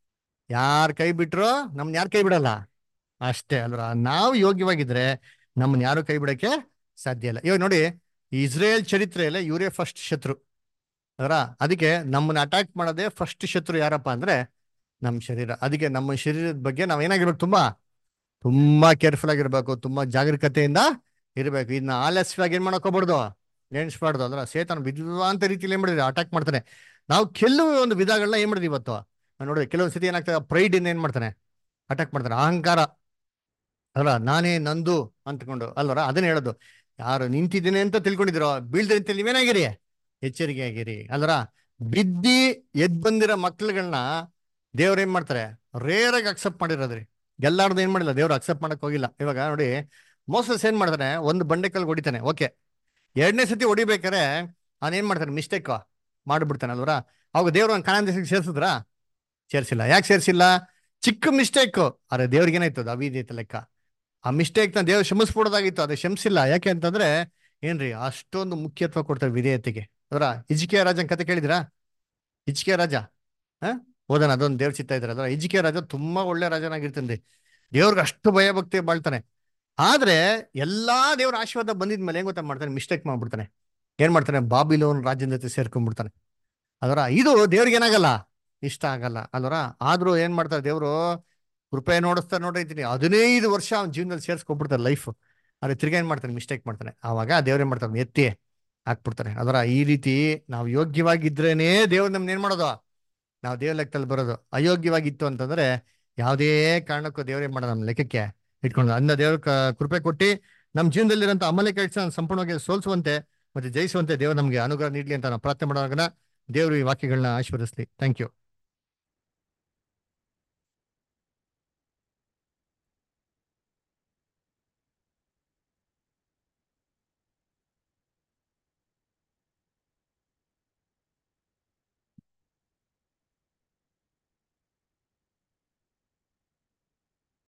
ಯಾರ್ ಕೈ ಬಿಟ್ರು ನಮ್ನ ಯಾರು ಕೈ ಬಿಡಲ್ಲ ಅಷ್ಟೇ ಅಲ್ವರ ನಾವು ಯೋಗ್ಯವಾಗಿದ್ರೆ ನಮ್ಮನ್ನ ಯಾರು ಕೈ ಬಿಡಕ್ಕೆ ಸಾಧ್ಯ ಇಲ್ಲ ಇವಾಗ ನೋಡಿ ಇಸ್ರೇಲ್ ಚರಿತ್ರೆಯಲ್ಲೇ ಇವರೇ ಫಸ್ಟ್ ಶತ್ರು ಅದರ ಅದಕ್ಕೆ ನಮ್ಮನ್ನ ಅಟ್ಯಾಕ್ ಮಾಡೋದೇ ಫಸ್ಟ್ ಶತ್ರು ಯಾರಪ್ಪ ಅಂದ್ರೆ ನಮ್ಮ ಶರೀರ ಅದಕ್ಕೆ ನಮ್ಮ ಶರೀರದ ಬಗ್ಗೆ ನಾವ್ ಏನಾಗಿರ್ಬೇಕು ತುಂಬಾ ತುಂಬಾ ಕೇರ್ಫುಲ್ ಆಗಿರ್ಬೇಕು ತುಂಬಾ ಜಾಗರೂಕತೆಯಿಂದ ಇರ್ಬೇಕು ಇದನ್ನ ಆಲಸ್ಯವಾಗಿ ಏನ್ ಮಾಡಕ್ ಹೋಗ್ಬಾರ್ದು ನೆನ್ಸ್ಬಾರ್ದು ಅದ್ರ ಸೇತನ ವಿದ್ವಾಂತ ರೀತಿಯಲ್ಲಿ ಏನ್ ಮಾಡಿದ್ರೆ ಅಟ್ಯಾಕ್ ಮಾಡ್ತಾನೆ ನಾವು ಕೆಲವು ಒಂದು ವಿಧಗಳನ್ನ ಏನ್ ಮಾಡಿದ್ವಿ ಇವತ್ತು ನಾವ್ ನೋಡಿದ್ರೆ ಕೆಲವೊಂದ್ ಸತಿ ಏನಾಗ್ತದೆ ಪ್ರೈಡ್ ಇಂದ ಏನ್ ಮಾಡ್ತಾನೆ ಅಟ್ಯಾಕ್ ಮಾಡ್ತಾನೆ ಅಹಂಕಾರ ಅಲ್ಲ ನಾನೇ ನಂದು ಅಂತ್ಕೊಂಡು ಅಲ್ವರ ಅದನ್ನ ಹೇಳೋದು ಯಾರು ನಿಂತಿದ್ದೀನಿ ಅಂತ ತಿಳ್ಕೊಂಡಿದಿರೋ ಬೀಳ್ದೆ ಅಂತ ನೀವೇನಾಗಿರಿ ಎಚ್ಚರಿಕೆ ಆಗಿರಿ ಅಲ್ವರ ಬಿದ್ದಿ ಎದ್ ಬಂದಿರೋ ಮಕ್ಳುಗಳನ್ನ ದೇವ್ರ ಏನ್ ಮಾಡ್ತಾರೆ ರೇರ್ ಆಗಿ ಅಕ್ಸೆಪ್ಟ್ ಮಾಡಿರೋದ್ರಿ ಎಲ್ಲಾರ್ದು ಏನ್ ಮಾಡಿಲ್ಲ ದೇವ್ರು ಅಕ್ಸೆಪ್ಟ್ ಮಾಡಕ್ ಹೋಗಿಲ್ಲ ಇವಾಗ ನೋಡಿ ಮೋಸಸ್ ಏನ್ ಮಾಡ್ತಾನೆ ಒಂದು ಬಂಡೆಕಲ್ ಹೊಡಿತಾನೆ ಓಕೆ ಎರಡನೇ ಸತಿ ಹೊಡಿಬೇಕಾರೆ ಅವ್ನ್ ಏನ್ ಮಾಡ್ತಾನೆ ಮಿಸ್ಟೇಕ್ ಮಾಡ್ಬಿಡ್ತಾನೆ ಅಲ್ವರ ಅವಾಗ ದೇವ್ರು ಅವ್ನ ಕಾಣ ದೇಶಕ್ಕೆ ಸೇರ್ಸಿದ್ರಾ ಸೇರ್ಸಿಲ್ಲ ಯಾಕೆ ಸೇರ್ಸಿಲ್ಲ ಚಿಕ್ಕ ಮಿಸ್ಟೇಕ್ ಅರೆ ದೇವ್ರಿಗೆ ಏನಾಯ್ತು ಅವಿದೈತೆ ಲೆಕ್ಕ ಆ ಮಿಸ್ಟೇಕ್ ನ ದೇವ್ರು ಕ್ಷಮಿಸ್ಬಿಡೋದಾಗಿತ್ತು ಅದು ಕ್ಷಮಿಸಿಲ್ಲ ಯಾಕೆ ಅಂತಂದ್ರೆ ಏನ್ರಿ ಅಷ್ಟೊಂದು ಮುಖ್ಯತ್ವ ಕೊಡ್ತಾರೆ ವಿಧೇಯತೆಗೆ ಅದರ ಇಜಿಕೆ ರಾಜನ್ ಕತೆ ಕೇಳಿದ್ರಾ ಇಜಿಕೆ ರಾಜ ಹ ಓದೋಣ ಅದೊಂದು ದೇವ್ರ ಚಿತ್ತ ಇದ್ರೆ ಅದರ ಇಜಿಕೆ ರಾಜ ತುಂಬಾ ಒಳ್ಳೆ ರಾಜನಾಗಿರ್ತಾನೆ ದೇವ್ರಿಗೆ ಅಷ್ಟು ಭಯ ಭಕ್ತಿ ಬಾಳ್ತಾನೆ ಆದ್ರೆ ಎಲ್ಲಾ ದೇವ್ರ ಆಶೀರ್ವಾದ ಬಂದಿದ್ಮೇಲೆ ಹೆಂಗ್ ಗೊತ್ತಾ ಮಾಡ್ತಾನೆ ಮಿಸ್ಟೇಕ್ ಮಾಡ್ಬಿಡ್ತಾನೆ ಏನ್ ಮಾಡ್ತಾನೆ ಬಾಬಿಲೋನ್ ರಾಜ್ಯದ ಜೊತೆ ಸೇರ್ಕೊಂಡ್ಬಿಡ್ತಾನೆ ಅದರ ಇದು ದೇವ್ರಿಗೆ ಏನಾಗಲ್ಲ ಇಷ್ಟ ಆಗಲ್ಲ ಅಲ್ವರ ಆದ್ರೂ ಏನ್ ಮಾಡ್ತಾರೆ ದೇವ್ರು ಕೃಪೆ ನೋಡಿಸ್ತಾರೆ ನೋಡಿದ್ದೀನಿ ಹದಿನೈದು ವರ್ಷ ಅವ್ನ ಜೀವನದಲ್ಲಿ ಸೇರ್ಸ್ಕೊಂಡ್ಬಿಡ್ತಾರೆ ಲೈಫ್ ಆದ್ರೆ ತಿರ್ಗಾ ಏನ್ ಮಾಡ್ತಾನೆ ಮಿಸ್ಟೇಕ್ ಮಾಡ್ತಾನೆ ಆವಾಗ ದೇವ್ರ ಏನ್ ಮಾಡ್ತಾನೆ ಎತ್ತಿ ಹಾಕ್ಬಿಡ್ತಾರೆ ಅದರ ಈ ರೀತಿ ನಾವು ಯೋಗ್ಯವಾಗಿದ್ರೇನೆ ದೇವ್ರ ನಮ್ನ ಏನ್ ಮಾಡೋದು ನಾವು ದೇವ್ರ ಲೆಕ್ಕದಲ್ಲಿ ಬರೋದು ಅಯೋಗ್ಯವಾಗಿತ್ತು ಅಂತಂದ್ರೆ ಯಾವುದೇ ಕಾರಣಕ್ಕೂ ದೇವ್ರ ಏನ್ ಮಾಡೋದು ನಮ್ಮ ಲೆಕ್ಕಕ್ಕೆ ಇಟ್ಕೊಂಡು ಅಂದ ದೇವ್ರ ಕ- ಕೃಪೆ ಕೊಟ್ಟು ನಮ್ಮ ಜೀವನದಲ್ಲಿರೋಂಥ ಅಮಲೆ ಕೆಲಸ ಸಂಪೂರ್ಣವಾಗಿ ಸೋಲಿಸುವಂತೆ ಮತ್ತೆ ಜಯಿಸುವಂತೆ ದೇವ್ರು ನಮಗೆ ಅನುಗ್ರಹ ನೀಡ್ಲಿ ಅಂತ ನಾವು ಪ್ರಾರ್ಥನೆ ಮಾಡೋವಾಗ ದೇವರು ಈ ವಾಕ್ಯಗಳನ್ನ ಆಶೀರ್ವದಿಸ್ಲಿ ಥ್ಯಾಂಕ್ ಯು